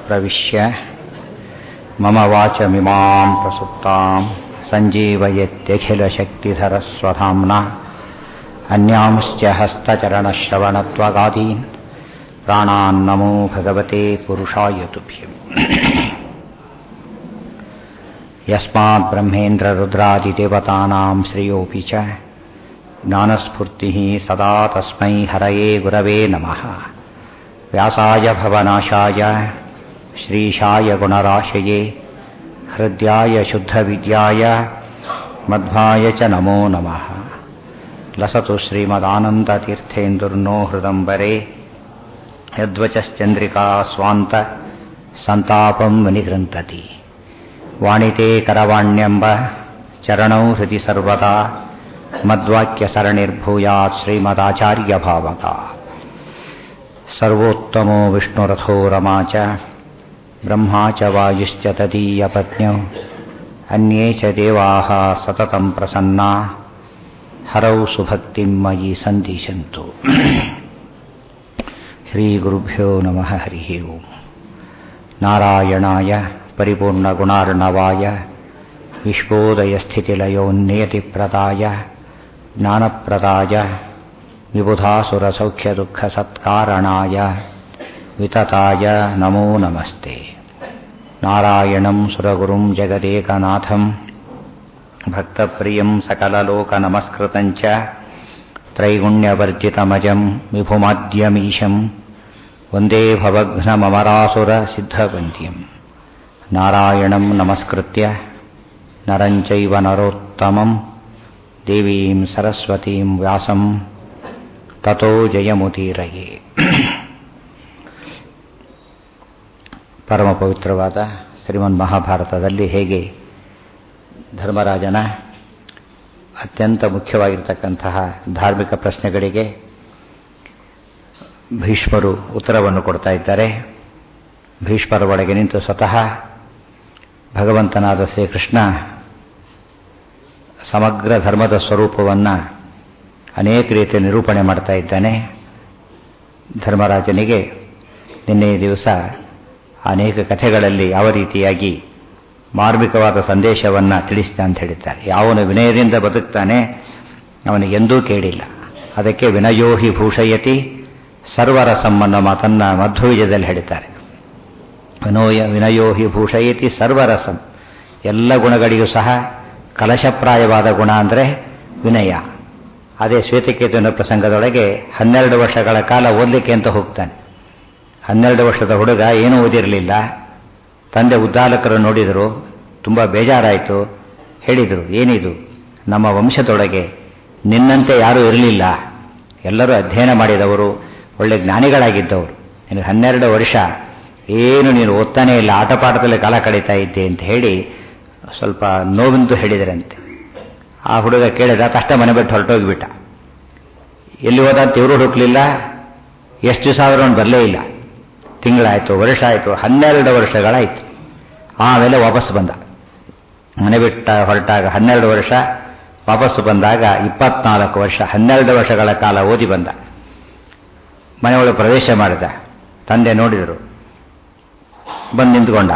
प्रविश्य मम वाचमिमां प्रसुप्तां सञ्जीवयत्यखिलशक्तिधरस्वधाम्ना अन्यांश्च हस्तचरणश्रवणत्वगादीन् प्राणान्नमो भगवते पुरुषाय तुभ्यम् यस्मात् ब्रह्मेन्द्ररुद्रादिदेवतानां श्रेयोऽपि च ज्ञानस्फूर्तिः सदा तस्मै हरये गुरवे नमः व्यासाय भवनाशाय श्रीशाय गुणराशये हृद्याय शुद्धविद्याय मध्वाय च नमो नमः लसतु श्रीमदानन्दतीर्थेन्दुर्नो हृदम्बरे यद्वचश्चन्द्रिका स्वान्त सन्तापं विनिगृन्तति वाणिते करवाण्यम्ब चरणौ हृदि सर्वदा मद्वाक्यसरणिर्भूयात् श्रीमदाचार्यभावका सर्वोत्तमो विष्णुरथो रमा च ब्रह्मा च वायुश्च तदीयपत्न्यौ अन्ये च देवाः सततं प्रसन्ना हरौ सुभक्तिं मयि सन्दिशन्तु श्रीगुरुभ्यो नमः हरिः ओम् नारायणाय परिपूर्णगुणार्णवाय विश्वोदयस्थितिलयोन्नियतिप्रदाय ज्ञानप्रदाय विबुधासुरसौख्यदुःखसत्कारणाय वितताय नमो नमस्ते नारायणं सुरगुरुं जगदेकनाथं भक्तप्रियं सकललोकनमस्कृतं च त्रैगुण्यवर्जितमजं विभुमाद्यमीशं वन्दे भवघ्नममरासुरसिद्धवन्त्यं नारायणं नमस्कृत्य नरं चैव नरोत्तमं देवीं सरस्वतीं व्यासं ತಥೋ ಜಯಮುದೀರಯೇ ಪರಮ ಪವಿತ್ರವಾದ ಶ್ರೀಮನ್ ಮಹಾಭಾರತದಲ್ಲಿ ಹೇಗೆ ಧರ್ಮರಾಜನ ಅತ್ಯಂತ ಮುಖ್ಯವಾಗಿರ್ತಕ್ಕಂತಹ ಧಾರ್ಮಿಕ ಪ್ರಶ್ನೆಗಳಿಗೆ ಭೀಷ್ಮರು ಉತ್ತರವನ್ನು ಕೊಡ್ತಾ ಇದ್ದಾರೆ ಭೀಷ್ಮರ ಒಳಗೆ ನಿಂತು ಸ್ವತಃ ಭಗವಂತನಾದ ಶ್ರೀಕೃಷ್ಣ ಸಮಗ್ರ ಧರ್ಮದ ಸ್ವರೂಪವನ್ನು ಅನೇಕ ರೀತಿಯ ನಿರೂಪಣೆ ಮಾಡ್ತಾ ಇದ್ದಾನೆ ಧರ್ಮರಾಜನಿಗೆ ನಿನ್ನೆ ದಿವಸ ಅನೇಕ ಕಥೆಗಳಲ್ಲಿ ಯಾವ ರೀತಿಯಾಗಿ ಮಾರ್ಮಿಕವಾದ ಸಂದೇಶವನ್ನು ತಿಳಿಸ್ತಾ ಅಂತ ಹೇಳಿದ್ದಾರೆ ಯಾವನು ವಿನಯದಿಂದ ಬದುಕ್ತಾನೆ ಅವನಿಗೆ ಎಂದೂ ಕೇಳಿಲ್ಲ ಅದಕ್ಕೆ ವಿನಯೋಹಿ ಭೂಷಯತಿ ಸರ್ವರಸಂ ಅನ್ನೋ ಮಾತನ್ನ ಮಧ್ವವಿಜಯದಲ್ಲಿ ಹೇಳ್ತಾರೆ ವಿನೋಯ ವಿನಯೋಹಿ ಭೂಷಯತಿ ಸರ್ವರಸಂ ಎಲ್ಲ ಗುಣಗಳಿಗೂ ಸಹ ಕಲಶಪ್ರಾಯವಾದ ಗುಣ ಅಂದರೆ ವಿನಯ ಅದೇ ಶ್ವೇತಕೇತುವಿನ ಪ್ರಸಂಗದೊಳಗೆ ಹನ್ನೆರಡು ವರ್ಷಗಳ ಕಾಲ ಓದಲಿಕ್ಕೆ ಅಂತ ಹೋಗ್ತಾನೆ ಹನ್ನೆರಡು ವರ್ಷದ ಹುಡುಗ ಏನೂ ಓದಿರಲಿಲ್ಲ ತಂದೆ ಉದ್ದಾಲಕರು ನೋಡಿದರು ತುಂಬ ಬೇಜಾರಾಯಿತು ಹೇಳಿದರು ಏನಿದು ನಮ್ಮ ವಂಶದೊಳಗೆ ನಿನ್ನಂತೆ ಯಾರೂ ಇರಲಿಲ್ಲ ಎಲ್ಲರೂ ಅಧ್ಯಯನ ಮಾಡಿದವರು ಒಳ್ಳೆ ಜ್ಞಾನಿಗಳಾಗಿದ್ದವರು ನಿನಗೆ ಹನ್ನೆರಡು ವರ್ಷ ಏನು ನೀನು ಓದ್ತಾನೇ ಇಲ್ಲ ಆಟಪಾಠದಲ್ಲಿ ಕಾಲ ಕಳೀತಾ ಇದ್ದೆ ಅಂತ ಹೇಳಿ ಸ್ವಲ್ಪ ನೋವಿಂದು ಹೇಳಿದರಂತೆ ಆ ಹುಡುಗ ಕೇಳಿದ ಕಷ್ಟ ಮನೆ ಬಿಟ್ಟು ಹೊರಟೋಗಿಬಿಟ್ಟ ಎಲ್ಲಿ ಹೋದ ಅಂತ ಇವರು ಹುಡುಕ್ಲಿಲ್ಲ ಎಷ್ಟು ದಿವಸ ಆದರೂ ಅವನು ಬರಲೇ ಇಲ್ಲ ತಿಂಗಳಾಯಿತು ವರ್ಷ ಆಯಿತು ಹನ್ನೆರಡು ವರ್ಷಗಳಾಯಿತು ಆಮೇಲೆ ವಾಪಸ್ ಬಂದ ಮನೆ ಬಿಟ್ಟ ಹೊರಟಾಗ ಹನ್ನೆರಡು ವರ್ಷ ವಾಪಸ್ಸು ಬಂದಾಗ ಇಪ್ಪತ್ನಾಲ್ಕು ವರ್ಷ ಹನ್ನೆರಡು ವರ್ಷಗಳ ಕಾಲ ಓದಿ ಬಂದ ಮನೆಯೊಳಗೆ ಪ್ರವೇಶ ಮಾಡಿದ ತಂದೆ ನೋಡಿದರು ಬಂದು ನಿಂತ್ಕೊಂಡ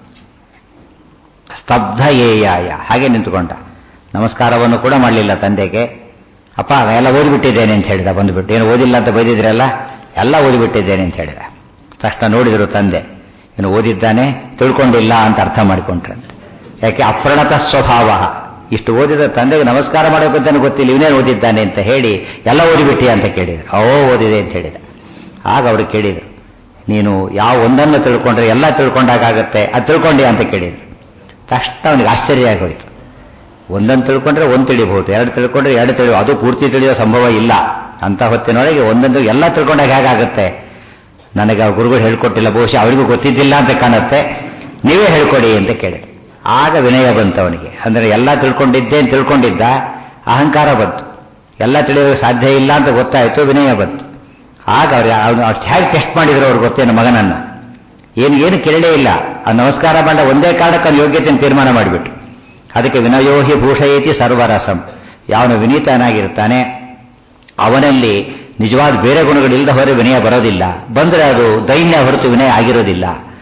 ಸ್ತಬ್ಧ ಏಯಾಯ ಹಾಗೆ ನಿಂತ್ಕೊಂಡ ನಮಸ್ಕಾರವನ್ನು ಕೂಡ ಮಾಡಲಿಲ್ಲ ತಂದೆಗೆ ಅಪ್ಪ ಎಲ್ಲ ಓದಿಬಿಟ್ಟಿದ್ದೇನೆ ಅಂತ ಹೇಳಿದ ಬಂದುಬಿಟ್ಟು ಏನು ಓದಿಲ್ಲ ಅಂತ ಬೈದಿದ್ರಲ್ಲ ಎಲ್ಲ ಓದಿಬಿಟ್ಟಿದ್ದೇನೆ ಅಂತ ಹೇಳಿದ ತಕ್ಷಣ ನೋಡಿದರು ತಂದೆ ಏನು ಓದಿದ್ದಾನೆ ತಿಳ್ಕೊಂಡಿಲ್ಲ ಅಂತ ಅರ್ಥ ಮಾಡಿಕೊಂಡ್ರಂತೆ ಯಾಕೆ ಅಪ್ರಣತ ಸ್ವಭಾವ ಇಷ್ಟು ಓದಿದ ತಂದೆಗೆ ನಮಸ್ಕಾರ ಮಾಡಬೇಕಂತ ಗೊತ್ತಿಲ್ಲ ಇವನೇನು ಓದಿದ್ದಾನೆ ಅಂತ ಹೇಳಿ ಎಲ್ಲ ಓದಿಬಿಟ್ಟಿ ಅಂತ ಕೇಳಿದರು ಅವೋ ಓದಿದೆ ಅಂತ ಹೇಳಿದ ಆಗ ಅವರು ಕೇಳಿದರು ನೀನು ಯಾವ ಒಂದನ್ನು ತಿಳ್ಕೊಂಡ್ರೆ ಎಲ್ಲ ತಿಳ್ಕೊಂಡಾಗತ್ತೆ ಅದು ತಿಳ್ಕೊಂಡೆ ಅಂತ ಕೇಳಿದರು ತಕ್ಷಣ ಅವನಿಗೆ ಆಶ್ಚರ್ಯ ಆಗೋಯ್ತು ಒಂದನ್ನು ತಿಳ್ಕೊಂಡ್ರೆ ಒಂದು ತಿಳಿಬಹುದು ಎರಡು ತಿಳ್ಕೊಂಡ್ರೆ ಎರಡು ತಿಳಿಯುವ ಅದು ಪೂರ್ತಿ ತಿಳಿಯೋ ಸಂಭವ ಇಲ್ಲ ಅಂತ ಹೊತ್ತಿನೊಳಗೆ ಒಂದೊಂದು ಎಲ್ಲ ತಿಳ್ಕೊಂಡಾಗ ಹೇಗಾಗುತ್ತೆ ನನಗೆ ಆ ಗುರುಗಳು ಹೇಳ್ಕೊಟ್ಟಿಲ್ಲ ಬಹುಶಃ ಅವರಿಗೂ ಗೊತ್ತಿದ್ದಿಲ್ಲ ಅಂತ ಕಾಣುತ್ತೆ ನೀವೇ ಹೇಳ್ಕೊಡಿ ಅಂತ ಕೇಳಿ ಆಗ ವಿನಯ ಬಂತು ಅವನಿಗೆ ಅಂದರೆ ಎಲ್ಲ ತಿಳ್ಕೊಂಡಿದ್ದೆ ಅಂತ ತಿಳ್ಕೊಂಡಿದ್ದ ಅಹಂಕಾರ ಬಂತು ಎಲ್ಲ ತಿಳಿಯೋದು ಸಾಧ್ಯ ಇಲ್ಲ ಅಂತ ಗೊತ್ತಾಯಿತು ವಿನಯ ಬಂತು ಆಗ ಅವ್ರು ಅವ್ನು ಹೇಗೆ ಟೆಸ್ಟ್ ಮಾಡಿದ್ರು ಅವ್ರು ಗೊತ್ತೇನು ಮಗನನ್ನ ಏನು ಏನು ಕೇಳಲೇ ಇಲ್ಲ ಆ ನಮಸ್ಕಾರ ಮಾಡ ಒಂದೇ ಕಾರಣಕ್ಕೆ ಅವ್ನ ಯೋಗ್ಯತೆಯನ್ನು ತೀರ್ಮಾನ ಮಾಡಿಬಿಟ್ಟು ಅದಕ್ಕೆ ವಿನಯೋಹಿ ಭೂಷಯತಿ ಸರ್ವರಸಂ ಯಾವನು ವಿನೀತನಾಗಿರ್ತಾನೆ ಅವನಲ್ಲಿ ನಿಜವಾದ ಬೇರೆ ಗುಣಗಳಿಲ್ಲದ ಹೊರ ವಿನಯ ಬರೋದಿಲ್ಲ ಬಂದರೆ ಅದು ದೈನ್ಯ ಹೊರತು ವಿನಯ ಆಗಿರೋದಿಲ್ಲ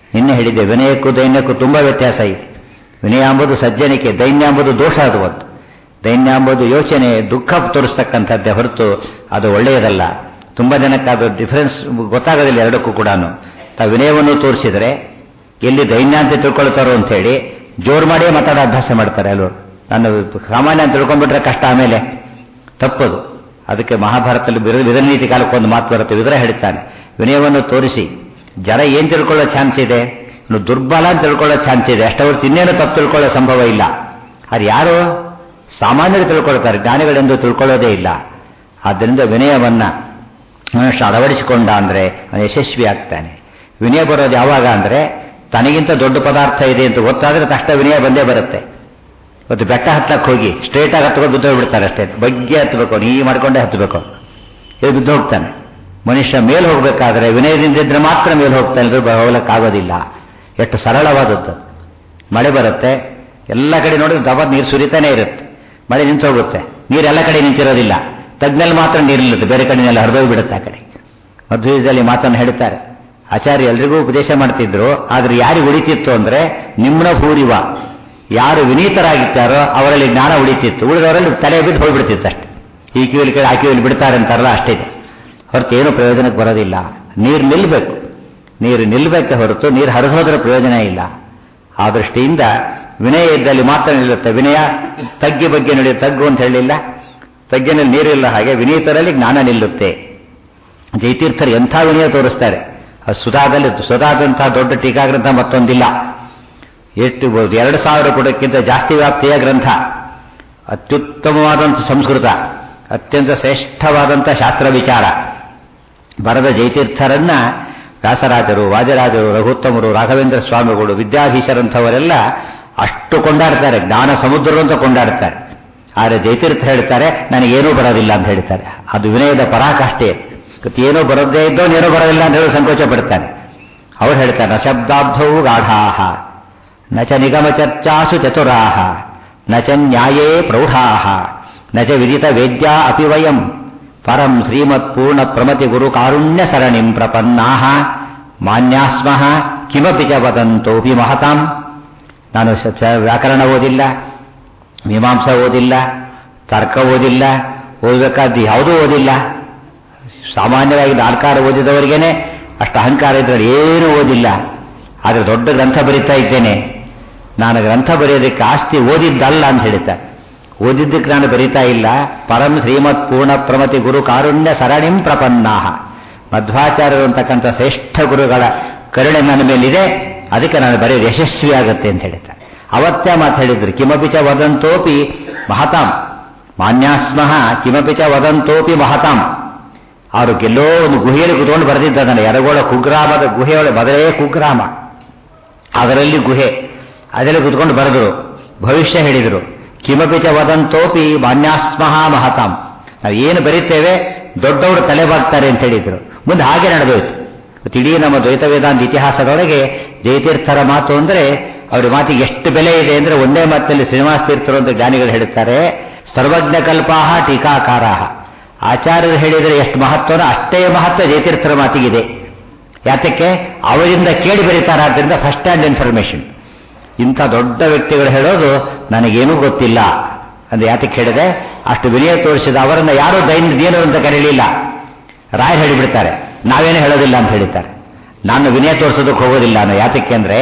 ನಿನ್ನೆ ಹೇಳಿದ್ದೆ ವಿನಯಕ್ಕೂ ದೈನ್ಯಕ್ಕೂ ತುಂಬ ವ್ಯತ್ಯಾಸ ಇದೆ ವಿನಯ ಎಂಬುದು ಸಜ್ಜನಿಕೆ ದೈನ್ಯ ಎಂಬುದು ದೋಷ ಅದು ಒಂದು ದೈನ್ಯ ಎಂಬುದು ಯೋಚನೆ ದುಃಖ ತೋರಿಸ್ತಕ್ಕಂಥದ್ದೇ ಹೊರತು ಅದು ಒಳ್ಳೆಯದಲ್ಲ ತುಂಬ ಜನಕ್ಕೆ ಅದು ಡಿಫರೆನ್ಸ್ ಗೊತ್ತಾಗೋದಿಲ್ಲ ಎರಡಕ್ಕೂ ಕೂಡ ತಾವು ವಿನಯವನ್ನು ತೋರಿಸಿದರೆ ಎಲ್ಲಿ ದೈನ್ಯ ಅಂತ ತಿಳ್ಕೊಳ್ತಾರೋ ಅಂತೇಳಿ ಜೋರು ಮಾಡಿಯೇ ಮಾತಾಡೋ ಅಭ್ಯಾಸ ಮಾಡ್ತಾರೆ ಎಲ್ಲರೂ ನಾನು ಸಾಮಾನ್ಯ ಅಂತ ತಿಳ್ಕೊಂಡ್ಬಿಟ್ರೆ ಕಷ್ಟ ಆಮೇಲೆ ತಪ್ಪದು ಅದಕ್ಕೆ ಮಹಾಭಾರತದಲ್ಲಿ ಬಿರ ವಿಧನೀತಿ ಕಾಲಕ್ಕೆ ಒಂದು ಮಾತು ಬರುತ್ತೆ ವಿದುರ ಹೇಳ್ತಾನೆ ವಿನಯವನ್ನು ತೋರಿಸಿ ಜನ ಏನು ತಿಳ್ಕೊಳ್ಳೋ ಚಾನ್ಸ್ ಇದೆ ಇನ್ನು ದುರ್ಬಲ ಅಂತ ತಿಳ್ಕೊಳ್ಳೋ ಚಾನ್ಸ್ ಇದೆ ಅಷ್ಟವರ್ತು ಇನ್ನೇನು ತಪ್ಪು ತಿಳ್ಕೊಳ್ಳೋ ಸಂಭವ ಇಲ್ಲ ಅದು ಯಾರು ಸಾಮಾನ್ಯರು ತಿಳ್ಕೊಳ್ತಾರೆ ಜ್ಞಾನಿಗಳೆಂದು ತಿಳ್ಕೊಳ್ಳೋದೇ ಇಲ್ಲ ಆದ್ದರಿಂದ ವಿನಯವನ್ನ ಮನುಷ್ಯ ಅಳವಡಿಸಿಕೊಂಡ ಅಂದರೆ ಅವನು ಯಶಸ್ವಿ ಆಗ್ತಾನೆ ವಿನಯ ಬರೋದು ಯಾವಾಗ ಅಂದರೆ ತನಗಿಂತ ದೊಡ್ಡ ಪದಾರ್ಥ ಇದೆ ಅಂತ ಗೊತ್ತಾದರೆ ತಕ್ಷಣ ವಿನಯ ಬಂದೇ ಬರುತ್ತೆ ಇವತ್ತು ಬೆಟ್ಟ ಹತ್ತಕ್ಕೆ ಹೋಗಿ ಸ್ಟ್ರೇಟಾಗಿ ಹತ್ಕೊಂಡು ಬಿದ್ದು ಬಿಡ್ತಾರೆ ಅಷ್ಟೇ ಬಗ್ಗೆ ಹತ್ತಬೇಕು ನೀ ಮಾಡ್ಕೊಂಡೇ ಹತ್ತಬೇಕು ಇದು ಬಿದ್ದು ಹೋಗ್ತಾನೆ ಮನುಷ್ಯ ಮೇಲೆ ಹೋಗಬೇಕಾದ್ರೆ ವಿನಯದಿಂದ ಇದ್ರೆ ಮಾತ್ರ ಮೇಲೆ ಹೋಗ್ತಾನೆ ಇದ್ರೆ ಹೋಗ್ಲಿಕ್ಕಾಗೋದಿಲ್ಲ ಎಷ್ಟು ಸರಳವಾದದ್ದು ಮಳೆ ಬರುತ್ತೆ ಎಲ್ಲ ಕಡೆ ನೋಡಿ ದಬ ನೀರು ಸುರಿತಾನೆ ಇರುತ್ತೆ ಮಳೆ ನಿಂತು ಹೋಗುತ್ತೆ ನೀರು ಎಲ್ಲ ಕಡೆ ನಿಂತಿರೋದಿಲ್ಲ ತಗ್ನಲ್ಲಿ ಮಾತ್ರ ನೀರು ನಿಲ್ಲುತ್ತೆ ಬೇರೆ ಕಡೆನೆಲ್ಲ ಹರಿದೋಗಿ ಬಿಡುತ್ತೆ ಆ ಕಡೆ ಮಧ್ವದಲ್ಲಿ ಮಾತನ್ನು ಹೇಳ್ತಾರೆ ಆಚಾರ್ಯ ಎಲ್ರಿಗೂ ಉಪದೇಶ ಮಾಡ್ತಿದ್ರು ಆದ್ರೆ ಯಾರಿಗೆ ಉಳಿತಿತ್ತು ಅಂದ್ರೆ ನಿಮ್ನ ಭೂರಿವ ಯಾರು ವಿನೀತರಾಗಿದ್ದಾರೋ ಅವರಲ್ಲಿ ಜ್ಞಾನ ಉಳಿತಿತ್ತು ಉಳಿದವರಲ್ಲಿ ತಲೆ ಬಿದ್ದು ಹೋಗ್ಬಿಡ್ತಿತ್ತು ಅಷ್ಟೆ ಈ ಕಿವಿಲಿ ಕಡೆ ಆ ಕಿವಿಲಿ ಬಿಡ್ತಾರೆ ಅಂತಾರಲ್ಲ ಅಷ್ಟಿದೆ ಹೊರತು ಏನು ಪ್ರಯೋಜನಕ್ಕೆ ಬರೋದಿಲ್ಲ ನೀರು ನಿಲ್ಲಬೇಕು ನೀರು ನಿಲ್ಲಬೇಕೆ ಹೊರತು ನೀರು ಹರಿಸೋದ್ರ ಪ್ರಯೋಜನ ಇಲ್ಲ ಆ ದೃಷ್ಟಿಯಿಂದ ವಿನಯ ಇದ್ದಲ್ಲಿ ಮಾತ್ರ ನಿಲ್ಲುತ್ತೆ ವಿನಯ ತಗ್ಗಿ ಬಗ್ಗೆ ನಡೆಯುವ ತಗ್ಗು ಅಂತ ಹೇಳಿಲ್ಲ ತಗ್ಗಿನಲ್ಲಿ ನೀರಿಲ್ಲ ಹಾಗೆ ವಿನೀತರಲ್ಲಿ ಜ್ಞಾನ ನಿಲ್ಲುತ್ತೆ ಜೈತೀರ್ಥರು ಎಂಥ ವಿನಯ ತೋರಿಸ್ತಾರೆ ಅದು ಸುಧಾದಲ್ಲಿ ಸುಧಾದಂತಹ ದೊಡ್ಡ ಟೀಕಾ ಗ್ರಂಥ ಮತ್ತೊಂದಿಲ್ಲ ಎಷ್ಟು ಎರಡು ಸಾವಿರ ಪುಟಕ್ಕಿಂತ ಜಾಸ್ತಿ ವ್ಯಾಪ್ತಿಯ ಗ್ರಂಥ ಅತ್ಯುತ್ತಮವಾದಂಥ ಸಂಸ್ಕೃತ ಅತ್ಯಂತ ಶ್ರೇಷ್ಠವಾದಂಥ ಶಾಸ್ತ್ರ ವಿಚಾರ ಬರದ ಜೈತೀರ್ಥರನ್ನ ವ್ಯಾಸರಾಜರು ವಾಜರಾಜರು ರಘುತ್ತಮರು ರಾಘವೇಂದ್ರ ಸ್ವಾಮಿಗಳು ವಿದ್ಯಾಧೀಶರಂಥವರೆಲ್ಲ ಅಷ್ಟು ಕೊಂಡಾಡ್ತಾರೆ ಜ್ಞಾನ ಸಮುದ್ರರು ಅಂತ ಕೊಂಡಾಡ್ತಾರೆ ಆದರೆ ಜೈತೀರ್ಥ ಹೇಳ್ತಾರೆ ನನಗೇನೂ ಬರೋದಿಲ್ಲ ಅಂತ ಹೇಳ್ತಾರೆ ಅದು ವಿನಯದ ಪರಾಕಾಷ್ಠೆ ಏನೋ ಬರೋದೇ ಇದ್ದೋ ಏನೋ ಬರೋದಿಲ್ಲ ಅಂತ ಹೇಳಿ ಸಂಕೋಚ ಪಡ್ತಾನೆ ಅವ್ರು ಹೇಳ್ತಾರೆ ನ ಶಬ್ದಾಬ್ಧವು ಗಾಢಾಹ ನ ಚ ನಿಗಮ ಚರ್ಚಾಸು ಚತುರಾಹ ನ ಚ ನ್ಯಾಯೇ ಪ್ರೌಢಾಹ ನ ಚ ವಿದಿತ ವೇದ್ಯಾ ಅಪಿ ವಯಂ ಪರಂ ಶ್ರೀಮತ್ ಪೂರ್ಣ ಪ್ರಮತಿ ಗುರು ಕಾರುಣ್ಯ ಸರಣಿಂ ಪ್ರಪನ್ನಾಹ ಮಾನ್ಯಾಸ್ಮಃ ಕಿಮಪಿ ಚ ವದಂತೋಪಿ ಮಹತಾಂ ನಾನು ವ್ಯಾಕರಣ ಓದಿಲ್ಲ ಮೀಮಾಂಸ ಓದಿಲ್ಲ ತರ್ಕ ಓದಿಲ್ಲ ಓದಬೇಕಾದ್ದು ಯಾವುದೂ ಓದಿಲ್ಲ ಸಾಮಾನ್ಯವಾಗಿ ನಾಲ್ಕಾರು ಓದಿದವರಿಗೇನೆ ಅಷ್ಟು ಅಹಂಕಾರ ಇದ್ರೆ ಏನೂ ಓದಿಲ್ಲ ಆದರೆ ದೊಡ್ಡ ಗ್ರಂಥ ಬರೀತಾ ಇದ್ದೇನೆ ನಾನು ಗ್ರಂಥ ಬರೆಯೋದಕ್ಕೆ ಆಸ್ತಿ ಓದಿದ್ದಲ್ಲ ಅಂತ ಹೇಳ್ತಾರೆ ಓದಿದ್ದಕ್ಕೆ ನಾನು ಬರೀತಾ ಇಲ್ಲ ಪರಂ ಶ್ರೀಮತ್ ಪೂರ್ಣ ಪ್ರಮತಿ ಗುರು ಕಾರುಣ್ಯ ಸರಣಿಂ ಪ್ರಪನ್ನಾಹ ಮಧ್ವಾಚಾರ್ಯರು ಅಂತಕ್ಕಂಥ ಶ್ರೇಷ್ಠ ಗುರುಗಳ ಕರುಣೆ ನನ್ನ ಮೇಲಿದೆ ಅದಕ್ಕೆ ನಾನು ಬರೆಯೋದು ಯಶಸ್ವಿ ಆಗುತ್ತೆ ಅಂತ ಹೇಳ್ತಾರೆ ಅವತ್ತೇ ಮಾತು ಹೇಳಿದ್ರು ಕಿಮಪಿ ಚ ವದಂತೋಪಿ ಮಹತಾಂ ಮಾನ್ಯಾಸ್ಮಃ ಕಿಮಪಿ ಚ ವದಂತೋಪಿ ಮಹತಾಂ ಅವರು ಎಲ್ಲೋ ಒಂದು ಗುಹೆಯಲ್ಲಿ ಕುತ್ಕೊಂಡು ಬರೆದಿದ್ದಾನೆ ಯರಗೋಳ ಕುಗ್ರಾಮದ ಗುಹೆಯೊಳಗೆ ಬದಲೇ ಕುಗ್ರಾಮ ಅದರಲ್ಲಿ ಗುಹೆ ಅದರಲ್ಲಿ ಕುತ್ಕೊಂಡು ಬರೆದರು ಭವಿಷ್ಯ ಹೇಳಿದರು ಕಿಮಪಿ ಚ ವದಂತೋಪಿ ಮಾನ್ಯಾಸ್ಮಃ ಮಹತಾಂ ನಾವು ಏನು ಬರೀತೇವೆ ದೊಡ್ಡವರು ತಲೆ ಬಾಗ್ತಾರೆ ಅಂತ ಹೇಳಿದ್ರು ಮುಂದೆ ಹಾಗೆ ನಡೆದೋಯ್ತು ಇಡೀ ನಮ್ಮ ದ್ವೈತ ವೇದಾಂತ ಇತಿಹಾಸದೊಳಗೆ ಜಯತೀರ್ಥರ ಮಾತು ಅಂದರೆ ಅವರ ಮಾತಿಗೆ ಎಷ್ಟು ಬೆಲೆ ಇದೆ ಅಂದರೆ ಒಂದೇ ಮಾತಿನಲ್ಲಿ ಶ್ರೀನಿವಾಸ ತೀರ್ಥರು ಅಂತ ಜ್ಞಾನಿಗಳು ಹೇಳುತ್ತಾರೆ ಸರ್ವಜ್ಞ ಕಲ್ಪಾಹ ಟೀಕಾಕಾರಾಹ ಆಚಾರ್ಯರು ಹೇಳಿದರೆ ಎಷ್ಟು ಮಹತ್ವನೋ ಅಷ್ಟೇ ಮಹತ್ವ ಜಯತೀರ್ಥರ ಮಾತಿಗಿದೆ ಯಾತಕ್ಕೆ ಅವರಿಂದ ಕೇಳಿ ಬರೀತಾರಾದ್ರಿಂದ ಫಸ್ಟ್ ಹ್ಯಾಂಡ್ ಇನ್ಫಾರ್ಮೇಶನ್ ಇಂಥ ದೊಡ್ಡ ವ್ಯಕ್ತಿಗಳು ಹೇಳೋದು ನನಗೇನೂ ಗೊತ್ತಿಲ್ಲ ಅಂದ್ರೆ ಯಾತಕ್ಕೆ ಹೇಳಿದೆ ಅಷ್ಟು ವಿನಯ ತೋರಿಸಿದ ಅವರನ್ನ ಯಾರೂ ದೈನ್ಯ ದೀನರು ಅಂತ ಕರೀಲಿಲ್ಲ ರಾಯರು ಹೇಳಿಬಿಡ್ತಾರೆ ನಾವೇನು ಹೇಳೋದಿಲ್ಲ ಅಂತ ಹೇಳಿದ್ದಾರೆ ನಾನು ವಿನಯ ತೋರಿಸೋದಕ್ಕೆ ಹೋಗೋದಿಲ್ಲ ಅನ್ನೋ ಯಾತಕ್ಕೆ ಅಂದ್ರೆ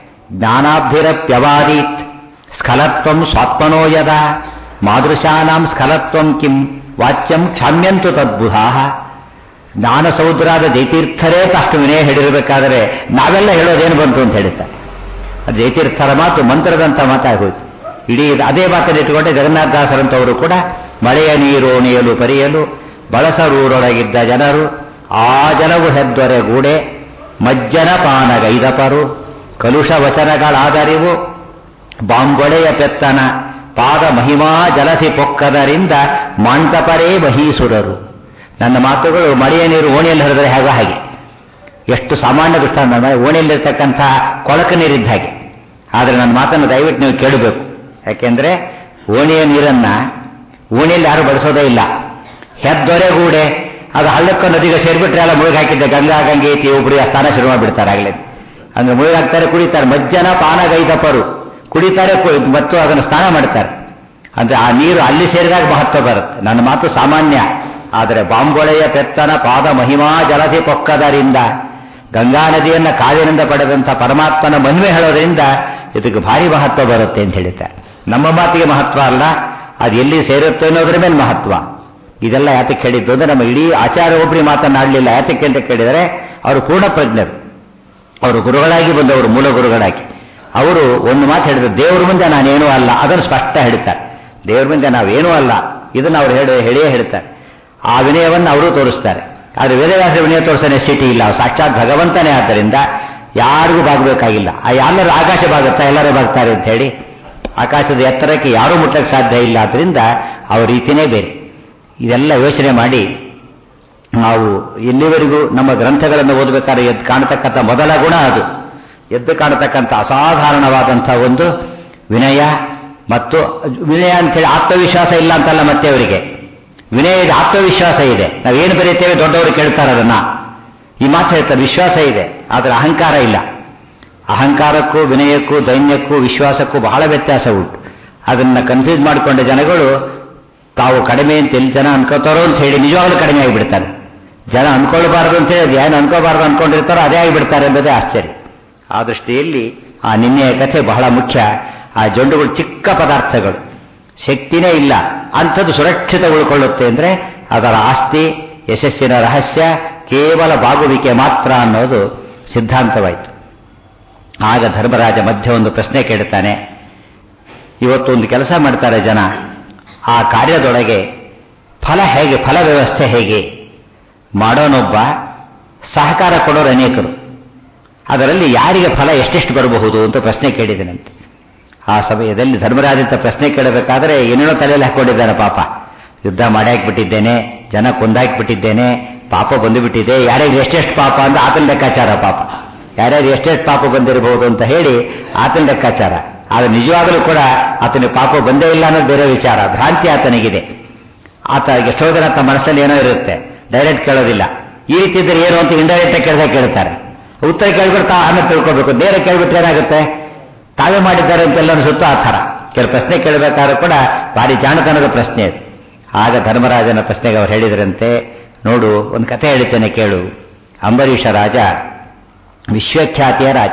ಜ್ಞಾನಾಭಿರಪ್ಯವಾದೀತ್ ಸ್ಖಲತ್ವಂ ಸ್ವಾತ್ಮನೋ ಯದ ಮಾದೃಶಾನಾಂ ಸ್ಖಲತ್ವಂ ಕಿಂ ವಾಚ್ಯಂ ಕ್ಷಾಮ್ಯಂತು ತದ್ಬುಧಾ ಜ್ಞಾನ ಸಮುದ್ರಾದ ಜೈತೀರ್ಥರೇ ಅಷ್ಟು ವಿನಯ ಹೇಳಿರಬೇಕಾದರೆ ನಾವೆಲ್ಲ ಹೇಳೋದೇನು ಬಂತು ಅಂತ ಹೇಳ್ತಾರೆ ಜಯತೀರ್ಥರ ಮಾತು ಮಂತ್ರದಂತ ಮಾತಾಗೋಯ್ತು ಇಡೀ ಅದೇ ಮಾತನ್ನು ಇಟ್ಟುಕೊಂಡೆ ಜಗನ್ನಾಥದಾಸರಂತವರು ಕೂಡ ಮಳೆಯ ನೀರು ನೇಯಲು ಪರಿಯಲು ಬಳಸರೂರೊಳಗಿದ್ದ ಜನರು ಆ ಜನವು ಹೆದ್ದೊರೆ ಗೂಡೆ ಮಜ್ಜನ ಪಾನಗೈದಪರು ಕಲುಷ ವಚನಗಳಾದರಿವು ಬಾಂಬೊಳೆಯ ಪೆತ್ತನ ಪಾದ ಮಹಿಮಾ ಜಲಸಿ ಪೊಕ್ಕದರಿಂದ ಮಾಂಟಪರೇ ಮಹೀಸುರರು ನನ್ನ ಮಾತುಗಳು ಮಳೆಯ ನೀರು ಓಣಿಯಲ್ಲಿ ಹರಿದರೆ ಹಾಗೆ ಹಾಗೆ ಎಷ್ಟು ಸಾಮಾನ್ಯ ದೃಷ್ಟಾಂತ ಓಣಿಯಲ್ಲಿರ್ತಕ್ಕಂಥ ಕೊಳಕು ನೀರಿದ್ದ ಹಾಗೆ ಆದರೆ ನನ್ನ ಮಾತನ್ನು ದಯವಿಟ್ಟು ನೀವು ಕೇಳಬೇಕು ಯಾಕೆಂದ್ರೆ ಓಣಿಯ ನೀರನ್ನ ಓಣಿಯಲ್ಲಿ ಯಾರು ಬಳಸೋದೇ ಇಲ್ಲ ಹೆದ್ದೊರೆಗೂಡೆ ಅದು ಹಳ್ಳಕ್ಕ ನದಿಗೆ ಸೇರಿಬಿಟ್ರೆ ಎಲ್ಲ ಮುಳುಗಿ ಹಾಕಿದ್ದೆ ಗಂಗಾ ಗಂಗೆ ತಿ ಒಬ್ಬರು ಆ ಸ್ಥಾನ ಶುರು ಮಾಡಿಬಿಡ್ತಾರೆ ಆಗಲೇ ಅಂದ್ರೆ ಮುಳುಗಾಗ್ತಾರೆ ಕುಡಿತಾರೆ ಮಜ್ಜನ ಪಾನಗೈದಪರು ಕುಡಿತಾರೆ ಕು- ಮತ್ತು ಅದನ್ನು ಸ್ನಾನ ಮಾಡ್ತಾರೆ ಅಂದ್ರೆ ಆ ನೀರು ಅಲ್ಲಿ ಸೇರಿದಾಗ ಮಹತ್ವ ಬರುತ್ತೆ ನನ್ನ ಮಾತು ಸಾಮಾನ್ಯ ಆದರೆ ಬಾಂಬೊಳೆಯ ಪೆತ್ತನ ಪಾದ ಮಹಿಮಾ ಜಲಧಿ ಪೊಕ್ಕದರಿಂದ ಗಂಗಾ ನದಿಯನ್ನ ಕಾವಿನಿಂದ ಪಡೆದಂಥ ಪರಮಾತ್ಮನ ಮಹಿಮೆ ಹೇಳೋದ್ರಿಂದ ಇದಕ್ಕೆ ಭಾರಿ ಮಹತ್ವ ಬರುತ್ತೆ ಅಂತ ಹೇಳ್ತಾರೆ ನಮ್ಮ ಮಾತಿಗೆ ಮಹತ್ವ ಅಲ್ಲ ಅದು ಎಲ್ಲಿ ಸೇರುತ್ತೆ ಅನ್ನೋದ್ರ ಮೇಲೆ ಮಹತ್ವ ಇದೆಲ್ಲ ಯಾತಕ್ಕೆ ಹೇಳಿದ್ದು ಅಂದ್ರೆ ನಮ್ಮ ಇಡೀ ಆಚಾರ ಒಬ್ಬರಿ ಮಾತನಾಡಲಿಲ್ಲ ಯಾತಕ್ಕೆ ಅಂತ ಕೇಳಿದರೆ ಅವರು ಪೂರ್ಣ ಪ್ರಜ್ಞರು ಅವರು ಗುರುಗಳಾಗಿ ಬಂದವರು ಮೂಲ ಗುರುಗಳಾಗಿ ಅವರು ಒಂದು ಮಾತು ಹೇಳಿದ್ರು ದೇವ್ರ ಮುಂದೆ ನಾನೇನೂ ಅಲ್ಲ ಅದನ್ನು ಸ್ಪಷ್ಟ ಹೇಳ್ತಾರೆ ದೇವ್ರ ಮುಂದೆ ನಾವೇನೂ ಅಲ್ಲ ಇದನ್ನು ಅವ್ರು ಹೇಳಿ ಹೇಳಿಯೇ ಹೇಳ್ತಾರೆ ಆ ವಿನಯವನ್ನು ಅವರು ತೋರಿಸ್ತಾರೆ ಆದರೆ ವೇದವ್ಯಾಸ ವಿನಯ ತೋರಿಸೋ ನೆಸಿಟಿ ಇಲ್ಲ ಅವ್ರು ಸಾಕ್ಷಾತ್ ಭಗವಂತನೇ ಆದ್ದರಿಂದ ಯಾರಿಗೂ ಬಾಗಬೇಕಾಗಿಲ್ಲ ಆ ಎಲ್ಲರೂ ಆಕಾಶ ಬಾಗುತ್ತಾ ಎಲ್ಲರೂ ಬಾಗ್ತಾರೆ ಅಂತ ಹೇಳಿ ಆಕಾಶದ ಎತ್ತರಕ್ಕೆ ಯಾರೂ ಮುಟ್ಟಕ್ಕೆ ಸಾಧ್ಯ ಇಲ್ಲ ಆದ್ದರಿಂದ ಅವ್ರ ರೀತಿನೇ ಬೇರೆ ಇದೆಲ್ಲ ಯೋಚನೆ ಮಾಡಿ ನಾವು ಎಲ್ಲಿವರೆಗೂ ನಮ್ಮ ಗ್ರಂಥಗಳನ್ನು ಓದಬೇಕಾದ್ರೆ ಎದ್ದು ಕಾಣತಕ್ಕಂಥ ಮೊದಲ ಗುಣ ಅದು ಎದ್ದು ಕಾಣತಕ್ಕಂಥ ಅಸಾಧಾರಣವಾದಂಥ ಒಂದು ವಿನಯ ಮತ್ತು ವಿನಯ ಅಂತೇಳಿ ಆತ್ಮವಿಶ್ವಾಸ ಇಲ್ಲ ಅಂತಲ್ಲ ಮತ್ತೆ ಅವರಿಗೆ ವಿನಯ ಇದೆ ಆತ್ಮವಿಶ್ವಾಸ ಇದೆ ನಾವೇನು ಬರೀತೇವೆ ದೊಡ್ಡವರು ಕೇಳ್ತಾರೆ ಅದನ್ನ ಈ ಮಾತು ಹೇಳ್ತಾರೆ ವಿಶ್ವಾಸ ಇದೆ ಆದರೆ ಅಹಂಕಾರ ಇಲ್ಲ ಅಹಂಕಾರಕ್ಕೂ ವಿನಯಕ್ಕೂ ದೈನ್ಯಕ್ಕೂ ವಿಶ್ವಾಸಕ್ಕೂ ಬಹಳ ವ್ಯತ್ಯಾಸ ಉಂಟು ಅದನ್ನ ಕನ್ಫ್ಯೂಸ್ ಮಾಡಿಕೊಂಡ ಜನಗಳು ತಾವು ಕಡಿಮೆ ಅಂತ ಎಲ್ಲಿ ಜನ ಅನ್ಕೋತಾರೋ ಅಂತ ಹೇಳಿ ನಿಜವಾಗ್ಲೂ ಕಡಿಮೆ ಆಗಿಬಿಡ್ತಾರೆ ಜನ ಅನ್ಕೊಳ್ಬಾರ್ದು ಅಂತ ಹೇಳಿ ಏನು ಅನ್ಕೋಬಾರ್ದು ಅನ್ಕೊಂಡಿರ್ತಾರೋ ಅದೇ ಆಗಿಬಿಡ್ತಾರೆ ಎಂಬುದೇ ಆಶ್ಚರ್ಯ ಆ ದೃಷ್ಟಿಯಲ್ಲಿ ಆ ನಿನ್ನೆಯ ಕಥೆ ಬಹಳ ಮುಖ್ಯ ಆ ಜೊಂಡುಗಳು ಚಿಕ್ಕ ಪದಾರ್ಥಗಳು ಶಕ್ತಿನೇ ಇಲ್ಲ ಅಂಥದ್ದು ಸುರಕ್ಷಿತ ಉಳ್ಕೊಳ್ಳುತ್ತೆ ಅಂದ್ರೆ ಅದರ ಆಸ್ತಿ ಯಶಸ್ಸಿನ ರಹಸ್ಯ ಕೇವಲ ಬಾಗುವಿಕೆ ಮಾತ್ರ ಅನ್ನೋದು ಸಿದ್ಧಾಂತವಾಯಿತು ಆಗ ಧರ್ಮರಾಜ ಮಧ್ಯೆ ಒಂದು ಪ್ರಶ್ನೆ ಕೇಳುತ್ತಾನೆ ಇವತ್ತು ಒಂದು ಕೆಲಸ ಮಾಡ್ತಾರೆ ಜನ ಆ ಕಾರ್ಯದೊಳಗೆ ಫಲ ಹೇಗೆ ಫಲ ವ್ಯವಸ್ಥೆ ಹೇಗೆ ಮಾಡೋನೊಬ್ಬ ಸಹಕಾರ ಕೊಡೋರು ಅನೇಕರು ಅದರಲ್ಲಿ ಯಾರಿಗೆ ಫಲ ಎಷ್ಟೆಷ್ಟು ಬರಬಹುದು ಅಂತ ಪ್ರಶ್ನೆ ಕೇಳಿದನಂತೆ ಆ ಸಮಯದಲ್ಲಿ ಧರ್ಮರಾಜಂತ ಪ್ರಶ್ನೆ ಕೇಳಬೇಕಾದ್ರೆ ಏನೇನೋ ತಲೆಯಲ್ಲಿ ಹಾಕೊಂಡಿದ್ದಾನೆ ಪಾಪ ಯುದ್ಧ ಮಾಡಿ ಹಾಕ್ಬಿಟ್ಟಿದ್ದೇನೆ ಜನ ಕೊಂದಾಕ್ಬಿಟ್ಟಿದ್ದೇನೆ ಪಾಪ ಬಂದುಬಿಟ್ಟಿದೆ ಯಾರ್ಯಾರು ಎಷ್ಟೆಷ್ಟು ಪಾಪ ಅಂತ ಆತನ ಲೆಕ್ಕಾಚಾರ ಪಾಪ ಯಾರ್ಯಾರು ಎಷ್ಟೆಷ್ಟು ಪಾಪ ಬಂದಿರಬಹುದು ಅಂತ ಹೇಳಿ ಆತನ ಲೆಕ್ಕಾಚಾರ ಆದರೆ ನಿಜವಾಗಲೂ ಕೂಡ ಆತನಿಗೆ ಪಾಪ ಬಂದೇ ಇಲ್ಲ ಅನ್ನೋದು ಬೇರೆ ವಿಚಾರ ಭ್ರಾಂತಿ ಆತನಿಗಿದೆ ಆತ ಎಷ್ಟೋ ಜನ ತಮ್ಮ ಮನಸ್ಸಲ್ಲಿ ಏನೋ ಇರುತ್ತೆ ಡೈರೆಕ್ಟ್ ಕೇಳೋದಿಲ್ಲ ಈ ರೀತಿ ಇದ್ರೆ ಏನು ಅಂತ ಇಂಡೈರೆಕ್ಟ್ ಕೇಳಿದಾಗ ಕೇಳ್ತಾರೆ ಉತ್ತರ ಕೇಳ್ಬಿಟ್ಟು ತಾ ಆಮೇಲೆ ತಿಳ್ಕೊಬೇಕು ನೇರ ಕೇಳ್ಬಿಟ್ರೆ ಏನಾಗುತ್ತೆ ತಾವೇ ಮಾಡಿದ್ದಾರೆ ಅಂತೆಲ್ಲ ಅನಿಸುತ್ತೋ ಆ ಥರ ಕೆಲವು ಪ್ರಶ್ನೆ ಕೇಳಬೇಕಾದ್ರೂ ಕೂಡ ಭಾರಿ ಜಾಣತನದ ಪ್ರಶ್ನೆ ಅದು ಆಗ ಧರ್ಮರಾಜನ ಪ್ರಶ್ನೆಗೆ ಅವ್ರು ಹೇಳಿದ್ರಂತೆ ನೋಡು ಒಂದು ಕಥೆ ಹೇಳ್ತೇನೆ ಕೇಳು ಅಂಬರೀಷ ರಾಜ ವಿಶ್ವಖ್ಯಾತಿಯ ರಾಜ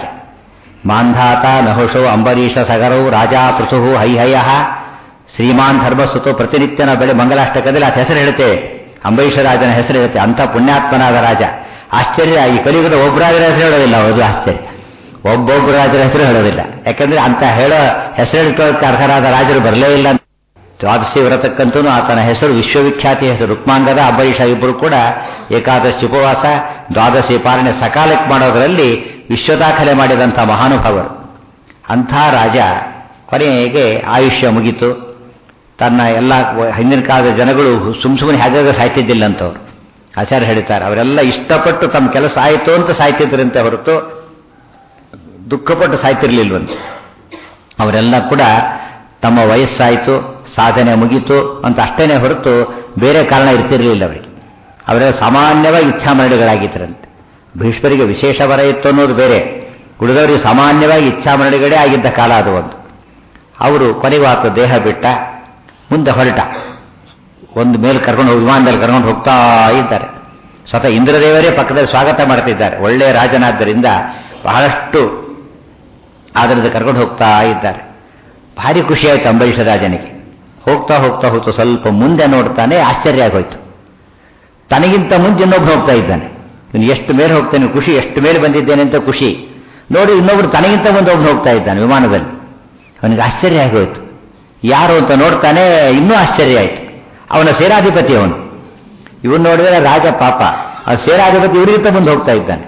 ಮಾಂಧಾತ ನಹುಷೋ ಅಂಬರೀಷ ಸಗರೌ ರಾಜ ಪೃಥು ಹೈಹಯ ಶ್ರೀಮಾನ್ ಧರ್ಮಸುತು ಪ್ರತಿನಿತ್ಯನ ಬೆಳೆ ಮಂಗಲಾಷ್ಟಕದಲ್ಲಿ ಆತ ಹೆಸರು ಹೇಳುತ್ತೇವೆ ಅಂಬರೀಷ ರಾಜನ ಹೆಸರು ಹೇಳುತ್ತೆ ಅಂಥ ಪುಣ್ಯಾತ್ಮನಾದ ರಾಜ ಆಶ್ಚರ್ಯ ಈ ಕಲಿಯುಗದ ಒಬ್ಬರಾಜರ ಹೆಸರು ಹೇಳೋದಿಲ್ಲ ಅದು ಆಶ್ಚರ್ಯ ಒಬ್ಬೊಬ್ಬ ರಾಜರ ಹೆಸರು ಹೇಳೋದಿಲ್ಲ ಯಾಕಂದ್ರೆ ಅಂತ ಹೇಳೋ ಹೆಸರು ಹೇಳ್ಕೊಳ್ಳೋಕೆ ಅರ್ಹರಾದ ರಾಜರು ಬರಲೇ ಇಲ್ಲ ದ್ವಾದಶಿ ವ್ರತಕ್ಕಂತೂ ಆತನ ಹೆಸರು ವಿಶ್ವವಿಖ್ಯಾತಿ ಹೆಸರು ರುಕ್ಮಾಂಗದ ಅಂಬರೀಷ ಇಬ್ಬರು ಕೂಡ ಏಕಾದಶಿ ಉಪವಾಸ ದ್ವಾದಶಿ ಪಾಲನೆ ಸಕಾಲಕ್ಕೆ ಮಾಡೋದರಲ್ಲಿ ವಿಶ್ವದಾಖಲೆ ಮಾಡಿದಂಥ ಮಹಾನುಭಾವರು ಅಂಥ ರಾಜ ಕೊನೆಗೆ ಆಯುಷ್ಯ ಮುಗಿತು ತನ್ನ ಎಲ್ಲ ಹಿಂದಿನ ಕಾಲದ ಜನಗಳು ಸುಮ್ ಸುಮ್ಮನೆ ಹಾಗಾಗ ಸಾಯ್ತಿದ್ದಿಲ್ಲ ಅಂತವ್ರು ಆಚಾರ್ಯ ಹೇಳ್ತಾರೆ ಅವರೆಲ್ಲ ಇಷ್ಟಪಟ್ಟು ತಮ್ಮ ಕೆಲಸ ಆಯಿತು ಅಂತ ಸಾಯ್ತಿದ್ರಂತೆ ಹೊರತು ದುಃಖಪಟ್ಟು ಸಾಯ್ತಿರ್ಲಿಲ್ವಂತೆ ಅವರೆಲ್ಲ ಕೂಡ ತಮ್ಮ ವಯಸ್ಸಾಯಿತು ಸಾಧನೆ ಮುಗೀತು ಅಂತ ಅಷ್ಟೇನೆ ಹೊರತು ಬೇರೆ ಕಾರಣ ಇರ್ತಿರಲಿಲ್ಲ ಅವರಿಗೆ ಅವರೆಲ್ಲ ಸಾಮಾನ್ಯವಾಗಿ ಇಚ್ಛಾಮರಣಿಗಳಾಗಿದ್ದರಂತೆ ಭೀಷ್ಮರಿಗೆ ವಿಶೇಷ ವರ ಇತ್ತು ಅನ್ನೋದು ಬೇರೆ ಉಳಿದವರಿಗೆ ಸಾಮಾನ್ಯವಾಗಿ ಇಚ್ಛಾಮರಣಿಗಳೇ ಆಗಿದ್ದ ಕಾಲ ಅದು ಒಂದು ಅವರು ಕೊನೆಗೂ ಆತ ದೇಹ ಬಿಟ್ಟ ಮುಂದೆ ಹೊರಟ ಒಂದು ಮೇಲೆ ಕರ್ಕೊಂಡು ಹೋಗಿ ವಿಮಾನದಲ್ಲಿ ಕರ್ಕೊಂಡು ಹೋಗ್ತಾ ಇದ್ದಾರೆ ಸ್ವತಃ ಇಂದ್ರದೇವರೇ ಪಕ್ಕದಲ್ಲಿ ಸ್ವಾಗತ ಮಾಡ್ತಿದ್ದಾರೆ ಒಳ್ಳೆಯ ರಾಜನಾದ್ದರಿಂದ ಬಹಳಷ್ಟು ಆದರಿಂದ ಕರ್ಕೊಂಡು ಹೋಗ್ತಾ ಇದ್ದಾರೆ ಭಾರಿ ಖುಷಿಯಾಯಿತು ಅಂಬರೀಷ ರಾಜನಿಗೆ ಹೋಗ್ತಾ ಹೋಗ್ತಾ ಹೋಗ್ತಾ ಸ್ವಲ್ಪ ಮುಂದೆ ನೋಡ್ತಾನೆ ಆಶ್ಚರ್ಯ ಆಗೋಯ್ತು ತನಗಿಂತ ಮುಂಚೆ ಇನ್ನೊಬ್ರು ಹೋಗ್ತಾ ಇದ್ದಾನೆ ಇವನು ಎಷ್ಟು ಮೇಲೆ ಹೋಗ್ತಾನೆ ಖುಷಿ ಎಷ್ಟು ಮೇಲೆ ಬಂದಿದ್ದೇನೆ ಅಂತ ಖುಷಿ ನೋಡಿ ಇನ್ನೊಬ್ರು ತನಗಿಂತ ಮುಂದೆ ಒಬ್ರು ಹೋಗ್ತಾ ಇದ್ದಾನೆ ವಿಮಾನದಲ್ಲಿ ಅವನಿಗೆ ಆಶ್ಚರ್ಯ ಆಗೋಯ್ತು ಯಾರು ಅಂತ ನೋಡ್ತಾನೆ ಇನ್ನೂ ಆಶ್ಚರ್ಯ ಆಯಿತು ಅವನ ಸೇನಾಧಿಪತಿ ಅವನು ಇವನು ನೋಡಿದರೆ ರಾಜ ಪಾಪ ಆ ಸೇನಾಧಿಪತಿ ಇವರಿಗಿಂತ ಮುಂದೆ ಹೋಗ್ತಾ ಇದ್ದಾನೆ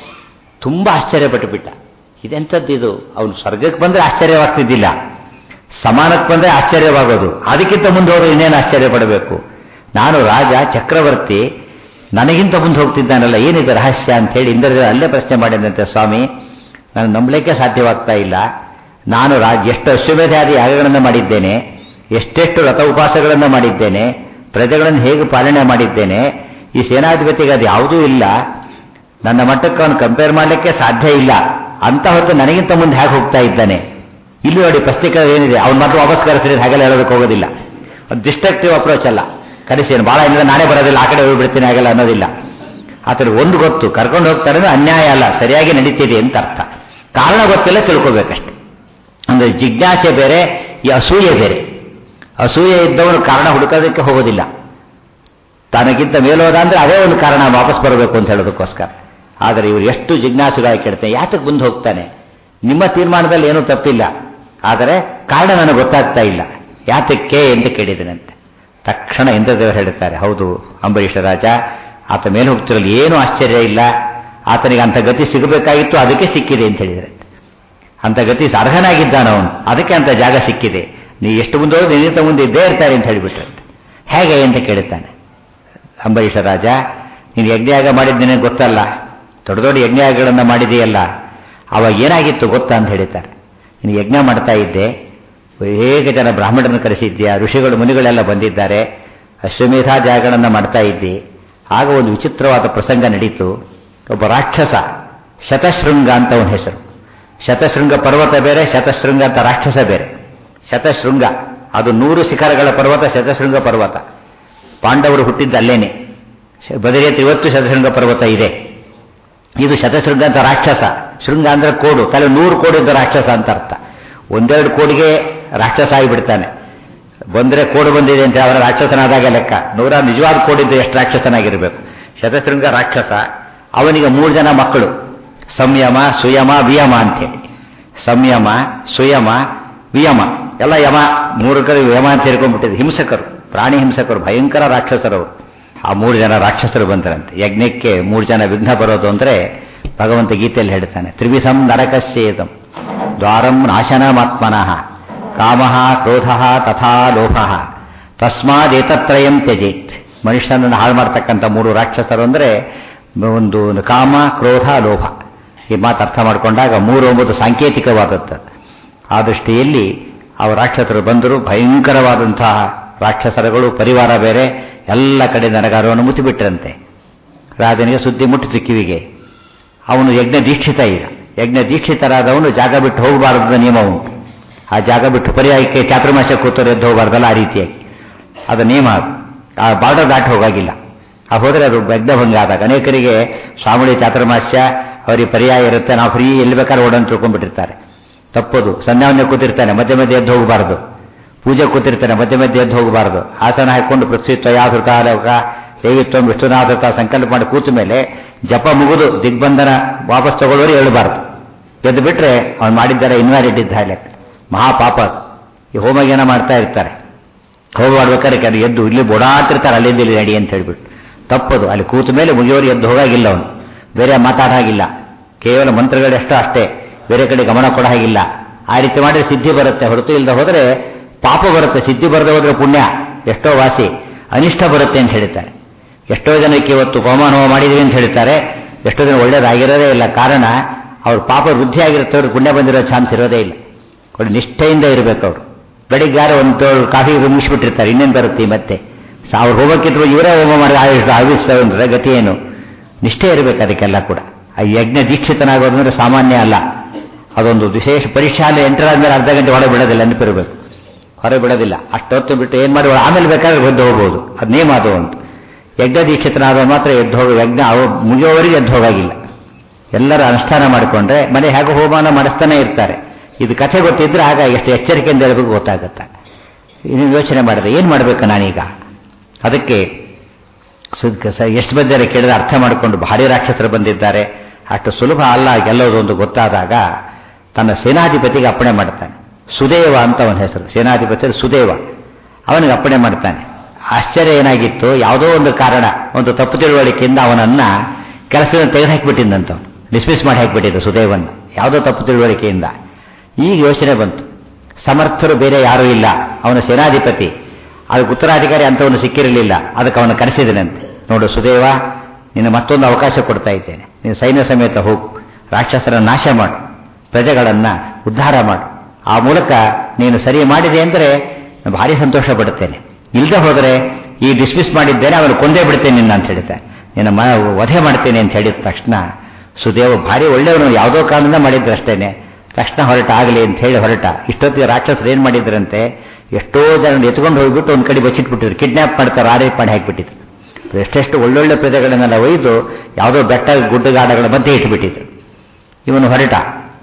ತುಂಬಾ ಆಶ್ಚರ್ಯಪಟ್ಟು ಬಿಟ್ಟ ಇದೆಂಥದ್ದು ಇದು ಅವನು ಸ್ವರ್ಗಕ್ಕೆ ಬಂದರೆ ಆಶ್ಚರ್ಯವಾಗ್ತಿದ್ದಿಲ್ಲ ಸಮಾನಕ್ಕೆ ಬಂದರೆ ಆಶ್ಚರ್ಯವಾಗೋದು ಅದಕ್ಕಿಂತ ಮುಂದೆ ಹೋದ್ರೆ ಇನ್ನೇನು ಆಶ್ಚರ್ಯ ಪಡಬೇಕು ನಾನು ರಾಜ ಚಕ್ರವರ್ತಿ ನನಗಿಂತ ಮುಂದೆ ಹೋಗ್ತಿದ್ದಾನಲ್ಲ ಏನಿದೆ ರಹಸ್ಯ ಅಂತ ಹೇಳಿ ಇಂದ್ರದೇವ ಅಲ್ಲೇ ಪ್ರಶ್ನೆ ಮಾಡಿದಂತೆ ಸ್ವಾಮಿ ನಾನು ನಂಬಲಿಕ್ಕೆ ಸಾಧ್ಯವಾಗ್ತಾ ಇಲ್ಲ ನಾನು ರಾಜ ಎಷ್ಟು ಅಶ್ವಮೇಧಾದಿ ಯಾಗಗಳನ್ನು ಮಾಡಿದ್ದೇನೆ ಎಷ್ಟೆಷ್ಟು ರಥ ಉಪವಾಸಗಳನ್ನು ಮಾಡಿದ್ದೇನೆ ಪ್ರಜೆಗಳನ್ನು ಹೇಗೆ ಪಾಲನೆ ಮಾಡಿದ್ದೇನೆ ಈ ಸೇನಾಧಿಪತಿಗೆ ಅದು ಯಾವುದೂ ಇಲ್ಲ ನನ್ನ ಮಟ್ಟಕ್ಕೆ ಅವನು ಕಂಪೇರ್ ಮಾಡಲಿಕ್ಕೆ ಸಾಧ್ಯ ಇಲ್ಲ ಅಂತ ಹೊತ್ತು ನನಗಿಂತ ಮುಂದೆ ಹೇಗೆ ಹೋಗ್ತಾ ಇದ್ದಾನೆ ಇಲ್ಲಿ ನೋಡಿ ಪ್ರಸ್ತಿಕ ಏನಿದೆ ಅವ್ನು ಮಾತ್ರ ವಾಪಸ್ ಕರೆಸಿದ್ರೆ ಹಾಗೆಲ್ಲ ಹೇಳೋದಕ್ಕೆ ಹೋಗೋದಿಲ್ಲ ಡಿಸ್ಟ್ರಕ್ಟಿವ್ ಅಪ್ರೋಚ್ ಅಲ್ಲ ಕರೆಸಿ ಭಾಳ ಇಲ್ಲ ನಾನೇ ಬರೋದಿಲ್ಲ ಆ ಕಡೆ ಹೋಗ್ಬಿಡ್ತೀನಿ ಹಾಗೆಲ್ಲ ಅನ್ನೋದಿಲ್ಲ ಆತರ ಒಂದು ಗೊತ್ತು ಕರ್ಕೊಂಡು ಹೋಗ್ತಾರೆ ಅಂದ್ರೆ ಅನ್ಯಾಯ ಅಲ್ಲ ಸರಿಯಾಗಿ ನಡೀತಿದೆ ಅಂತ ಅರ್ಥ ಕಾರಣ ಗೊತ್ತಿಲ್ಲ ತಿಳ್ಕೋಬೇಕಷ್ಟೆ ಅಂದ್ರೆ ಜಿಜ್ಞಾಸೆ ಬೇರೆ ಈ ಅಸೂಯೆ ಬೇರೆ ಅಸೂಯೆ ಇದ್ದವನು ಕಾರಣ ಹುಡುಕೋದಕ್ಕೆ ಹೋಗೋದಿಲ್ಲ ತನಗಿಂತ ಮೇಲೋದ ಅಂದ್ರೆ ಅದೇ ಒಂದು ಕಾರಣ ವಾಪಸ್ ಬರಬೇಕು ಅಂತ ಹೇಳೋದಕ್ಕೋಸ್ಕರ ಆದರೆ ಇವರು ಎಷ್ಟು ಜಿಜ್ಞಾಸುಗಾಗಿ ಕೇಳ್ತಾನೆ ಯಾತಕ್ಕೆ ಮುಂದೆ ಹೋಗ್ತಾನೆ ನಿಮ್ಮ ತೀರ್ಮಾನದಲ್ಲಿ ಏನೂ ತಪ್ಪಿಲ್ಲ ಆದರೆ ಕಾರಣ ನನಗೆ ಗೊತ್ತಾಗ್ತಾ ಇಲ್ಲ ಯಾತಕ್ಕೆ ಎಂದು ಕೇಳಿದನಂತೆ ತಕ್ಷಣ ಇಂದ್ರದೇವರು ಹೇಳ್ತಾರೆ ಹೌದು ಅಂಬರೀಷ ರಾಜ ಆತ ಮೇಲೆ ಹೋಗ್ತಿರಲು ಏನೂ ಆಶ್ಚರ್ಯ ಇಲ್ಲ ಆತನಿಗೆ ಅಂಥ ಗತಿ ಸಿಗಬೇಕಾಗಿತ್ತು ಅದಕ್ಕೆ ಸಿಕ್ಕಿದೆ ಅಂತ ಹೇಳಿದರೆ ಅಂಥ ಗತಿ ಅರ್ಹನಾಗಿದ್ದಾನ ಅವನು ಅದಕ್ಕೆ ಅಂತ ಜಾಗ ಸಿಕ್ಕಿದೆ ನೀ ಎಷ್ಟು ಮುಂದೆ ಹೋದ್ರೆ ನಿನ್ನಿಂದ ಮುಂದೆ ಇದ್ದೇ ಇರ್ತಾರೆ ಅಂತ ಹೇಳಿಬಿಟ್ರೆ ಹೇಗೆ ಅಂತ ಕೇಳುತ್ತಾನೆ ಅಂಬರೀಷ ರಾಜ ನೀನು ಯಜ್ಞಯಾಗ ಮಾಡಿದ್ದೇನೆ ಗೊತ್ತಲ್ಲ ದೊಡ್ಡ ದೊಡ್ಡ ಯಜ್ಞಯಾಗಗಳನ್ನು ಮಾಡಿದೆಯಲ್ಲ ಅವಾಗ ಏನಾಗಿತ್ತು ಗೊತ್ತಾ ಅಂತ ಹೇಳ್ತಾರೆ ನೀನು ಯಜ್ಞ ಮಾಡ್ತಾ ಇದ್ದೆ ಹೇಗೆ ಜನ ಬ್ರಾಹ್ಮಣರನ್ನು ಕರೆಸಿದ್ಯಾ ಋಷಿಗಳು ಮುನಿಗಳೆಲ್ಲ ಬಂದಿದ್ದಾರೆ ಅಶ್ವಮೇಧ ಜಾಗಗಳನ್ನು ಮಾಡ್ತಾ ಇದ್ದಿ ಆಗ ಒಂದು ವಿಚಿತ್ರವಾದ ಪ್ರಸಂಗ ನಡೀತು ಒಬ್ಬ ರಾಕ್ಷಸ ಶತಶೃಂಗ ಅಂತ ಅವನ ಹೆಸರು ಶತಶೃಂಗ ಪರ್ವತ ಬೇರೆ ಶತಶೃಂಗ ಅಂತ ರಾಕ್ಷಸ ಬೇರೆ ಶತಶೃಂಗ ಅದು ನೂರು ಶಿಖರಗಳ ಪರ್ವತ ಶತಶೃಂಗ ಪರ್ವತ ಪಾಂಡವರು ಹುಟ್ಟಿದ್ದ ಅಲ್ಲೇನೆ ಬದರಿಯತ್ತು ಇವತ್ತು ಶತಶೃಂಗ ಪರ್ವತ ಇದೆ ಇದು ಶತಶೃಂಗ ಅಂತ ರಾಕ್ಷಸ ಶೃಂಗ ಅಂದ್ರೆ ಕೋಡು ತಲೆ ನೂರು ಕೋಡಿದ್ದ ರಾಕ್ಷಸ ಅಂತ ಅರ್ಥ ಒಂದೆರಡು ಕೋಡಿಗೆ ರಾಕ್ಷಸ ಆಗಿಬಿಡ್ತಾನೆ ಬಂದ್ರೆ ಕೋಡು ಬಂದಿದೆ ಅಂತ ಅವರ ರಾಕ್ಷಸನಾದಾಗ ಲೆಕ್ಕ ನೂರ ನಿಜವಾದ ಕೋಡಿದ್ದು ಎಷ್ಟು ರಾಕ್ಷಸನಾಗಿರಬೇಕು ಶತಶೃಂಗ ರಾಕ್ಷಸ ಅವನಿಗೆ ಮೂರು ಜನ ಮಕ್ಕಳು ಸಂಯಮ ಸುಯಮ ವಿಯಮ ಅಂತೇಳಿ ಸಂಯಮ ಸುಯಮ ವಿಯಮ ಎಲ್ಲ ಯಮ ಮೂರಕರು ಯಮ ಅಂತ ಸೇರ್ಕೊಂಡ್ಬಿಟ್ಟಿದೆ ಹಿಂಸಕರು ಪ್ರಾಣಿ ಹಿಂಸಕರು ಭಯಂಕರ ರಾಕ್ಷಸರವರು ಆ ಮೂರು ಜನ ರಾಕ್ಷಸರು ಬಂದರಂತೆ ಯಜ್ಞಕ್ಕೆ ಮೂರು ಜನ ವಿಘ್ನ ಬರೋದು ಅಂದ್ರೆ ಭಗವಂತ ಗೀತೆಯಲ್ಲಿ ಹೇಳ್ತಾನೆ ತ್ರಿವಿಧಂ ನರಕಸ್ಯೇತಂ ದ್ವಾರಂ ನಾಶನಮಾತ್ಮನಃ ಕಾಮ ಕ್ರೋಧ ತಥಾ ಲೋಭ ತಸ್ಮಾದೇತತ್ರಯಂ ತ್ಯಜೇತ್ ಮನುಷ್ಯನನ್ನು ಹಾಳು ಮಾಡ್ತಕ್ಕಂಥ ಮೂರು ರಾಕ್ಷಸರು ಅಂದರೆ ಒಂದು ಕಾಮ ಕ್ರೋಧ ಲೋಭ ಈ ಮಾತು ಅರ್ಥ ಮಾಡಿಕೊಂಡಾಗ ಮೂರು ಒಂಬತ್ತು ಸಾಂಕೇತಿಕವಾದದ್ದು ಆ ದೃಷ್ಟಿಯಲ್ಲಿ ಅವ ರಾಕ್ಷಸರು ಬಂದರು ಭಯಂಕರವಾದಂತಹ ರಾಕ್ಷಸರುಗಳು ಪರಿವಾರ ಬೇರೆ ಎಲ್ಲ ಕಡೆ ನರಗಾರವನ್ನು ಮುತ್ತಿಬಿಟ್ರಂತೆ ರಾಜನಿಗೆ ಸುದ್ದಿ ಮುಟ್ಟಿತು ಕಿವಿಗೆ ಅವನು ಯಜ್ಞ ದೀಕ್ಷಿತ ಈಗ ಯಜ್ಞ ದೀಕ್ಷಿತರಾದವನು ಜಾಗ ಬಿಟ್ಟು ಹೋಗಬಾರದು ನಿಯಮ ಉಂಟು ಆ ಜಾಗ ಬಿಟ್ಟು ಪರ್ಯಾಯಕ್ಕೆ ಚಾತುರ್ಮಾಸ ಕೂತರು ಎದ್ದು ಹೋಗಬಾರ್ದಲ್ಲ ಆ ರೀತಿಯಾಗಿ ಅದು ನಿಯಮ ಅದು ಆ ಬಾರ್ಡರ್ ದಾಟಿ ಹೋಗಾಗಿಲ್ಲ ಆ ಹೋದರೆ ಅದು ಯಜ್ಞಭಂಗ ಆದಾಗ ಅನೇಕರಿಗೆ ಸ್ವಾಮಿಳಿ ಚಾತುರ್ಮಾಸ್ಯ ಅವರಿಗೆ ಪರ್ಯಾಯ ಇರುತ್ತೆ ನಾವು ಫ್ರೀ ಎಲ್ಲಿ ಬೇಕಾದ್ರೆ ಓಡೋನ್ ತಿಳ್ಕೊಂಡ್ಬಿಟ್ಟಿರ್ತಾರೆ ತಪ್ಪದು ಸಂಧ್ಯಾವನ್ನೇ ಕೂತಿರ್ತಾನೆ ಮಧ್ಯೆ ಮಧ್ಯೆ ಎದ್ದು ಹೋಗಬಾರ್ದು ಪೂಜೆ ಕೂತಿರ್ತಾನೆ ಮಧ್ಯೆ ಮಧ್ಯೆ ಎದ್ದು ಹೋಗಬಾರ್ದು ಆಸನ ಹಾಕೊಂಡು ಪೃಥ್ವಿತ್ವ ಯಾವೃತ ಲೋಕ ದೇವಿತ್ವ ವಿಷ್ಣುನಾಥತ ಸಂಕಲ್ಪ ಮಾಡಿ ಕೂತ ಮೇಲೆ ಜಪ ಮುಗಿದು ದಿಗ್ಬಂಧನ ವಾಪಸ್ ತಗೊಳ್ಳೋರು ಹೇಳಬಾರ್ದು ಎದ್ದು ಬಿಟ್ರೆ ಅವ್ನು ಮಾಡಿದ್ದಾರೆ ಇನ್ವ್ಯಾಲಿಡ್ ಇದ್ದ ಲೆಕ್ಕ ಮಹಾಪಾಪ ಅದು ಈ ಹೋಮಗೇನ ಮಾಡ್ತಾ ಇರ್ತಾರೆ ಹೋಮ ಮಾಡ್ಬೇಕಾದ್ರೆ ಕೆಲವು ಎದ್ದು ಇಲ್ಲಿ ಓಡಾಡ್ತಿರ್ತಾರೆ ಅಲ್ಲಿಂದ ಇಲ್ಲಿ ನಡಿ ಅಂತ ಹೇಳ್ಬಿಟ್ಟು ತಪ್ಪದು ಅಲ್ಲಿ ಕೂತ ಮೇಲೆ ಮುಗಿಯೋರು ಎದ್ದು ಹೋಗಾಗಿಲ್ಲ ಅವನು ಬೇರೆ ಮಾತಾಡಾಗಿಲ್ಲ ಕೇವಲ ಮಂತ್ರಗಳಷ್ಟೋ ಅಷ್ಟೇ ಬೇರೆ ಕಡೆ ಗಮನ ಕೊಡ ಹಾಗಿಲ್ಲ ಆ ರೀತಿ ಮಾಡಿದ್ರೆ ಸಿದ್ಧಿ ಬರುತ್ತೆ ಹೊರತು ಇಲ್ಲದೆ ಹೋದರೆ ಪಾಪ ಬರುತ್ತೆ ಸಿದ್ಧಿ ಬರದೆ ಹೋದ್ರೆ ಪುಣ್ಯ ಎಷ್ಟೋ ವಾಸಿ ಅನಿಷ್ಟ ಬರುತ್ತೆ ಅಂತ ಹೇಳ್ತಾರೆ ಎಷ್ಟೋ ಜನಕ್ಕೆ ಇವತ್ತು ಹೋಮಾನ ಹೋಮ ಮಾಡಿದೀವಿ ಅಂತ ಹೇಳ್ತಾರೆ ಎಷ್ಟೋ ಜನ ಒಳ್ಳೇದಾಗಿರೋದೇ ಇಲ್ಲ ಕಾರಣ ಅವ್ರ ಪಾಪ ವೃದ್ಧಿ ಆಗಿರುತ್ತೆ ಅವ್ರಿಗೆ ಪುಣ್ಯ ಬಂದಿರೋ ಚಾನ್ಸ್ ಇರೋದೇ ಇಲ್ಲ ಅವ್ರು ನಿಷ್ಠೆಯಿಂದ ಇರಬೇಕು ಅವರು ಬೆಳಿಗ್ಗೆ ಒಂದು ಕಾಫಿ ಮುಗಿಸ್ಬಿಟ್ಟಿರ್ತಾರೆ ಇನ್ನೇನು ಬರುತ್ತೆ ಮತ್ತೆ ಅವ್ರು ಹೋಗೋಕ್ಕಿಂತ ಇವರೇ ಹೋಮ ಮಾಡಿ ಆವಿಸ್ತಂದ್ರೆ ಗತಿ ಏನು ನಿಷ್ಠೆ ಇರಬೇಕು ಅದಕ್ಕೆಲ್ಲ ಕೂಡ ಆ ಯಜ್ಞ ದೀಕ್ಷಿತನಾಗೋದು ಅಂದ್ರೆ ಸಾಮಾನ್ಯ ಅಲ್ಲ ಅದೊಂದು ವಿಶೇಷ ಪರೀಕ್ಷೆ ಅಲ್ಲಿ ಎಂಟರಾದ್ಮೇಲೆ ಅರ್ಧ ಗಂಟೆ ಹೊರಗೆ ಬಿಡೋದಿಲ್ಲ ನೆನಪಿರಬೇಕು ಹೊರಗೆ ಬಿಡೋದಿಲ್ಲ ಅಷ್ಟೊತ್ತು ಬಿಟ್ಟು ಏನು ಮಾಡಿ ಆಮೇಲೆ ಬೇಕಾದ್ರೆ ಎದ್ದು ಹೋಗ್ಬೋದು ಅದು ನೇಮ ಅದು ಅಂತ ಯಜ್ಞ ದೀಕ್ಷಿತನಾದ ಮಾತ್ರ ಎದ್ದು ಹೋಗೋ ಯಜ್ಞ ಅವು ಮುಗಿಯೋವರೆಗೆ ಎದ್ದು ಹೋಗಾಗಿಲ್ಲ ಎಲ್ಲರೂ ಅನುಷ್ಠಾನ ಮಾಡಿಕೊಂಡ್ರೆ ಮನೆ ಹೇಗೆ ಹೋಮಾನ ಮಾಡಿಸ್ತಾನೆ ಇರ್ತಾರೆ ಇದು ಕಥೆ ಗೊತ್ತಿದ್ರೆ ಆಗ ಎಷ್ಟು ಎಚ್ಚರಿಕೆಯಿಂದ ಇರಬೇಕು ಗೊತ್ತಾಗುತ್ತೆ ಇನ್ನು ಯೋಚನೆ ಮಾಡಿದೆ ಏನು ಮಾಡಬೇಕು ನಾನೀಗ ಅದಕ್ಕೆ ಎಷ್ಟು ಬಂದರೆ ಕೇಳಿದ್ರೆ ಅರ್ಥ ಮಾಡಿಕೊಂಡು ಭಾರಿ ರಾಕ್ಷಸರು ಬಂದಿದ್ದಾರೆ ಅಷ್ಟು ಸುಲಭ ಅಲ್ಲ ಗೆಲ್ಲೋದು ಒಂದು ಗೊತ್ತಾದಾಗ ತನ್ನ ಸೇನಾಧಿಪತಿಗೆ ಅಪ್ಪಣೆ ಮಾಡ್ತಾನೆ ಸುದೇವ ಅಂತ ಅವನ ಹೆಸರು ಸೇನಾಧಿಪತಿ ಸುದೇವ ಅವನಿಗೆ ಅಪ್ಪಣೆ ಮಾಡ್ತಾನೆ ಆಶ್ಚರ್ಯ ಏನಾಗಿತ್ತು ಯಾವುದೋ ಒಂದು ಕಾರಣ ಒಂದು ತಪ್ಪು ತಿಳುವಳಿಕೆಯಿಂದ ಅವನನ್ನ ಕೆಲಸದಿಂದ ತೆಗೆದು ಹಾಕಿಬಿಟ್ಟಿದ್ದಂತ ಡಿಸ್ಮಿಸ್ ಮಾಡಿ ಹಾಕಿಬಿಟ್ಟಿದ್ದ ಸುದೇವನ್ನ ಯಾವುದೋ ತಪ್ಪು ತಿಳುವಳಿಕೆಯಿಂದ ಈಗ ಯೋಚನೆ ಬಂತು ಸಮರ್ಥರು ಬೇರೆ ಯಾರೂ ಇಲ್ಲ ಅವನ ಸೇನಾಧಿಪತಿ ಅದಕ್ಕೆ ಉತ್ತರಾಧಿಕಾರಿ ಅಂತವನು ಸಿಕ್ಕಿರಲಿಲ್ಲ ಅದಕ್ಕೆ ಅವನು ಕರೆಸಿದನಂತೆ ನೋಡು ಸುದೇವ ನಿನ್ನ ಮತ್ತೊಂದು ಅವಕಾಶ ಕೊಡ್ತಾ ಇದ್ದೇನೆ ನೀನು ಸೈನ್ಯ ಸಮೇತ ಹೋಗು ರಾಕ್ಷಸರ ನಾಶ ಮಾಡು ಪ್ರಜೆಗಳನ್ನ ಉದ್ಧಾರ ಮಾಡು ಆ ಮೂಲಕ ನೀನು ಸರಿ ಮಾಡಿದೆ ಅಂದರೆ ಭಾರಿ ಸಂತೋಷ ಪಡುತ್ತೇನೆ ಇಲ್ಲದೆ ಹೋದರೆ ಈ ಡಿಸ್ಮಿಸ್ ಮಾಡಿದ್ದೇನೆ ಅವನು ಕೊಂದೇ ಬಿಡ್ತೇನೆ ನಿನ್ನ ಅಂತ ಹೇಳ್ತಾರೆ ನಿನ್ನ ಮ ವಧೆ ಮಾಡ್ತೇನೆ ಅಂತ ಹೇಳಿದ ತಕ್ಷಣ ಸುದೇವ ಭಾರಿ ಒಳ್ಳೆಯವನು ಯಾವುದೋ ಕಾರಣದಿಂದ ಮಾಡಿದ್ರು ಅಷ್ಟೇನೆ ತಕ್ಷಣ ಹೊರಟ ಆಗಲಿ ಅಂತ ಹೇಳಿ ಹೊರಟ ಇಷ್ಟೊತ್ತಿಗೆ ರಾಕ್ಷಸರು ಏನು ಮಾಡಿದ್ರಂತೆ ಎಷ್ಟೋ ಜನ ಎತ್ಕೊಂಡು ಹೋಗ್ಬಿಟ್ಟು ಒಂದು ಕಡೆ ಬಚ್ಚಿಟ್ಬಿಟ್ಟಿದ್ರು ಕಿಡ್ನಾಪ್ ಮಾಡ್ತಾರೆ ಆರೇಟ್ ಮಾಡಿ ಹಾಕಿಬಿಟ್ಟಿದ್ರು ಎಷ್ಟೆಷ್ಟು ಒಳ್ಳೊಳ್ಳೆ ಪ್ರಜೆಗಳನ್ನೆಲ್ಲ ಒಯ್ದು ಯಾವುದೋ ಬೆಟ್ಟ ಗುಡ್ಡಗಾಡಗಳ ಮಧ್ಯೆ ಇಟ್ಟುಬಿಟ್ಟಿದ್ರು ಇವನು ಹೊರಟ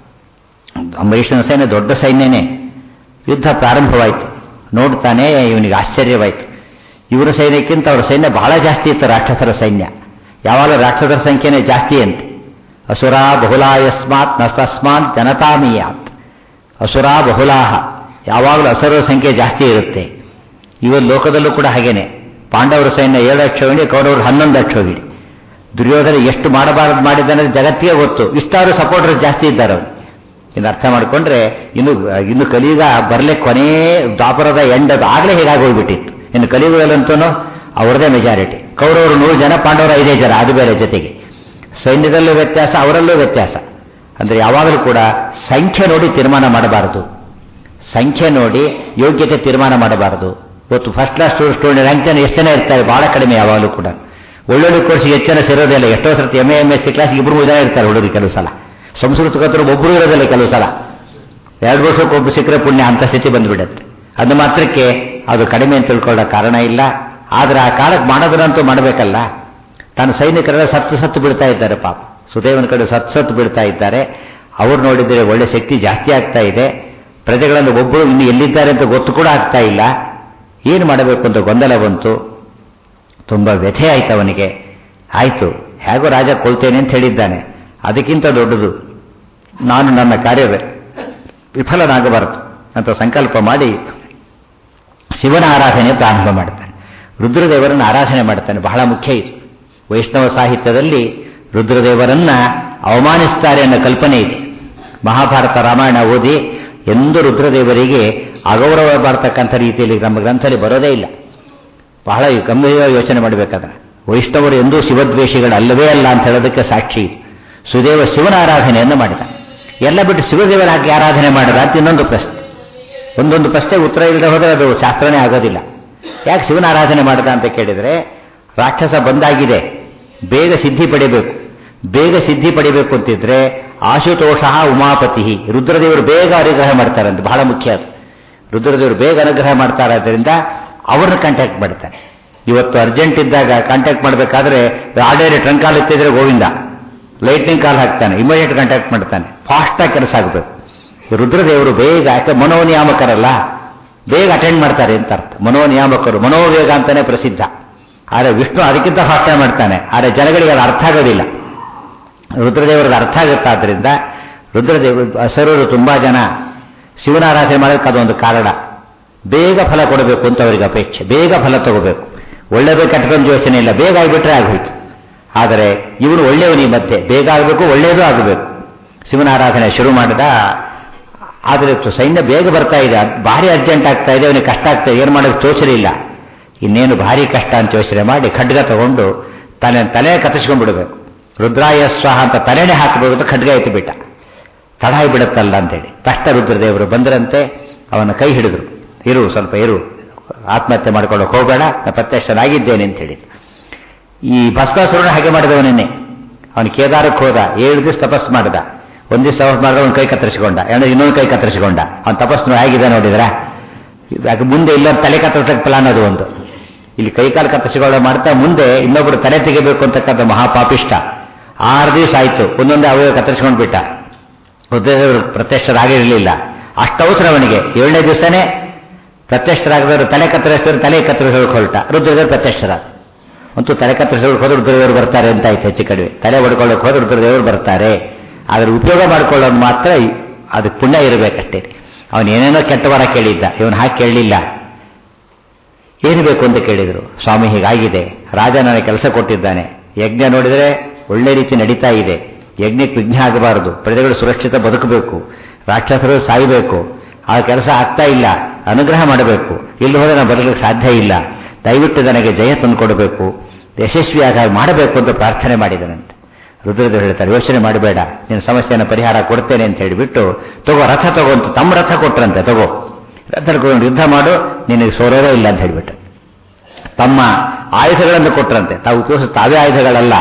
ಅಂಬರೀಷನ ಸೈನ್ಯ ದೊಡ್ಡ ಸೈನ್ಯನೇ ಯುದ್ಧ ಪ್ರಾರಂಭವಾಯಿತು ನೋಡ್ತಾನೆ ಇವನಿಗೆ ಆಶ್ಚರ್ಯವಾಯಿತು ಇವರ ಸೈನ್ಯಕ್ಕಿಂತ ಅವರ ಸೈನ್ಯ ಬಹಳ ಜಾಸ್ತಿ ಇತ್ತು ರಾಕ್ಷಸರ ಸೈನ್ಯ ಯಾವಾಗ ರಾಕ್ಷಸರ ಸಂಖ್ಯೆನೇ ಜಾಸ್ತಿ ಅಂತೆ ಅಸುರ ಬಹುಲಾ ಯಸ್ಮಾತ್ ನ ತಸ್ಮಾತ್ ಜನತಾಮೀಯಾತ್ ಅಸುರ ಬಹುಲಾಹ ಯಾವಾಗಲೂ ಅಸುರರ ಸಂಖ್ಯೆ ಜಾಸ್ತಿ ಇರುತ್ತೆ ಇವತ್ತು ಲೋಕದಲ್ಲೂ ಕೂಡ ಹಾಗೇನೆ ಪಾಂಡವರ ಸೈನ್ಯ ಏಳು ಲಕ್ಷ ಹೋಗಿ ಕೌರವರು ಹನ್ನೊಂದು ಲಕ್ಷ ಹೋಗಿ ದುರ್ಯೋಧನ ಎಷ್ಟು ಮಾಡಬಾರದು ಮಾಡಿದ್ದಾನೆ ಜಗತ್ತಿಗೆ ಗೊತ್ತು ಇಷ್ಟಾದ್ರೂ ಸಪೋರ್ಟರ್ಸ್ ಜಾಸ್ತಿ ಇದ್ದಾರೆ ಅವರು ಇನ್ನು ಅರ್ಥ ಮಾಡಿಕೊಂಡ್ರೆ ಇನ್ನು ಇನ್ನು ಕಲಿಯುಗ ಬರಲೆ ಕೊನೇ ದ್ವಾಪರದ ಎಂಡ್ ಅದು ಆಗಲೇ ಹೀಗಾಗಿ ಹೋಗ್ಬಿಟ್ಟಿತ್ತು ಇನ್ನು ಕಲಿಯುಗದಲ್ಲಂತೂ ಅವರದೇ ಮೆಜಾರಿಟಿ ಕೌರವರು ನೂರು ಜನ ಪಾಂಡವರು ಐದೇ ಜನ ಅದು ಬೇರೆ ಜೊತೆಗೆ ಸೈನ್ಯದಲ್ಲೂ ವ್ಯತ್ಯಾಸ ಅವರಲ್ಲೂ ವ್ಯತ್ಯಾಸ ಅಂದರೆ ಯಾವಾಗಲೂ ಕೂಡ ಸಂಖ್ಯೆ ನೋಡಿ ತೀರ್ಮಾನ ಮಾಡಬಾರದು ಸಂಖ್ಯೆ ನೋಡಿ ಯೋಗ್ಯತೆ ತೀರ್ಮಾನ ಮಾಡಬಾರದು ಇವತ್ತು ಫಸ್ಟ್ ಕ್ಲಾಸ್ ಸ್ಟೂಡೆಂಟ್ ರ್ಯಾಂಕ್ ಜನ ಎಷ್ಟು ಜನ ಇರ್ತಾರೆ ಬಹಳ ಕಡಿಮೆ ಯಾವಾಗಲೂ ಕೂಡ ಒಳ್ಳೊಳ್ಳೆ ಕೋರ್ಸಿಗೆ ಹೆಚ್ಚು ಜನ ಸೇರೋದಿಲ್ಲ ಎಷ್ಟೋ ಸರ್ತಿ M M S C class ಇಬ್ಬರು ಮೂರು ಜನ ಇರ್ತಾರೆ ಹುಡುಗರು ಕೆಲವು ಸಲ ಸಂಸ್ಕೃತಕರ್ತರು ಒಬ್ಬರು ಇರೋದಿಲ್ಲ ಕೆಲವು ಸಲ ಎರಡು ವರ್ಷಕ್ಕೆ ಒಬ್ಬರು ಸಿಕ್ಕರೆ ಪುಣ್ಯ ಅಂತ ಸ್ಥಿತಿ ಬಂದ್ಬಿಡುತ್ತೆ ಅದು ಮಾತ್ರಕ್ಕೆ ಅದು ಕಡಿಮೆ ಅಂತ ತಿಳ್ಕೊಳ್ಳೋ ಕಾರಣ ಇಲ್ಲ ಆದರೆ ಆ ಕಾಲಕ್ಕೆ ಮಾಡೋದನ್ನಂತೂ ಮಾಡಬೇಕಲ್ಲ ತಾನು ಸೈನಿಕರೆಲ್ಲ ಸತ್ತು ಸತ್ತು ಬಿಡ್ತಾ ಇದ್ದಾರೆ ಪಾಪ ಸುದೇವನ ಕಡೆ ಸತ್ತು ಸತ್ತು ಬಿಡ್ತಾ ಇದ್ದಾರೆ ಅವ್ರು ನೋಡಿದರೆ ಒಳ್ಳೆ ಶಕ್ತಿ ಜಾಸ್ತಿ ಆಗ್ತಾ ಇದೆ ಪ್ರಜೆಗಳನ್ನು ಒಬ್ಬರು ಇನ್ನು ಎಲ್ಲಿದ್ದಾರೆ ಅಂತ ಗೊತ್ತು ಕೂಡ ಆಗ್ತಾ ಇಲ್ಲ ಏನು ಮಾಡಬೇಕು ಅಂತ ಗೊಂದಲ ಬಂತು ತುಂಬ ವ್ಯಥೆ ಆಯ್ತು ಅವನಿಗೆ ಆಯಿತು ಹೇಗೋ ರಾಜ ಕೊಳ್ತೇನೆ ಅಂತ ಹೇಳಿದ್ದಾನೆ ಅದಕ್ಕಿಂತ ದೊಡ್ಡದು ನಾನು ನನ್ನ ಕಾರ್ಯ ವಿಫಲನಾಗಬಾರದು ಅಂತ ಸಂಕಲ್ಪ ಮಾಡಿ ಶಿವನ ಆರಾಧನೆ ಪ್ರಾರಂಭ ಮಾಡ್ತಾನೆ ರುದ್ರದೇವರನ್ನು ಆರಾಧನೆ ಮಾಡ್ತಾನೆ ಬಹಳ ಮುಖ್ಯ ಇದು ವೈಷ್ಣವ ಸಾಹಿತ್ಯದಲ್ಲಿ ರುದ್ರದೇವರನ್ನ ಅವಮಾನಿಸ್ತಾರೆ ಅನ್ನೋ ಕಲ್ಪನೆ ಇದೆ ಮಹಾಭಾರತ ರಾಮಾಯಣ ಓದಿ ಎಂದೂ ರುದ್ರದೇವರಿಗೆ ಅಗೌರವ ಬರ್ತಕ್ಕಂಥ ರೀತಿಯಲ್ಲಿ ನಮ್ಮ ಗ್ರಂಥದಲ್ಲಿ ಬರೋದೇ ಇಲ್ಲ ಬಹಳ ಗಂಭೀರವಾಗಿ ಯೋಚನೆ ಮಾಡಬೇಕಾದ್ರೆ ವೈಷ್ಣವರು ಎಂದೂ ಶಿವದ್ವೇಷಿಗಳು ಅಲ್ಲವೇ ಅಲ್ಲ ಅಂತ ಹೇಳೋದಕ್ಕೆ ಸಾಕ್ಷಿ ಸುದೇವ ಶಿವನ ಆರಾಧನೆಯನ್ನು ಮಾಡಿದ ಎಲ್ಲ ಬಿಟ್ಟು ಶಿವದೇವರ ಹಾಕಿ ಆರಾಧನೆ ಮಾಡಿದ ಅಂತ ಇನ್ನೊಂದು ಪ್ರಶ್ನೆ ಒಂದೊಂದು ಪ್ರಶ್ನೆ ಉತ್ತರ ಇಲ್ಲದೆ ಹೋದರೆ ಅದು ಶಾಸ್ತ್ರನೇ ಆಗೋದಿಲ್ಲ ಯಾಕೆ ಶಿವನ ಆರಾಧನೆ ಮಾಡಿದ ಅಂತ ಕೇಳಿದರೆ ರಾಕ್ಷಸ ಬಂದಾಗಿದೆ ಬೇಗ ಸಿದ್ಧಿ ಪಡಿಬೇಕು ಬೇಗ ಸಿದ್ಧಿ ಪಡಿಬೇಕು ಅಂತಿದ್ರೆ ಆಶುತೋಷ ಉಮಾಪತಿ ರುದ್ರದೇವರು ಬೇಗ ಅನುಗ್ರಹ ಮಾಡ್ತಾರಂತೆ ಬಹಳ ಮುಖ್ಯ ಅದು ರುದ್ರದೇವರು ಬೇಗ ಅನುಗ್ರಹ ಮಾಡ್ತಾರಾದ್ರಿಂದ ಅವ್ರನ್ನ ಕಾಂಟ್ಯಾಕ್ಟ್ ಮಾಡ್ತಾನೆ ಇವತ್ತು ಅರ್ಜೆಂಟ್ ಇದ್ದಾಗ ಕಾಂಟ್ಯಾಕ್ಟ್ ಮಾಡಬೇಕಾದ್ರೆ ಆರ್ಡರ್ ಟ್ರಂಕ್ ಕಾಲ್ ಎತ್ತಿದ್ರೆ ಗೋವಿಂದ ಲೈಟ್ನಿಂಗ್ ಕಾಲ್ ಹಾಕ್ತಾನೆ ಇಮಿಡಿಯೇಟ್ ಕಾಂಟ್ಯಾಕ್ಟ್ ಮಾಡ್ತಾನೆ ಫಾಸ್ಟಾಗಿ ಕೆಲಸ ಆಗಬೇಕು ರುದ್ರದೇವರು ಬೇಗ ಯಾಕೆ ಮನೋನಿಯಾಮಕರಲ್ಲ ಬೇಗ ಅಟೆಂಡ್ ಮಾಡ್ತಾರೆ ಅಂತ ಅರ್ಥ ಮನೋನಿಯಾಮಕರು ಮನೋವೇಗ ಅಂತಾನೆ ಪ್ರಸಿದ್ಧ ಆದರೆ ವಿಷ್ಣು ಅದಕ್ಕಿಂತ ಫಾಸ್ಟಾಗಿ ಮಾಡ್ತಾನೆ ಆದರೆ ಜನಗಳಿಗೆ ಅದು ಅರ್ಥ ಆಗೋದಿಲ್ಲ ರುದ್ರದೇವರಿಗೆ ಅರ್ಥ ಆಗುತ್ತಾದ್ರಿಂದ ರುದ್ರದೇವ ಅಸರರು ತುಂಬಾ ಜನ ಶಿವನ ಆರಾಧನೆ ಮಾಡೋದಕ್ಕೆ ಅದೊಂದು ಕಾರಣ ಬೇಗ ಫಲ ಕೊಡಬೇಕು ಅಂತ ಅವರಿಗೆ ಅಪೇಕ್ಷೆ ಬೇಗ ಫಲ ತಗೋಬೇಕು ಒಳ್ಳೆಯದು ಕೆಟ್ಟದೊಂದು ಯೋಚನೆ ಇಲ್ಲ ಬೇಗ ಆಗಿಬಿಟ್ರೆ ಆಗೋಯ್ತು ಆದರೆ ಇವನು ಒಳ್ಳೆಯವನು ಈ ಮಧ್ಯೆ ಬೇಗ ಆಗಬೇಕು ಒಳ್ಳೆಯದು ಆಗಬೇಕು ಶಿವನ ಆರಾಧನೆ ಶುರು ಮಾಡಿದ ಆದರೆ ಸೈನ್ಯ ಬೇಗ ಬರ್ತಾ ಇದೆ ಭಾರಿ ಅರ್ಜೆಂಟ್ ಆಗ್ತಾ ಇದೆ ಅವನಿಗೆ ಕಷ್ಟ ಆಗ್ತಾ ಇದೆ ಏನು ಮಾಡೋದು ತೋಚಲಿಲ್ಲ ಇನ್ನೇನು ಭಾರಿ ಕಷ್ಟ ಅಂತ ಯೋಚನೆ ಮಾಡಿ ಖಡ್ಗ ತಗೊಂಡು ತಲೆ ತಲೆ ಕತ್ತಿಸ್ಕೊಂಡ್ಬಿಡ್ಬೇಕು ರುದ್ರಾಯ ಸ್ವಾಹ ಅಂತ ತಲೆನೇ ಹಾಕಬೇಕು ಅಂತ ಖಡ್ಗ ಎತ್ತಿ ಬಿಟ್ಟ ತಡ ಬಿಡುತ್ತಲ್ಲ ಅಂತೇಳಿ ತಕ್ಷಣ ರುದ್ರದೇವರು ಬಂದರಂತೆ ಅವನ ಕೈ ಹಿಡಿದ್ರು ಇರು ಸ್ವಲ್ಪ ಇರು ಆತ್ಮಹತ್ಯೆ ಮಾಡ್ಕೊಳ್ಳೋಕೆ ಹೋಗಬೇಡ ನಾನು ಪ್ರತ್ಯಕ್ಷನಾಗಿದ್ದೇನೆ ಅಂತ ಹೇಳಿ ಈ ಭಸ್ಮಾಸುರನ ಹಾಗೆ ಮಾಡಿದವನೇನೆ ಅವನು ಕೇದಾರಕ್ಕೆ ಹೋದ ಏಳು ದಿವಸ ತಪಸ್ ಮಾಡಿದ ಒಂದ್ ದಿವಸ ತಪಸ್ ಮಾಡಿದ ಒಂದು ಕೈ ಕತ್ತರಿಸಿಕೊಂಡ ಎರಡು ಇನ್ನೊಂದು ಕೈ ಕತ್ತರಿಸಿಕೊಂಡ ಅವನ ತಪಸ್ಸು ಹೇಗಿದೆ ನೋಡಿದ್ರ ಯಾಕೆ ಮುಂದೆ ಇಲ್ಲೊಂದು ತಲೆ ಕತ್ತರಿಸಕ್ಕೆ ಪ್ಲಾನ್ ಅದು ಒಂದು ಇಲ್ಲಿ ಕೈಕಾಲು ಕತ್ತರಿಸಿಕೊಳ್ಳೋ ಮಾಡ್ತಾ ಮುಂದೆ ಇನ್ನೊಬ್ಬರು ತಲೆ ತೆಗಿಬೇಕು ಅಂತಕ್ಕಂಥ ಮಹಾಪಾಪಿಷ್ಟ ಆರು ದಿವಸ ಆಯ್ತು ಒಂದೊಂದೇ ಅವಯವ ಕತ್ತರಿಸ್ಕೊಂಡು ಬಿಟ್ಟ ರುದ್ರದೇವರು ಪ್ರತ್ಯಕ್ಷರಾಗಿರಲಿಲ್ಲ ಅಷ್ಟು ಅವಸರ ಅವನಿಗೆ ಏಳನೇ ದಿವಸನೇ ಪ್ರತ್ಯಕ್ಷರಾಗದವರು ತಲೆ ಕತ್ತರಿಸಿದವರು ತಲೆ ಕತ್ತರಿಸೋಕೆ ಹೊರಟ ರುದ್ರದೇವರು ಪ್ರತ್ಯಕ್ಷರಾದ ಅಂತೂ ತಲೆ ಕತ್ತರಿಸೋಕೆ ಹೋದ್ರೆ ರುದ್ರದೇವರು ಬರ್ತಾರೆ ಅಂತ ಆಯ್ತು ಹೆಚ್ಚು ಕಡಿಮೆ ತಲೆ ಹೊಡ್ಕೊಳ್ಳೋಕೆ ಹೋದ್ರೆ ರುದ್ರದೇವರು ಬರ್ತಾರೆ ಆದರೆ ಉಪಯೋಗ ಮಾಡ್ಕೊಳ್ಳೋದು ಮಾತ್ರ ಅದಕ್ಕೆ ಪುಣ್ಯ ಇರಬೇಕಷ್ಟೇ ಅವನು ಏನೇನೋ ಕೆಟ್ಟ ವರ ಕೇಳಿದ್ದ ಇವನು ಹಾಗೆ ಕೇಳಲಿಲ್ಲ ಏನು ಬೇಕು ಅಂತ ಕೇಳಿದರು ಸ್ವಾಮಿ ಹೀಗಾಗಿದೆ ರಾಜ ನನಗೆ ಕೆಲಸ ಕೊಟ್ಟಿದ್ದಾನೆ ಯಜ್ಞ ನೋಡಿದರೆ ಒಳ್ಳೆ ರೀತಿ ನಡೀತಾ ಇದೆ ಯಜ್ಞಕ್ಕೆ ವಿಘ್ನ ಆಗಬಾರದು ಪ್ರಜೆಗಳು ಸುರಕ್ಷಿತ ಬದುಕಬೇಕು ರಾಕ್ಷಸರು ಸಾಯಬೇಕು ಆ ಕೆಲಸ ಆಗ್ತಾ ಇಲ್ಲ ಅನುಗ್ರಹ ಮಾಡಬೇಕು ಇಲ್ಲಿ ಹೋದರೆ ನಾನು ಬರಲಿಕ್ಕೆ ಸಾಧ್ಯ ಇಲ್ಲ ದಯವಿಟ್ಟು ನನಗೆ ಜಯ ತಂದುಕೊಡಬೇಕು ಯಶಸ್ವಿಯಾಗಿ ಮಾಡಬೇಕು ಅಂತ ಪ್ರಾರ್ಥನೆ ಮಾಡಿದನಂತೆ ರುದ್ರದೇವರು ಹೇಳ್ತಾರೆ ಯೋಚನೆ ಮಾಡಬೇಡ ನಿನ್ನ ಸಮಸ್ಯೆಯನ್ನು ಪರಿಹಾರ ಕೊಡ್ತೇನೆ ಅಂತ ಹೇಳಿಬಿಟ್ಟು ತಗೋ ರಥ ತಗೋ ಅಂತ ತಮ್ಮ ರಥ ಕೊಟ್ರಂತೆ ತಗೋ ರಥ ತಗೊಂಡು ಯುದ್ಧ ಮಾಡು ನಿನಗೆ ಸೋರೋದೇ ಇಲ್ಲ ಅಂತ ಹೇಳಿಬಿಟ್ಟು ತಮ್ಮ ಆಯುಧಗಳನ್ನು ಕೊಟ್ರಂತೆ ತಾವು ಉಪಯೋಗಿಸ ತಾವೇ ಆಯುಧಗಳಲ್ಲ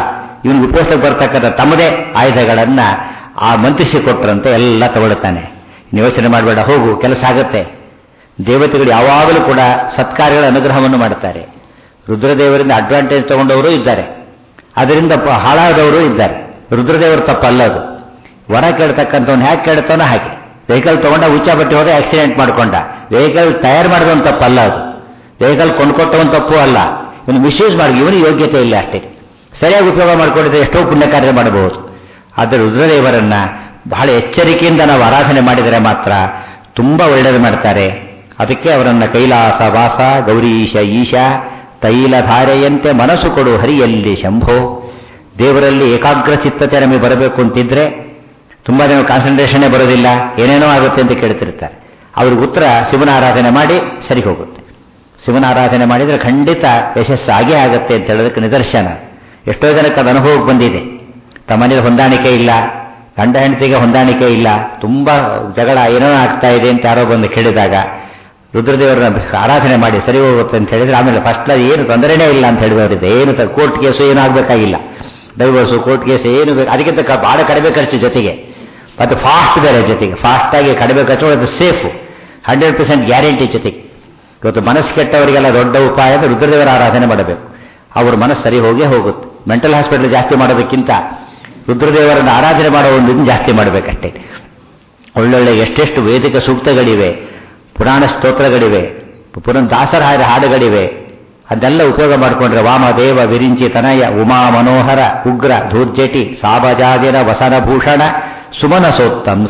ಇವನು ಉಪಯೋಗಕ್ಕೆ ಬರ್ತಕ್ಕಂಥ ತಮ್ಮದೇ ಆಯುಧಗಳನ್ನ ಆ ಮಂತ್ರಿಸಿ ಕೊಟ್ಟರಂತೆ ಎಲ್ಲ ತಗೊಳ್ತಾನೆ ಯೋಚನೆ ಮಾಡಬೇಡ ಹೋಗು ಕೆಲಸ ಆಗುತ್ತೆ ದೇವತೆಗಳು ಯಾವಾಗಲೂ ಕೂಡ ಸತ್ಕಾರ್ಯಗಳ ಅನುಗ್ರಹವನ್ನು ಮಾಡ್ತಾರೆ ರುದ್ರದೇವರಿಂದ ಅಡ್ವಾಂಟೇಜ್ ತಗೊಂಡವರು ಇದ್ದಾರೆ ಅದರಿಂದ ಪ- ಹಾಳಾದವರು ಇದ್ದಾರೆ ರುದ್ರದೇವರ ತಪ್ಪಲ್ಲ ಅದು ವರ ಕೇಳ್ತಕ್ಕಂಥವ್ನು ಹ್ಯಾಕೆ ಕೇಳ್ತಾನೋ ಹಾಗೆ ವೆಹಿಕಲ್ ತಗೊಂಡ ಹುಚ್ಚ ಬಟ್ಟೆ ಹೋದ ಆಕ್ಸಿಡೆಂಟ್ ಮಾಡ್ಕೊಂಡ ವೆಹಿಕಲ್ ತಯಾರು ಮಾಡಿದವನ್ ತಪ್ಪಲ್ಲ ಅದು ವೆಹಿಕಲ್ ಕೊಂಡ್ಕೊಟ್ಟವನ್ ತಪ್ಪು ಅಲ್ಲ ಇವನು ಮಿಸ್ಯೂಸ್ ಮಾಡಿ ಇವನಿಗೆ ಯೋಗ್ಯತೆ ಇಲ್ಲ ಅಷ್ಟೇ ಸರಿಯಾಗಿ ಉಪಯೋಗ ಮಾಡಿಕೊಂಡಿದ್ರೆ ಎಷ್ಟೋ ಪುಣ್ಯ ಕಾರ್ಯ ಮಾಡಬಹುದು ಆದರೆ ರುದ್ರದೇವರನ್ನ ಬಹಳ ಎಚ್ಚರಿಕೆಯಿಂದ ನಾವು ಆರಾಧನೆ ಮಾಡಿದರೆ ಮಾತ್ರ ತುಂಬಾ ಒಳ್ಳೆಯದು ಮಾಡ್ತಾರೆ ಅದಕ್ಕೆ ಅವರನ್ನ ಕೈಲಾಸ ವಾಸ ಗೌರೀಶ ಈಶ ತೈಲಧಾರೆಯಂತೆ ಮನಸ್ಸು ಕೊಡು ಹರಿಯಲ್ಲಿ ಶಂಭೋ ದೇವರಲ್ಲಿ ಏಕಾಗ್ರ ಚಿತ್ತತೆ ನಮಗೆ ಬರಬೇಕು ಅಂತಿದ್ರೆ ತುಂಬಾ ಜನ ಕಾನ್ಸಂಟ್ರೇಷನ್ನೇ ಬರೋದಿಲ್ಲ ಏನೇನೋ ಆಗುತ್ತೆ ಅಂತ ಕೇಳ್ತಿರ್ತಾರೆ ಅವ್ರಿಗೆ ಉತ್ತರ ಶಿವನ ಆರಾಧನೆ ಮಾಡಿ ಸರಿ ಹೋಗುತ್ತೆ ಶಿವನ ಆರಾಧನೆ ಮಾಡಿದರೆ ಖಂಡಿತ ಯಶಸ್ಸು ಆಗೇ ಆಗುತ್ತೆ ಅಂತ ಹೇಳೋದಕ್ಕೆ ನಿದರ್ಶನ ಎಷ್ಟೋ ಜನಕ್ಕೆ ಅದು ಅನುಭವಕ್ಕೆ ಬಂದಿದೆ ತಮ್ಮನೇಲಿ ಹೊಂದಾಣಿಕೆ ಇಲ್ಲ ಗಂಡ ಹೆಂಡತಿಗೆ ಹೊಂದಾಣಿಕೆ ಇಲ್ಲ ತುಂಬಾ ಜಗಳ ಏನೋ ಆಗ್ತಾ ಇದೆ ಅಂತ ಯಾರೋ ಬಂದು ಕೇಳಿದಾಗ ರುದ್ರದೇವರನ್ನ ಆರಾಧನೆ ಮಾಡಿ ಸರಿ ಹೋಗುತ್ತೆ ಅಂತ ಹೇಳಿದ್ರೆ ಆಮೇಲೆ ಫಸ್ಟ್ ಏನು ತೊಂದರೆನೇ ಇಲ್ಲ ಅಂತ ಹೇಳಿದವರಿದೆ ಏನು ಕೋರ್ಟ್ ಕೇಸು ಏನೂ ಆಗಬೇಕಾಗಿಲ್ಲ ಡೈವರ್ಸು ಕೋರ್ಟ್ ಕೇಸ್ ಏನು ಬೇಕು ಅದಕ್ಕಿಂತ ಕ- ಬಹಳ ಕಡಿಮೆ ಖರ್ಚು ಜೊತೆಗೆ ಮತ್ತು ಫಾಸ್ಟ್ ಬೇರೆ ಜೊತೆಗೆ ಫಾಸ್ಟಾಗಿ ಕಡಿಮೆ ಖರ್ಚು ಅದು ಸೇಫು ಹಂಡ್ರೆಡ್ ಪರ್ಸೆಂಟ್ ಗ್ಯಾರಂಟಿ ಜೊತೆಗೆ ಇವತ್ತು ಮನಸ್ಸು ಕೆಟ್ಟವರಿಗೆಲ್ಲ ದೊಡ್ಡ ಉಪಾಯ ಅಂದ್ರೆ ರುದ್ರದೇವರ ಆರಾಧನೆ ಮಾಡಬೇಕು ಅವ್ರ ಮನಸ್ಸು ಸರಿ ಹೋಗೇ ಹೋಗುತ್ತೆ ಮೆಂಟಲ್ ಹಾಸ್ಪಿಟಲ್ ಜಾಸ್ತಿ ಮಾಡೋದಕ್ಕಿಂತ ರುದ್ರದೇವರನ್ನು ಆರಾಧನೆ ಮಾಡೋ ಒಂದು ಇದನ್ನ ಜಾಸ್ತಿ ಮಾಡಬೇಕಷ್ಟೇ ಒಳ್ಳೊಳ್ಳೆ ಎಷ್ಟೆಷ್ಟು ವೇದಿಕ ಸೂಕ್ತಗಳಿವೆ ಪುರಾಣ ಸ್ತೋತ್ರಗಳಿವೆ ಪುರಾಣ ದಾಸರ ಹಾಡ ಹಾಡುಗಳಿವೆ ಅದೆಲ್ಲ ಉಪಯೋಗ ಮಾಡಿಕೊಂಡ್ರೆ ವಾಮದೇವ ವಿರಿಂಚಿ ತನಯ ಉಮಾ ಮನೋಹರ ಉಗ್ರ ಧೂರ್ಜಟಿ ಸಾಬಜಾದಿರ ವಸನಭೂಷಣ ಸುಮನಸೋತ್ತಂಸ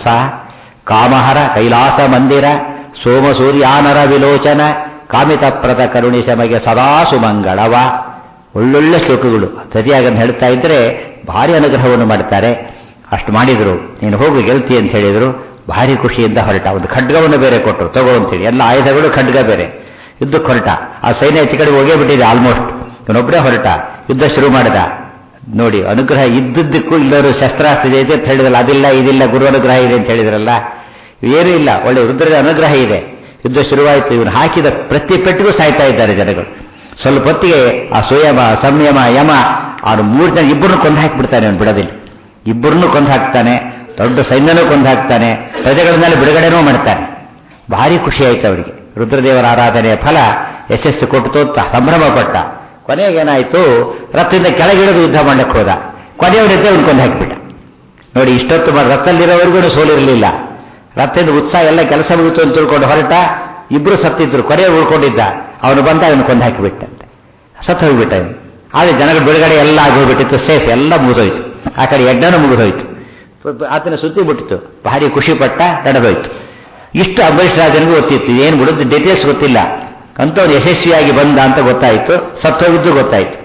ಕಾಮಹರ ಕೈಲಾಸ ಮಂದಿರ ಸೋಮ ಸೂರ್ಯಾನರ ವಿಲೋಚನ ಕಾಮಿತಪ್ರದ ಕರುಣಿಶಮಗೆ ಸದಾ ಸುಮಂಗಳವ ಒಳ್ಳೊಳ್ಳೆ ಶ್ಲೋಕಗಳು ಸರಿಯಾಗಿ ಅದ್ನ ಹೇಳ್ತಾ ಇದ್ರೆ ಭಾರಿ ಅನುಗ್ರಹವನ್ನು ಮಾಡ್ತಾರೆ ಅಷ್ಟು ಮಾಡಿದ್ರು ನೀನು ಹೋಗು ಗೆಲ್ತಿ ಅಂತ ಹೇಳಿದ್ರು ಭಾರಿ ಖುಷಿಯಿಂದ ಹೊರಟ ಒಂದು ಖಡ್ಗವನ್ನು ಬೇರೆ ಕೊಟ್ಟರು ತಗೋ ಅಂತೇಳಿ ಎಲ್ಲ ಆಯುಧಗಳು ಖಡ್ಗ ಬೇರೆ ಯುದ್ಧಕ್ಕೆ ಹೊರಟ ಆ ಸೈನ್ಯ ಹೆಚ್ಚು ಕಡೆ ಹೋಗೇ ಬಿಟ್ಟಿದೆ ಆಲ್ಮೋಸ್ಟ್ ಇವನೊಬ್ಬರೇ ಹೊರಟ ಯುದ್ಧ ಶುರು ಮಾಡಿದ ನೋಡಿ ಅನುಗ್ರಹ ಇದ್ದದ್ದಕ್ಕೂ ಇಲ್ಲವರು ಶಸ್ತ್ರಾಸ್ತ್ರ ಇದೆ ಅಂತ ಹೇಳಿದ್ರಲ್ಲ ಅದಿಲ್ಲ ಇದಿಲ್ಲ ಗುರು ಅನುಗ್ರಹ ಇದೆ ಅಂತ ಹೇಳಿದ್ರಲ್ಲ ಏನೂ ಇಲ್ಲ ಒಳ್ಳೆ ರುದ್ರದ ಅನುಗ್ರಹ ಇದೆ ಯುದ್ಧ ಶುರುವಾಯಿತು ಇವನು ಹಾಕಿದ ಪ್ರತಿ ಪೆಟ್ಟಿಗೂ ಸಾಯ್ತಾ ಇದ್ದಾರೆ ಜನಗಳು ಸ್ವಲ್ಪ ಹೊತ್ತಿಗೆ ಆ ಸಂಯಮ ಸಂಯಮ ಯಮ ಅವನು ಮೂರು ಜನ ಇಬ್ಬರನ್ನು ಕೊಂದು ಹಾಕಿಬಿಡ್ತಾನೆ ಅವನು ಬಿಡೋದಿಲ್ಲ ಇಬ್ಬರನ್ನು ಕೊಂದು ಹಾಕ್ತಾನೆ ದೊಡ್ಡ ಸೈನ್ಯನೂ ಕೊಂದು ಹಾಕ್ತಾನೆ ಪ್ರಜೆಗಳ ಮೇಲೆ ಬಿಡುಗಡೆನೂ ಮಾಡ್ತಾನೆ ಭಾರಿ ಖುಷಿ ಆಯ್ತು ಅವರಿಗೆ ರುದ್ರದೇವರ ಆರಾಧನೆಯ ಫಲ ಯಶಸ್ಸು ಕೊಟ್ಟು ಅಂತ ಸಂಭ್ರಮ ಪಟ್ಟ ಕೊನೆಗೆ ಏನಾಯ್ತು ರಥದಿಂದ ಕೆಳಗಿಳಿದು ಯುದ್ಧ ಮಾಡಕ್ಕೆ ಹೋದ ಕೊನೆಯವರಿದ್ದೆ ಅವ್ನು ಕೊಂದು ಹಾಕಿಬಿಟ್ಟ ನೋಡಿ ಇಷ್ಟೊತ್ತು ಮಾಡಿ ರಥದಲ್ಲಿರೋವರೆಗೂ ಸೋಲಿರಲಿಲ್ಲ ರಥದಿಂದ ಉತ್ಸಾಹ ಎಲ್ಲ ಕೆಲಸ ಮುಗಿತು ಅಂತ ತಿಳ್ಕೊಂಡು ಹೊರಟ ಇಬ್ರು ಸತ್ತಿದ್ರು ಕೊನೆಯ ಉಳ್ಕೊಂಡಿದ್ದ ಅವನು ಬಂದ ಅವನು ಕೊಂದು ಹಾಕಿಬಿಟ್ಟಂತೆ ಸತ್ತು ಹೋಗ್ಬಿಟ್ಟ ಇವನು ಆದರೆ ಜನಗಳ ಬಿಡುಗಡೆ ಎಲ್ಲ ಆಗೋಗ್ಬಿಟ್ಟಿತ್ತು ಸೇಫ್ ಎಲ್ಲ ಮುಗಿದೋಯ್ತು ಆ ಕಡೆ ಯಜ್ಞನೂ ಮುಗಿದೋಯ್ತು ಆತನ ಸುದ್ದಿ ಬಿಟ್ಟಿತ್ತು ಭಾರಿ ಖುಷಿ ಪಟ್ಟ ನಡೆದೋಯ್ತು ಇಷ್ಟು ಅಂಬರೀಷ್ ರಾಜನಿಗೂ ಗೊತ್ತಿತ್ತು ಏನು ಬಿಡೋದು ಡೀಟೇಲ್ಸ್ ಗೊತ್ತಿಲ್ಲ ಅಂತವ್ನು ಯಶಸ್ವಿಯಾಗಿ ಬಂದ ಅಂತ ಗೊತ್ತಾಯಿತು ಸತ್ತೋಗಿದ್ದು ಗೊತ್ತಾಯಿತು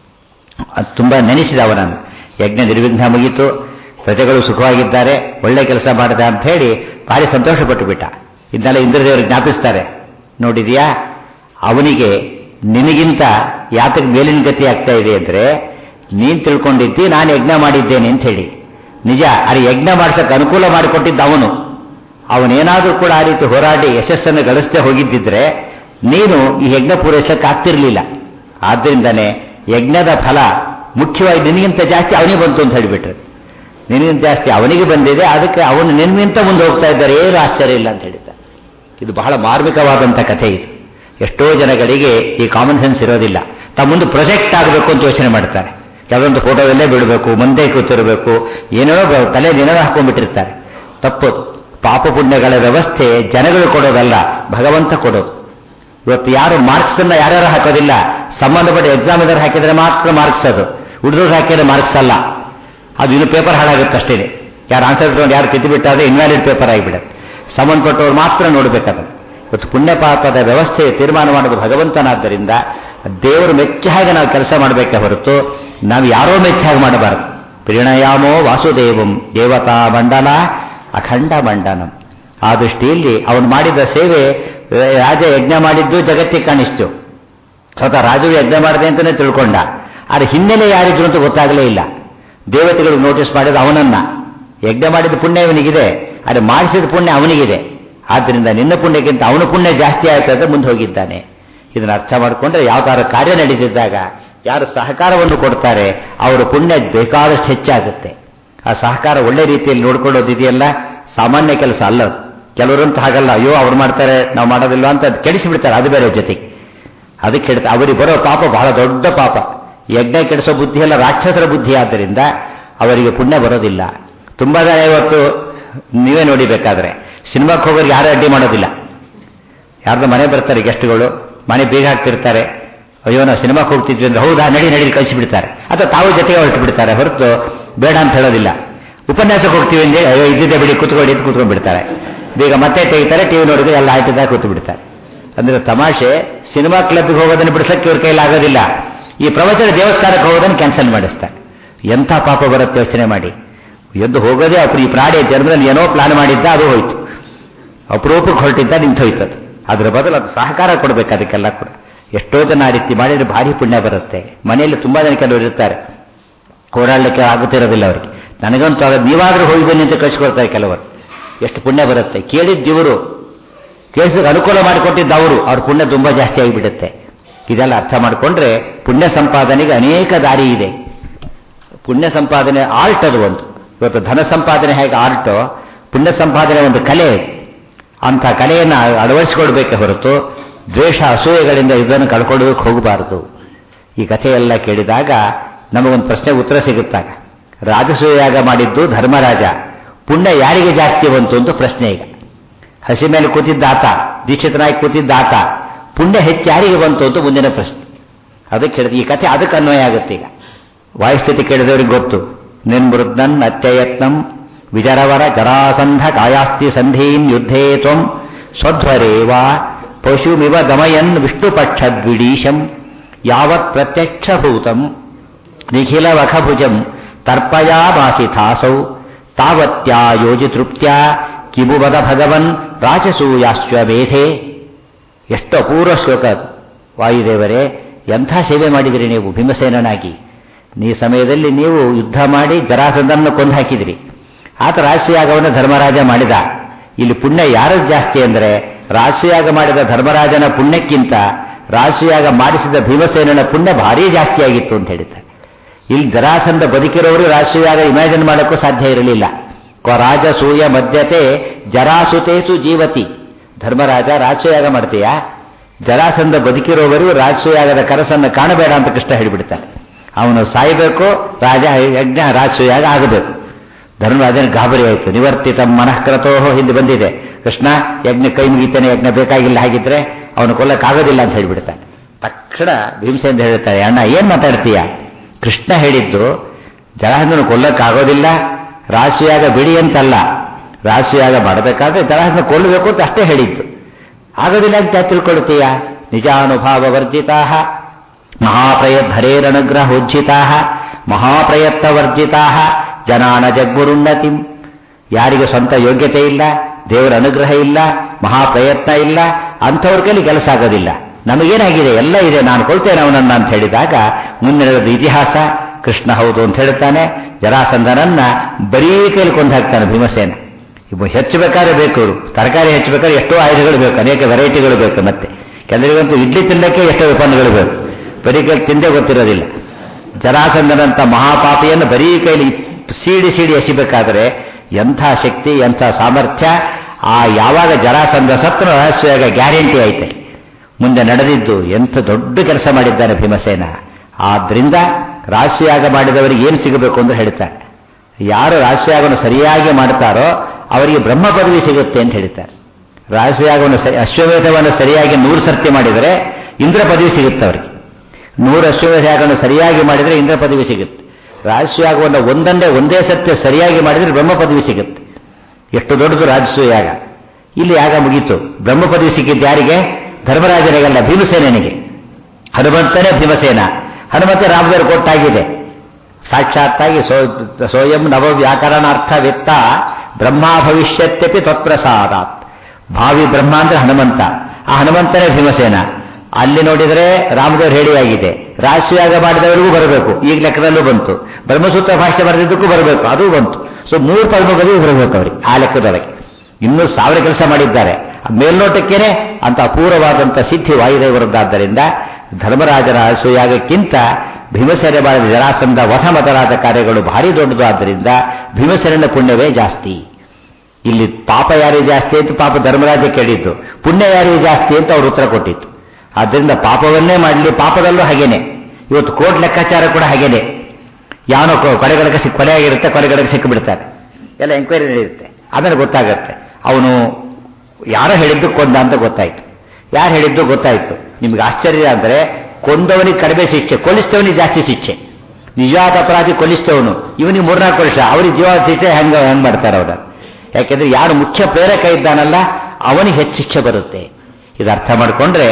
ಅದು ತುಂಬ ನೆನೆಸಿದ ಅವನನ್ನು ಯಜ್ಞ ನಿರ್ವಿಘ್ನ ಮುಗೀತು ಪ್ರಜೆಗಳು ಸುಖವಾಗಿದ್ದಾರೆ ಒಳ್ಳೆ ಕೆಲಸ ಮಾಡಿದ ಅಂತ ಹೇಳಿ ಭಾರಿ ಸಂತೋಷಪಟ್ಟು ಬಿಟ್ಟ ಇದನ್ನೆಲ್ಲ ಇಂದ್ರದೇವರು ಜ್ಞಾಪಿಸ್ತಾರೆ ನೋಡಿದ್ಯಾ ಅವನಿಗೆ ನಿನಗಿಂತ ಯಾತಕ್ಕೆ ಮೇಲಿನ ಗತಿ ಆಗ್ತಾ ಇದೆ ಅಂದ್ರೆ ನೀನ್ ತಿಳ್ಕೊಂಡಿದ್ದಿ ನಾನು ಯಜ್ಞ ಮಾಡಿದ್ದೇನೆ ಅಂತ ಹೇಳಿ ನಿಜ ಅಲ್ಲಿ ಯಜ್ಞ ಮಾಡ್ಸಕ್ಕೆ ಅನುಕೂಲ ಮಾಡಿಕೊಟ್ಟಿದ್ದ ಅವನು ಅವನೇನಾದ್ರೂ ಕೂಡ ಆ ರೀತಿ ಹೋರಾಡಿ ಯಶಸ್ಸನ್ನು ಗಳಿಸದೆ ಹೋಗಿದ್ದಿದ್ರೆ ನೀನು ಈ ಯಜ್ಞ ಪೂರೈಸಕ್ಕೆ ಆಗ್ತಿರ್ಲಿಲ್ಲ ಆದ್ದರಿಂದನೇ ಯಜ್ಞದ ಫಲ ಮುಖ್ಯವಾಗಿ ನಿನಗಿಂತ ಜಾಸ್ತಿ ಅವನಿಗೆ ಬಂತು ಅಂತ ಹೇಳಿಬಿಟ್ರೆ ನಿನಗಿಂತ ಜಾಸ್ತಿ ಅವನಿಗೆ ಬಂದಿದೆ ಅದಕ್ಕೆ ಅವನು ನಿನ್ಗಿಂತ ಮುಂದೆ ಹೋಗ್ತಾ ಇದ್ದಾರೆ ಏನು ಆಶ್ಚರ್ಯ ಇಲ್ಲ ಅಂತ ಹೇಳಿದ್ದ ಇದು ಬಹಳ ಮಾರ್ಮಿಕವಾದಂಥ ಕಥೆ ಇದು ಎಷ್ಟೋ ಜನಗಳಿಗೆ ಈ ಕಾಮನ್ ಸೆನ್ಸ್ ಇರೋದಿಲ್ಲ ತಾವು ಮುಂದೆ ಪ್ರೊಜೆಕ್ಟ್ ಆಗಬೇಕು ಅಂತ ಯೋಚನೆ ಮಾಡ್ತಾರೆ ಕೆಲವೊಂದು ಫೋಟೋದಲ್ಲೇ ಬಿಡಬೇಕು ಮುಂದೆ ಕೂತಿರಬೇಕು ಏನೇನೋ ಬ- ತಲೆ ದಿನವೇ ಹಾಕೊಂಡ್ಬಿಟ್ಟಿರ್ತಾರೆ ತಪ್ಪೋದು ಪಾಪ ಪುಣ್ಯಗಳ ವ್ಯವಸ್ಥೆ ಜನಗಳು ಕೊಡೋದಲ್ಲ ಭಗವಂತ ಕೊಡೋದು ಇವತ್ತು ಯಾರು ಮಾರ್ಕ್ಸ್ ಅನ್ನ ಯಾರ್ಯಾರು ಹಾಕೋದಿಲ್ಲ ಸಂಬಂಧಪಟ್ಟ ಎಕ್ಸಾಮ್ ಇದಾರೆ ಹಾಕಿದ್ರೆ ಮಾತ್ರ ಮಾರ್ಕ್ಸ್ ಅದು ಹುಡುಗರು ಹಾಕಿದ್ರೆ ಮಾರ್ಕ್ಸ್ ಅಲ್ಲ ಅದು ಇನ್ನು ಪೇಪರ್ ಹಾಳಾಗುತ್ತೆ ಅಷ್ಟೇ ಯಾರು ಆನ್ಸರ್ ಇಟ್ಕೊಂಡು ಯಾರು ಕಿತ್ತು ಬಿಟ್ಟಾದ್ರೆ ಇನ್ವ್ಯಾಲಿಡ್ ಪೇಪರ್ ಆಗಿಬಿಡುತ್ತೆ ಸಂಬಂಧಪಟ್ಟವ್ರು ಮಾತ್ರ ನೋಡ್ಬೇಕದು ಇವತ್ತು ಪುಣ್ಯ ಪಾಪದ ವ್ಯವಸ್ಥೆ ತೀರ್ಮಾನ ಮಾಡೋದು ಭಗವಂತನಾದ್ದರಿಂದ ದೇವರು ಮೆಚ್ಚ ಹಾಗೆ ನಾವು ಕೆಲಸ ಮಾಡಬೇಕೆ ಹೊರತು ನಾವು ಯಾರೋ ಮೆಚ್ಚ ಹಾಗೆ ಮಾಡಬಾರದು ಪ್ರಣಯಾಮೋ ವಾಸುದೇವಂ ದೇವತಾ ಮಂಡಲ ಅಖಂಡ ಮಂಡನಂ ಆ ದೃಷ್ಟಿಯಲ್ಲಿ ಅವನು ಮಾಡಿದ ಸೇವೆ ರಾಜ ಯಜ್ಞ ಮಾಡಿದ್ದು ಜಗತ್ತಿಗೆ ಕಾಣಿಸ್ತು ಸ್ವತಃ ರಾಜು ಯಜ್ಞ ಮಾಡಿದೆ ಅಂತಲೇ ತಿಳ್ಕೊಂಡ ಆದ್ರೆ ಹಿನ್ನೆಲೆ ಯಾರಿದ್ರು ಅಂತ ಗೊತ್ತಾಗಲೇ ಇಲ್ಲ ದೇವತೆಗಳು ನೋಟಿಸ್ ಮಾಡಿದ ಅವನನ್ನ ಯಜ್ಞ ಮಾಡಿದ ಪುಣ್ಯ ಇವನಿಗಿದೆ ಆದರೆ ಮಾಡಿಸಿದ ಪುಣ್ಯ ಅವನಿಗಿದೆ ಆದ್ದರಿಂದ ನಿನ್ನ ಪುಣ್ಯಕ್ಕಿಂತ ಅವನ ಪುಣ್ಯ ಜಾಸ್ತಿ ಆಯ್ತದೆ ಮುಂದೆ ಹೋಗಿದ್ದಾನೆ ಇದನ್ನ ಅರ್ಥ ಮಾಡಿಕೊಂಡ್ರೆ ಯಾವ ತರ ಕಾರ್ಯ ನಡೀತಿದ್ದಾಗ ಯಾರು ಸಹಕಾರವನ್ನು ಕೊಡ್ತಾರೆ ಅವರ ಪುಣ್ಯ ಬೇಕಾದಷ್ಟು ಹೆಚ್ಚಾಗುತ್ತೆ ಆ ಸಹಕಾರ ಒಳ್ಳೆ ರೀತಿಯಲ್ಲಿ ನೋಡ್ಕೊಳ್ಳೋದಿದೆಯಲ್ಲ ಸಾಮಾನ್ಯ ಕೆಲಸ ಅಲ್ಲ ಅದು. ಕೆಲವರಂತೂ ಹಾಗಲ್ಲ ಅಯ್ಯೋ ಅವ್ರು ಮಾಡ್ತಾರೆ ನಾವು ಮಾಡೋದಿಲ್ಲ ಅಂತ ಅದ್ ಕೆಡಿಸಿಬಿಡ್ತಾರೆ ಅದು ಬೇರೆ ಜೊತೆಗೆ ಅದಕ್ಕೆ ಕೆಡ್ತ ಅವರಿಗೆ ಬರೋ ಪಾಪ ಬಹಳ ದೊಡ್ಡ ಪಾಪ ಯಜ್ಞ ಕೆಡಿಸೋ ಬುದ್ಧಿ ಎಲ್ಲ ರಾಕ್ಷಸರ ಬುದ್ಧಿ ಆದ್ದರಿಂದ ಅವರಿಗೆ ಪುಣ್ಯ ಬರೋದಿಲ್ಲ ತುಂಬಾ ಜನ ಇವತ್ತು ನೀವೇ ನೋಡಿಬೇಕಾದ್ರೆ ಸಿನಿಮಾಕ್ಕೆ ಹೋಗೋರಿಗೆ ಯಾರು ಅಡ್ಡಿ ಮಾಡೋದಿಲ್ಲ ಯಾರ್ದೋ ಮನೆ ಬರ್ತಾರೆ ಗೆಸ್ಟ್ಗಳು ಮನೆ ಬೇಗ ಹಾಕ್ತಿರ್ತಾರೆ ಅಯ್ಯೋ ನಾವು ಸಿನಿಮಾಕ್ಕೆ ಹೋಗ್ತಿದ್ವಿ ಅಂದ್ರೆ ಹೌದಾ ನಡಿ ನಡಿ ಕಳಿಸಿಬಿಡ್ತಾರೆ ಅಥವಾ ತಾವು ಜೊತೆಗೆ ಹೊರಟು ಬಿಡ್ತಾರೆ ಹೊರತು ಬೇಡ ಅಂತ ಹೇಳೋದಿಲ್ಲ ಉಪನ್ಯಾಸಕ್ಕೆ ಹೋಗ್ತೀವಿ ಅಂದ್ರೆ ಅಯ್ಯೋ ಇದ್ದಿದ್ದೆ ಬಿಡಿ ಕುತ್ಕೊಳ್ಳಿ ಅಂತ ಕೂತ್ಕೊಂಡು ಬಿಡ್ತಾರೆ ಬೇಗ ಮತ್ತೆ ತೆಗಿತಾರೆ ಟಿವಿ ನೋಡಿದ್ರೆ ಎಲ್ಲ ಆಯ್ತಿದ್ದಾಗ ಕೂತು ಬಿಡ್ತಾರೆ ಅಂದ್ರೆ ತಮಾಷೆ ಸಿನಿಮಾ ಕ್ಲಬ್ಗೆ ಹೋಗೋದನ್ನು ಬಿಡಿಸಕ್ಕೆ ಇವ್ರ ಕೈಯಲ್ಲಿ ಆಗೋದಿಲ್ಲ ಈ ಪ್ರವಚನ ದೇವಸ್ಥಾನಕ್ಕೆ ಹೋಗೋದನ್ನು ಕ್ಯಾನ್ಸಲ್ ಮಾಡಿಸ್ತಾರೆ ಎಂಥ ಪಾಪ ಬರುತ್ತೆ ಯೋಚನೆ ಮಾಡಿ ಎದ್ದು ಹೋಗೋದೇ ಅಪ್ರ ಈ ಪ್ರಾಣಿ ಜನ್ಮದಲ್ಲಿ ಏನೋ ಪ್ಲಾನ್ ಮಾಡಿದ್ದ ಅದು ಹೋಯ್ತು ಅಪರೂಪಕ್ಕೆ ಹೊರಟಿದ್ದ ನಿಂತು ಹೋಯ್ತದು ಅದರ ಬದಲು ಅದು ಸಹಕಾರ ಕೊಡಬೇಕು ಅದಕ್ಕೆಲ್ಲ ಕೂಡ ಎಷ್ಟೋ ಜನ ಆ ರೀತಿ ಮಾಡಿದ್ರೆ ಭಾರಿ ಪುಣ್ಯ ಬರುತ್ತೆ ಮನೆಯಲ್ಲಿ ತುಂಬಾ ಜನ ಕೆಲವರು ಇರ್ತಾರೆ ಓಡಾಡಲಿಕ್ಕೆ ಆಗುತ್ತಿರೋದಿಲ್ಲ ಅವರಿಗೆ ನನಗಂತೂ ಆಗ ನೀವಾದ್ರೂ ಹೋಗಿ ಬನ್ನಿ ಅಂತ ಕಳಿಸ್ಕೊಡ್ತಾರೆ ಕೆಲವರು ಎಷ್ಟು ಪುಣ್ಯ ಬರುತ್ತೆ ಕೇಳಿದ್ದಿವರು ಕೇಳಿಸಿದ್ರೆ ಅನುಕೂಲ ಮಾಡಿಕೊಟ್ಟಿದ್ದ ಅವರು ಅವ್ರ ಪುಣ್ಯ ತುಂಬಾ ಜಾಸ್ತಿ ಆಗಿಬಿಡುತ್ತೆ ಇದೆಲ್ಲ ಅರ್ಥ ಮಾಡಿಕೊಂಡ್ರೆ ಪುಣ್ಯ ಸಂಪಾದನೆಗೆ ಅನೇಕ ದಾರಿ ಇದೆ ಪುಣ್ಯ ಸಂಪಾದನೆ ಆರ್ಟ್ ಅದು ಒಂದು ಇವತ್ತು ಧನ ಸಂಪಾದನೆ ಹೇಗೆ ಆರ್ಟೋ ಪುಣ್ಯ ಸಂಪಾದನೆ ಒಂದು ಕಲೆ ಇದೆ. ಅಂಥ ಕಲೆಯನ್ನು ಅಳವಡಿಸಿಕೊಡ್ಬೇಕೆ ಹೊರತು ದ್ವೇಷ ಅಸೂಯೆಗಳಿಂದ ಇದನ್ನು ಕಳ್ಕೊಳ್ಳೋದಕ್ಕೆ ಹೋಗಬಾರದು ಈ ಕಥೆಯೆಲ್ಲ ಕೇಳಿದಾಗ ನಮಗೊಂದು ಪ್ರಶ್ನೆ ಉತ್ತರ ಸಿಗುತ್ತಾಗ ರಾಜಸೂಯಾಗ ಮಾಡಿದ್ದು ಧರ್ಮರಾಜ ಪುಣ್ಯ ಯಾರಿಗೆ ಜಾಸ್ತಿ ಬಂತು ಅಂತ ಪ್ರಶ್ನೆ ಈಗ ಹಸಿ ಮೇಲೆ ಕೂತಿದ್ದ ಆತ ದೀಕ್ಷಿತನಾಗಿ ಕೂತಿದ್ದ ಆತ ಪುಣ್ಯ ಹೆಚ್ಚು ಯಾರಿಗೆ ಬಂತು ಅಂತ ಮುಂದಿನ ಪ್ರಶ್ನೆ ಅದಕ್ಕೆ ಹೇಳಿದ ಈ ಕಥೆ ಅದಕ್ಕೆ ಅನ್ವಯ ಆಗುತ್ತೆ ಈಗ ವಾಯುಸ್ಥಿತಿ ಕೇಳಿದವರಿಗೆ ಗೊತ್ತು ನಿರ್ಮೃದ್ನನ್ ಅತ್ಯಯತ್ನಂ ವಿಜರವರ ಜರಾಸಂಧ ಕಾಯಾಸ್ತಿ ಸಂಧೀನ್ ಯುದ್ಧೇ ತ್ವಂ ಸ್ವಧ್ವರೇವ ಪಶುಮಿವ ದಮಯನ್ ವಿಷ್ಣುಪಕ್ಷದ್ವಿಡೀಶಂ ಯಾವತ್ ಪ್ರತ್ಯಕ್ಷಭೂತಂ ನಿಖಿಲವಖಭುಜಂ ತರ್ಪಯಾಮಾಸಿಥಾಸೌ ತಾವತ್ಯಾ ಯೋಜಿತೃಪ್ತ್ಯಾ ಕಿಬುವದ ಭಗವನ್ ರಾಜಸೂಯಾಶ್ವಮೇಧೆ ಎಷ್ಟು ಅಪೂರ್ವ ಶ್ಲೋಕ ಅದು ವಾಯುದೇವರೇ ಎಂಥ ಸೇವೆ ಮಾಡಿದಿರಿ ನೀವು ಭೀಮಸೇನನಾಗಿ ಈ ಸಮಯದಲ್ಲಿ ನೀವು ಯುದ್ಧ ಮಾಡಿ ಜರಾಸಂಧನನ್ನು ಕೊಂದು ಹಾಕಿದಿರಿ ಆತ ರಾಜಸೂಯಾಗವನ್ನು ಧರ್ಮರಾಜ ಮಾಡಿದ ಇಲ್ಲಿ ಪುಣ್ಯ ಯಾರದ್ದು ಜಾಸ್ತಿ ಅಂದರೆ ರಾಜಸೂಯಾಗ ಮಾಡಿದ ಧರ್ಮರಾಜನ ಪುಣ್ಯಕ್ಕಿಂತ ರಾಜಸೂಯಾಗ ಮಾಡಿಸಿದ ಭೀಮಸೇನನ ಪುಣ್ಯ ಭಾರೀ ಜಾಸ್ತಿ ಆಗಿತ್ತು ಅಂತ ಹೇಳಿದ್ದಾರೆ ಇಲ್ಲಿ ಜರಾಸಂಧ ಬದುಕಿರೋರು ರಾಜಸೂಯಾಗ ಇಮ್ಯಾಜಿನ್ ಮಾಡೋಕ್ಕೂ ಸಾಧ್ಯ ಇರಲಿಲ್ಲ ಕ್ವ ರಾಜಸೂಯ ಮಧ್ಯತೆ ಜರಾಸುತೇತು ಜೀವತಿ ಧರ್ಮರಾಜ ರಾಜಸೂಯಾಗ ಮಾಡ್ತೀಯಾ ಜರಾಸಂಧ ಬದುಕಿರೋವರು ರಾಜಸೂಯಾಗದ ಕನಸನ್ನು ಕಾಣಬೇಡ ಅಂತ ಕೃಷ್ಣ ಹೇಳಿಬಿಡ್ತಾನೆ ಅವನು ಸಾಯಬೇಕು ರಾಜ ಯಜ್ಞ ರಾಜಸೂಯಾಗ ಆಗಬೇಕು ಧರ್ಮರಾಜನ ಗಾಬರಿ ಆಯಿತು ನಿವರ್ತಿತ ಮನಃಕ್ರತೋ ಹಿಂದೆ ಬಂದಿದೆ ಕೃಷ್ಣ ಯಜ್ಞ ಕೈ ಮುಗಿತಾನೆ ಯಜ್ಞ ಬೇಕಾಗಿಲ್ಲ ಹಾಗಿದ್ರೆ ಅವನು ಕೊಲ್ಲಕ್ಕಾಗೋದಿಲ್ಲ ಅಂತ ಹೇಳಿಬಿಡ್ತಾನೆ ತಕ್ಷಣ ಭೀಮಸೇಂದ್ರ ಹೇಳ್ತಾರೆ ಅಣ್ಣ ಏನ್ ಮಾತಾಡ್ತೀಯ ಕೃಷ್ಣ ಹೇಳಿದ್ದು ಜರಾಸಂಧನ ಕೊಲ್ಲಕ್ಕಾಗೋದಿಲ್ಲ ರಾಶಿಯಾಗ ಬಿಡಿ ಅಂತಲ್ಲ ರಾಶಿಯಾಗ ಮಾಡಬೇಕಾದ್ರೆ ಜರಾಸಂಧ ಕೊಲ್ಲಬೇಕು ಅಂತ ಅಷ್ಟೇ ಹೇಳಿದ್ದು ಆಗೋದಿಲ್ಲ ಅಂತ ತಿಳ್ಕೊಳ್ತೀಯ ನಿಜಾನುಭಾವ ವರ್ಜಿತಾ ಮಹಾಪ್ರಯದ್ಧರೇರನುಗ್ರಹೋಜ್ಜಿತಾ ಮಹಾಪ್ರಯತ್ನ ವರ್ಜಿತಾ ಜನಾನ ಜಗ್ಗುರುನ್ನತಿಂ ಯಾರಿಗೆ ಸ್ವಂತ ಯೋಗ್ಯತೆ ಇಲ್ಲ ದೇವರ ಅನುಗ್ರಹ ಇಲ್ಲ ಮಹಾಪ್ರಯತ್ನ ಇಲ್ಲ ಅಂಥವ್ರ ಕೈಲಿ ಕೆಲಸ ಆಗೋದಿಲ್ಲ ನಮಗೇನಾಗಿದೆ ಎಲ್ಲ ಇದೆ ನಾನು ಕೊಳ್ತೇನೆ ಅವನನ್ನ ಅಂತ ಹೇಳಿದಾಗ ಮುಂದಿನದು ಇತಿಹಾಸ ಕೃಷ್ಣ ಹೌದು ಅಂತ ಹೇಳ್ತಾನೆ ಜರಾಸಂಧನನ್ನ ಬರೀ ಕೈಲಿ ಕೊಂದು ಹಾಕ್ತಾನೆ ಭೀಮಸೇನ ಇವು ಹೆಚ್ಚಬೇಕಾದ್ರೆ ಬೇಕು ಇವರು ತರಕಾರಿ ಹೆಚ್ಚಬೇಕಾದ್ರೆ ಎಷ್ಟೋ ಆಯುಧಗಳು ಬೇಕು ಅನೇಕ ವೆರೈಟಿಗಳು ಬೇಕು ಮತ್ತೆ ಕೆಲವರಿಗಂತೂ ಇಡ್ಲಿ ತಿನ್ನಕ್ಕೆ ಎಷ್ಟೋ ವಿಪನ್ನಗಳು ಬೇಕು ಬರೀ ಕೈ ತಿಂದೇ ಗೊತ್ತಿರೋದಿಲ್ಲ ಜರಾಸಂಧನಂತ ಮಹಾಪಾಪಿಯನ್ನು ಬರೀ ಕೈಲಿ ಸೀಡಿ ಸೀಡಿ ಎಸಿಬೇಕಾದ್ರೆ ಎಂಥ ಶಕ್ತಿ ಎಂಥ ಸಾಮರ್ಥ್ಯ ಆ ಯಾವಾಗ ಜರಾಸಂಧ ಸತ್ರ ರಹಸ್ಯವಾಗ ಗ್ಯಾರಂಟಿ ಐತೆ ಮುಂದೆ ನಡೆದಿದ್ದು ಎಂಥ ದೊಡ್ಡ ಕೆಲಸ ಮಾಡಿದ್ದಾನೆ ಭೀಮಸೇನ ಆದ್ರಿಂದ ರಾಶಿಯಾಗ ಮಾಡಿದವರಿಗೆ ಏನು ಸಿಗಬೇಕು ಅಂತ ಹೇಳ್ತಾರೆ ಯಾರು ರಾಶಿಯಾಗವನ್ನು ಸರಿಯಾಗಿ ಮಾಡ್ತಾರೋ ಅವರಿಗೆ ಬ್ರಹ್ಮ ಪದವಿ ಸಿಗುತ್ತೆ ಅಂತ ಹೇಳ್ತಾರೆ ರಾಶಿಯಾಗವನ್ನು ಅಶ್ವಮೇಧವನ್ನು ಸರಿಯಾಗಿ ನೂರು ಸರ್ತಿ ಮಾಡಿದರೆ ಇಂದ್ರ ಪದವಿ ಸಿಗುತ್ತೆ ಅವರಿಗೆ ನೂರು ಅಶ್ವಮೇಧ ಯಾಗವನ್ನು ಸರಿಯಾಗಿ ಮಾಡಿದರೆ ಇಂದ್ರ ಪದವಿ ಸಿಗುತ್ತೆ ರಾಜಸೂಯಾಗವನ್ನು ಒಂದೊಂದೇ ಒಂದೇ ಸತ್ಯ ಸರಿಯಾಗಿ ಮಾಡಿದರೆ ಬ್ರಹ್ಮ ಪದವಿ ಸಿಗುತ್ತೆ ಎಷ್ಟು ದೊಡ್ಡದು ರಾಜಸೂಯ ಯಾಗ ಇಲ್ಲಿ ಯಾಗ ಮುಗೀತು ಬ್ರಹ್ಮ ಪದವಿ ಸಿಕ್ಕಿದ್ದು ಯಾರಿಗೆ ಧರ್ಮರಾಜನಿಗಲ್ಲ ಭೀಮಸೇನಿಗೆ ಹನುಮಂತನೇ ಭೀಮಸೇನ ಹನುಮಂತ ರಾಮದೇವರು ಕೊಟ್ಟಾಗಿದೆ ಸಾಕ್ಷಾತ್ತಾಗಿ ಸೋ ಸ್ವಯಂ ನವ ವ್ಯಾಕರಣಾರ್ಥ ವಿತ್ತ ಬ್ರಹ್ಮ ಭವಿಷ್ಯತ್ಯಪಿ ತತ್ಪ್ರಸಾದಾತ್ ಭಾವಿ ಬ್ರಹ್ಮ ಅಂದ್ರೆ ಹನುಮಂತ ಆ ಹನುಮಂತನೇ ಭೀಮಸೇನ ಅಲ್ಲಿ ನೋಡಿದರೆ ರಾಮದೇವ್ರ ಹೇಳಿಯಾಗಿದೆ ರಾಶಿಯಾಗ ಮಾಡಿದವರಿಗೂ ಬರಬೇಕು ಈಗ ಲೆಕ್ಕದಲ್ಲೂ ಬಂತು ಬ್ರಹ್ಮಸೂತ್ರ ಭಾಷೆ ಬರೆದಿದ್ದಕ್ಕೂ ಬರಬೇಕು ಅದು ಬಂತು ಸೊ ಮೂರು ಪದ್ಮಗದಿಗೂ ಬರಬೇಕು ಅವ್ರಿಗೆ ಆ ಲೆಕ್ಕದೊಳಗೆ ಇನ್ನೂ ಸಾವಿರ ಕೆಲಸ ಮಾಡಿದ್ದಾರೆ ಮೇಲ್ನೋಟಕ್ಕೇನೆ ಅಂತ ಅಪೂರ್ವವಾದಂಥ ಸಿದ್ಧಿ ವಾಯುದೇವರದ್ದಾದ್ದರಿಂದ ಧರ್ಮರಾಜನ ಅಸೂಯಾಗಕ್ಕಿಂತ ಭೀಮಸೇನ ಬಾಳದ ಜರಾಸಂಧ ವಧ ಮೊದಲಾದ ಕಾರ್ಯಗಳು ಭಾರಿ ದೊಡ್ಡದು ಆದ್ದರಿಂದ ಭೀಮಸೇನ ಪುಣ್ಯವೇ ಜಾಸ್ತಿ ಇಲ್ಲಿ ಪಾಪ ಯಾರಿಗೆ ಜಾಸ್ತಿ ಅಂತ ಪಾಪ ಧರ್ಮರಾಜ ಕೇಳಿದ್ದು ಪುಣ್ಯ ಯಾರಿಗೆ ಜಾಸ್ತಿ ಅಂತ ಅವ್ರು ಉತ್ತರ ಕೊಟ್ಟಿತ್ತು ಆದ್ದರಿಂದ ಪಾಪವನ್ನೇ ಮಾಡಲಿ ಪಾಪದಲ್ಲೂ ಹಾಗೇನೆ ಇವತ್ತು ಕೋರ್ಟ್ ಲೆಕ್ಕಾಚಾರ ಕೂಡ ಹಾಗೇನೆ ಯಾವನೋ ಕೊಲೆಗಳಿಗೆ ಸಿಕ್ ಕೊಲೆಯಾಗಿರುತ್ತೆ ಕೊಲೆಗಳಿಗೆ ಸಿಕ್ಕಿಬಿಡ್ತಾರೆ ಎಲ್ಲ ಎಂಕ್ವೈರಿ ನಡೆಯುತ್ತೆ ಆಮೇಲೆ ಗೊತ್ತಾಗತ್ತೆ ಅವನು ಯಾರೋ ಹೇಳಿದ್ದು ಕೊಂದ ಅಂತ ಗೊತ್ತಾಯ್ತು ಯಾರು ಹೇಳಿದ್ದು ಗೊತ್ತಾಯ್ತು ನಿಮ್ಗೆ ಆಶ್ಚರ್ಯ ಅಂದರೆ ಕೊಂದವನಿಗೆ ಕಡಿಮೆ ಶಿಕ್ಷೆ ಕೊಲಿಸ್ತವನಿಗೆ ಜಾಸ್ತಿ ಶಿಕ್ಷೆ ನಿಜವಾದ ಅಪರಾಧಿ ಕೊಲಿಸ್ತವನು ಇವನಿಗೆ ಮೂರ್ನಾಲ್ಕು ವರ್ಷ ಅವ್ರಿಗೆ ಜೀವ ಶಿಕ್ಷೆ ಹೆಂಗ ಹೆಂಗ್ ಮಾಡ್ತಾರೆ ಅವರ ಯಾಕೆಂದ್ರೆ ಯಾರು ಮುಖ್ಯ ಪ್ರೇರಕ ಇದ್ದಾನಲ್ಲ ಅವನಿಗೆ ಹೆಚ್ಚು ಶಿಕ್ಷೆ ಬರುತ್ತೆ ಇದು ಅರ್ಥ ಮಾಡಿಕೊಂಡ್ರೆ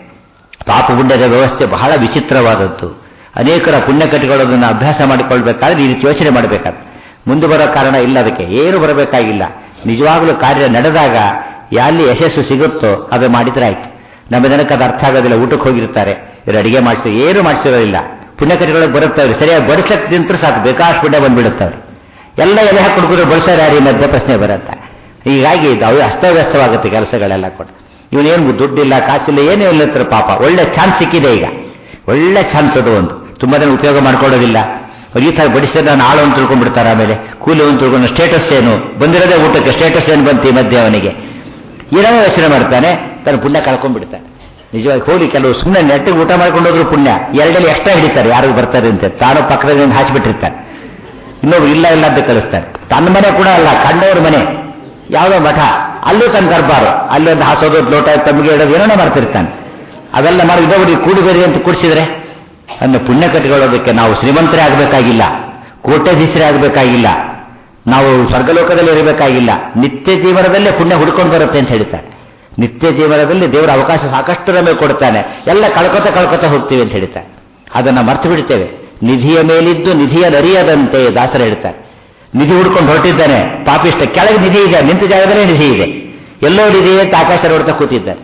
ಪಾಪ ಪುಣ್ಯದ ವ್ಯವಸ್ಥೆ ಬಹಳ ವಿಚಿತ್ರವಾದದ್ದು ಅನೇಕರ ಪುಣ್ಯಕಟಿಗಳನ್ನು ಅಭ್ಯಾಸ ಮಾಡಿಕೊಳ್ಬೇಕಾದ್ರೆ ಈ ರೀತಿ ಯೋಚನೆ ಮಾಡಬೇಕಾದ್ರೆ ಮುಂದೆ ಬರೋ ಕಾರಣ ಇಲ್ಲ ಅದಕ್ಕೆ ಏನು ಬರಬೇಕಾಗಿಲ್ಲ ನಿಜವಾಗಲೂ ಕಾರ್ಯ ನಡೆದಾಗ ಎಲ್ಲಿ ಯಶಸ್ಸು ಸಿಗುತ್ತೋ ಅದು ಮಾಡಿದ್ರೆ ಆಯ್ತು ನಮ್ಮ ಜನಕ್ಕೆ ಅದು ಅರ್ಥ ಆಗೋದಿಲ್ಲ ಊಟಕ್ಕೆ ಹೋಗಿರ್ತಾರೆ ಇವರು ಅಡಿಗೆ ಮಾಡಿಸಿ ಏನು ಮಾಡಿಸಿರೋದಿಲ್ಲ ಪುಣ್ಯಕಟಿಗಳಿಗೆ ಬರುತ್ತವ್ರೆ ಸರಿಯಾಗಿ ಬಡಿಸಕ್ಕೆ ನಿಂತರೂ ಸಾಕು ಬೇಕಾಷ್ಟು ಪುಣ್ಯ ಬಂದ್ಬಿಡುತ್ತವ್ರೆ ಎಲ್ಲ ಎಲೆ ಹಾಕಿ ಹುಡುಗರು ಬಡಿಸೋರು ಯಾರು ಮಧ್ಯ ಪ್ರಶ್ನೆ ಬರುತ್ತೆ ಹೀಗಾಗಿ ಅವು ಅಸ್ತವ್ಯಸ್ತವಾಗುತ್ತೆ ಕೆಲಸಗಳೆಲ್ಲ ಕೂಡ ಇವನೇನು ದುಡ್ಡಿಲ್ಲ ಕಾಸಿಲ್ಲ ಏನೂ ಇಲ್ಲ ಪಾಪ ಒಳ್ಳೆ ಚಾನ್ಸ್ ಸಿಕ್ಕಿದೆ ಈಗ ಒಳ್ಳೆ ಚಾನ್ಸ್ ಅದು ಒಂದು ತುಂಬಾ ಜನ ಉಪಯೋಗ ಮಾಡ್ಕೊಳ್ಳೋದಿಲ್ಲ ಈ ಥರ ಬಡಿಸಿದ್ರೆ ನಾನು ಆಳು ಅಂತ ತಿಳ್ಕೊಂಡ್ಬಿಡ್ತಾರೆ ಆಮೇಲೆ ಕೂಲಿ ಅಂತ ತಿಳ್ಕೊಂಡು ಸ್ಟೇಟಸ್ ಏನು ಬಂದಿರೋದೇ ಊಟಕ್ಕೆ ಸ್ಟೇಟಸ್ ಏನು ಬಂತು ಈ ಮಧ್ಯೆ ಅವನಿಗೆ ಏನೋ ಯೋಚನೆ ಮಾಡ್ತಾನೆ ತನ್ನ ಪುಣ್ಯ ಕಳ್ಕೊಂಡ್ಬಿಡ್ತಾನೆ ನಿಜವಾಗಿ ಹೋಗಿ ಕೆಲವು ಸುಮ್ಮನೆ ನೆಟ್ಟಿಗೆ ಊಟ ಮಾಡ್ಕೊಂಡು ಹೋದ್ರು ಪುಣ್ಯ ಎರಡಲ್ಲಿ ಎಕ್ಸ್ಟ್ರಾ ಹಿಡಿತಾರೆ ಯಾರು ಬರ್ತಾರೆ ಅಂತ ತಾನು ಪಕ್ಕದಲ್ಲಿ ಹಾಚಿಬಿಟ್ಟಿರ್ತಾನೆ ಇನ್ನೊಬ್ರು ಇಲ್ಲ ಇಲ್ಲ ಅಂತ ಕಳಿಸ್ತಾನೆ ತನ್ನ ಮನೆ ಕೂಡ ಅಲ್ಲ ಕಂಡವ್ರ ಮನೆ ಯಾವುದೋ ಮಠ ಅಲ್ಲೂ ತನ್ನ ದರ್ಬಾರು ಅಲ್ಲಿ ಒಂದು ಹಾಸೋದು ಲೋಟ ತಮ್ಮಿಗೆ ಇಡೋದು ಏನೋ ಮಾಡ್ತಿರ್ತಾನೆ ಅವೆಲ್ಲ ಮಾಡಿ ಇದೊಬ್ಬರಿಗೆ ಕೂಡಿಬೇರಿ ಅಂತ ಕೂಡಿಸಿದ್ರೆ ಅನ್ನು ಪುಣ್ಯ ಕಟ್ಟಿಕೊಳ್ಳೋದಕ್ಕೆ ನಾವು ಶ್ರೀಮಂತರೇ ಆಗಬೇಕಾಗಿಲ್ಲ ಕೋಟ್ಯಾಧೀಶರೇ ಆಗಬೇಕಾಗಿಲ್ಲ ನಾವು ಸ್ವರ್ಗಲೋಕದಲ್ಲಿ ಇರಬೇಕಾಗಿಲ್ಲ ನಿತ್ಯ ಜೀವನದಲ್ಲೇ ಪುಣ್ಯ ಹುಡ್ಕೊಂಡು ಬರುತ್ತೆ ಅಂತ ಹೇಳ್ತಾರೆ ನಿತ್ಯ ಜೀವನದಲ್ಲಿ ದೇವರ ಅವಕಾಶ ಸಾಕಷ್ಟು ನಮಗೆ ಕೊಡ್ತಾನೆ ಎಲ್ಲ ಕಳ್ಕೊತ ಕಳ್ಕೊತ ಹೋಗ್ತೀವಿ ಅಂತ ಹೇಳ್ತಾರೆ ಅದನ್ನು ಮರ್ತು ಬಿಡ್ತೇವೆ ನಿಧಿಯ ಮೇಲಿದ್ದು ನಿಧಿಯ ನರಿಯದಂತೆ ದಾಸರ ಹೇಳ್ತಾರೆ ನಿಧಿ ಹುಡ್ಕೊಂಡು ಹೊರಟಿದ್ದಾನೆ ಪಾಪಿಷ್ಟ ಕೆಳಗೆ ನಿಧಿ ಇದೆ ನಿಂತ ಜಾಗದಲ್ಲೇ ನಿಧಿ ಇದೆ ಎಲ್ಲೋ ನಿಧಿ ಅಂತ ಆಕಾಶ ನೋಡ್ತಾ ಕೂತಿದ್ದಾರೆ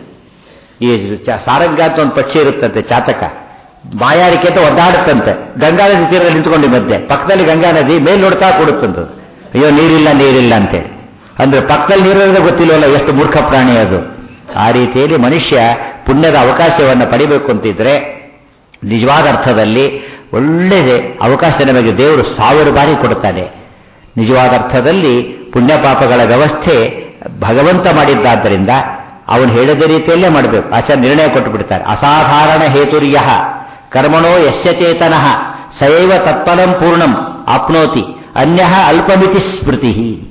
ಈ ಸಾರಂಗ ಅಂತ ಒಂದು ಪಕ್ಷಿ ಇರುತ್ತಂತೆ ಚಾತಕ ಮಾಯಾರಿಕೆ ಅಂತ ಒದ್ದಾಡುತ್ತಂತೆ ಗಂಗಾ ನದಿ ತೀರದಲ್ಲಿ ನಿಂತ್ಕೊಂಡು ಮಧ್ಯೆ ಪಕ್ಕದಲ್ಲಿ ಗಂಗಾ ನದಿ ಮೇಲ್ ನೋಡ್ತಾ ಕೊಡುತ್ತಂತದ್ದು ಅಯ್ಯೋ ನೀರಿಲ್ಲ ನೀರಿಲ್ಲ ಅಂತೇಳಿ ಅಂದ್ರೆ ಪಕ್ಕದಲ್ಲಿ ನೀರಿರೋದೇ ಗೊತ್ತಿಲ್ಲವಲ್ಲ ಎಷ್ಟು ಮೂರ್ಖ ಪ್ರಾಣಿ ಅದು ಆ ರೀತಿಯಲ್ಲಿ ಮನುಷ್ಯ ಪುಣ್ಯದ ಅವಕಾಶವನ್ನು ಪಡಿಬೇಕು ಅಂತಿದ್ರೆ ನಿಜವಾದ ಅರ್ಥದಲ್ಲಿ ಒಳ್ಳೆಯ ಅವಕಾಶ ನಮಗೆ ದೇವರು ಸಾವಿರ ಬಾರಿ ಕೊಡುತ್ತಾನೆ ನಿಜವಾದ ಅರ್ಥದಲ್ಲಿ ಪುಣ್ಯ ಪಾಪಗಳ ವ್ಯವಸ್ಥೆ ಭಗವಂತ ಮಾಡಿದ್ದಾದ್ದರಿಂದ ಅವನು ಹೇಳಿದ ರೀತಿಯಲ್ಲೇ ಮಾಡಬೇಕು ಆಚಾರ್ಯ ನಿರ್ಣಯ ಕೊಟ್ಟು ಬಿಡ್ತಾರೆ ಅಸಾಧಾರಣ ಹೇತುರ್ಯ ಕರ್ಮಣೋ ಯಶ್ಯಚೇತನ ಸೈವ ತತ್ಫಲಂ ಪೂರ್ಣಂ ಆಪ್ನೋತಿ ಅನ್ಯ ಅಲ್ಪಮಿತಿ ಸ್ಮೃತಿ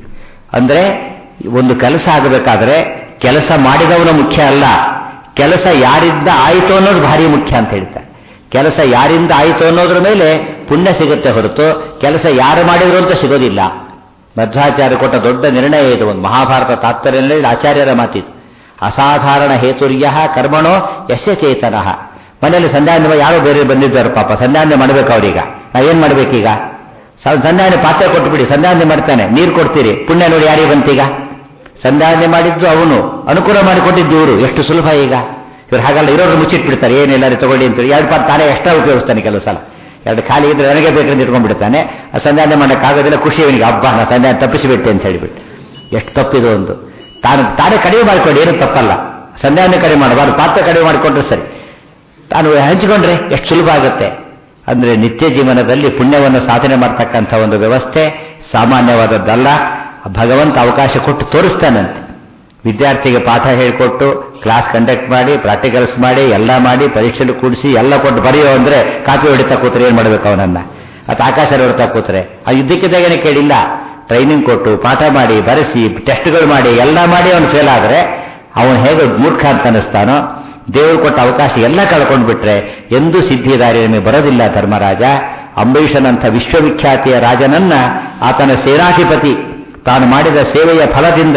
ಅಂದ್ರೆ ಒಂದು ಕೆಲಸ ಆಗಬೇಕಾದ್ರೆ ಕೆಲಸ ಮಾಡಿದವನ ಮುಖ್ಯ ಅಲ್ಲ ಕೆಲಸ ಯಾರಿಂದ ಆಯಿತು ಅನ್ನೋದು ಭಾರಿ ಮುಖ್ಯ ಅಂತ ಹೇಳ್ತಾರೆ ಕೆಲಸ ಯಾರಿಂದ ಆಯಿತು ಅನ್ನೋದ್ರ ಮೇಲೆ ಪುಣ್ಯ ಸಿಗುತ್ತೆ ಹೊರತು ಕೆಲಸ ಯಾರು ಮಾಡಿದ್ರು ಅಂತ ಸಿಗೋದಿಲ್ಲ ಮಧ್ವಾಚಾರ್ಯ ಕೊಟ್ಟ ದೊಡ್ಡ ನಿರ್ಣಯ ಇದು ಒಂದು ಮಹಾಭಾರತ ತಾತ್ಪರ್ಯದಲ್ಲಿ ಆಚಾರ್ಯರ ಮಾತಿದು ಅಸಾಧಾರಣ ಹೇತುರ್ಯ ಕರ್ಮಣೋ ಯಶ್ಯ ಚೇತನ ಮನೆಯಲ್ಲಿ ಸಂಧ್ಯಾನ್ಯ ಯಾರೋ ಬೇರೆ ಬಂದಿದ್ದಾರೆ ಪಾಪ ಸಂಧ್ಯಾನ್ಯ ಮಾಡ್ಬೇಕು ಅವ್ರೀಗ ನಾ ಏನ್ ಮಾಡ್ಬೇಕೀಗ ಸಂಧ್ಯಾನ್ಯ ಪಾತ್ರೆ ಕೊಟ್ಬಿಡಿ ಸಂಧ್ಯಾನ್ಯ ಮಾಡ್ತಾನೆ ನೀರು ಕೊಡ್ತೀರಿ ಪುಣ್ಯ ನೋಡಿ ಯಾರಿಗೆ ಬಂತೀಗ ಸಂಧ್ಯಾನ್ಯ ಮಾಡಿದ್ದು ಅವನು ಅನುಕೂಲ ಮಾಡಿಕೊಟ್ಟಿದ್ದು ಇವರು ಎಷ್ಟು ಸುಲಭ ಈಗ ಇವ್ರು ಹಾಗಲ್ಲ ಇರೋರು ಮುಚ್ಚಿಟ್ಬಿಡ್ತಾರೆ ಏನಿಲ್ಲ ತಗೊಳ್ಳಿ ಅಂತ ಎರಡು ಪಾತ್ ತಾನೇ ಎಕ್ಸ್ಟ್ರಾ ಉಪಯೋಗಿಸ್ತಾನೆ ಕೆಲವು ಸಲ ಎರಡು ಖಾಲಿ ಇದ್ರೆ ನನಗೆ ಬೇಕಂತ ಇಟ್ಕೊಂಡ್ಬಿಡ್ತಾನೆ ಆ ಸಂಧಾನ ಮಾಡೋಕ್ಕಾಗೋದಿಲ್ಲ ಖುಷಿ ಇವನಿಗೆ ಹಬ್ಬ ನಾ ಸಂಧಾನ ತಪ್ಪಿಸಿಬಿಟ್ಟೆ ಅಂತ ಹೇಳಿಬಿಟ್ಟು ಎಷ್ಟು ತಪ್ಪಿದು ಒಂದು ತಾನು ತಾನೇ ಕಡಿಮೆ ಮಾಡಿಕೊಂಡು ಏನು ತಪ್ಪಲ್ಲ ಸಂಧಾನ ಕಡಿಮೆ ಮಾಡಬಾರ್ದು ಪಾತ್ರ ಕಡಿಮೆ ಮಾಡಿಕೊಂಡ್ರೆ ಸರಿ ತಾನು ಹಂಚಿಕೊಂಡ್ರೆ ಎಷ್ಟು ಸುಲಭ ಆಗುತ್ತೆ ಅಂದ್ರೆ ನಿತ್ಯ ಜೀವನದಲ್ಲಿ ಪುಣ್ಯವನ್ನು ಸಾಧನೆ ಮಾಡ್ತಕ್ಕಂಥ ಒಂದು ವ್ಯವಸ್ಥೆ ಸಾಮಾನ್ಯವಾದದ್ದಲ್ಲ ಭಗವಂತ ಅವಕಾಶ ಕೊಟ್ಟು ತೋರಿಸ್ತಾನಂತೆ ವಿದ್ಯಾರ್ಥಿಗೆ ಪಾಠ ಹೇಳಿಕೊಟ್ಟು ಕ್ಲಾಸ್ ಕಂಡಕ್ಟ್ ಮಾಡಿ ಪ್ರಾಕ್ಟಿಕಲ್ಸ್ ಮಾಡಿ ಎಲ್ಲ ಮಾಡಿ ಪರೀಕ್ಷೆలు ಕೂಡಿಸಿ ಎಲ್ಲ ಕೊಟ್ಟು ಬರೆಯೋ ಅಂದ್ರೆ ಕಾಪಿ ಹೊಡಿತಾ ಕೂತ್ರೆ ಏನ್ ಮಾಡ್ಬೇಕು ಅವನನ್ನ ಅಥವಾ ಆಕಾಶ ಹೊಡ್ತಾ ಕೂತ್ರೆ ಆ ಯುದ್ಧಕ್ಕಿದ್ದಾಗೇನೆ ಕೇಳಿಲ್ಲ ಟ್ರೈನಿಂಗ್ ಕೊಟ್ಟು ಪಾಠ ಮಾಡಿ ಬರೆಸಿ ಟೆಸ್ಟ್ಗಳು ಮಾಡಿ ಎಲ್ಲ ಮಾಡಿ ಅವನು ಫೇಲ್ ಆದ್ರೆ ಅವನು ಹೇಗೆ ಮೂರ್ಖ ಅಂತ ಅನ್ನಿಸ್ತಾನೋ ದೇವರು ಕೊಟ್ಟ ಅವಕಾಶ ಎಲ್ಲ ಕಳ್ಕೊಂಡು ಬಿಟ್ರೆ ಎಂದೂ ಸಿದ್ಧಿದಾರಿ ನಮಗೆ ಬರೋದಿಲ್ಲ ಧರ್ಮರಾಜ ಅಂಬರೀಷನಂಥ ವಿಶ್ವವಿಖ್ಯಾತಿಯ ರಾಜನನ್ನ ಆತನ ಸೇನಾಧಿಪತಿ ತಾನು ಮಾಡಿದ ಸೇವೆಯ ಫಲದಿಂದ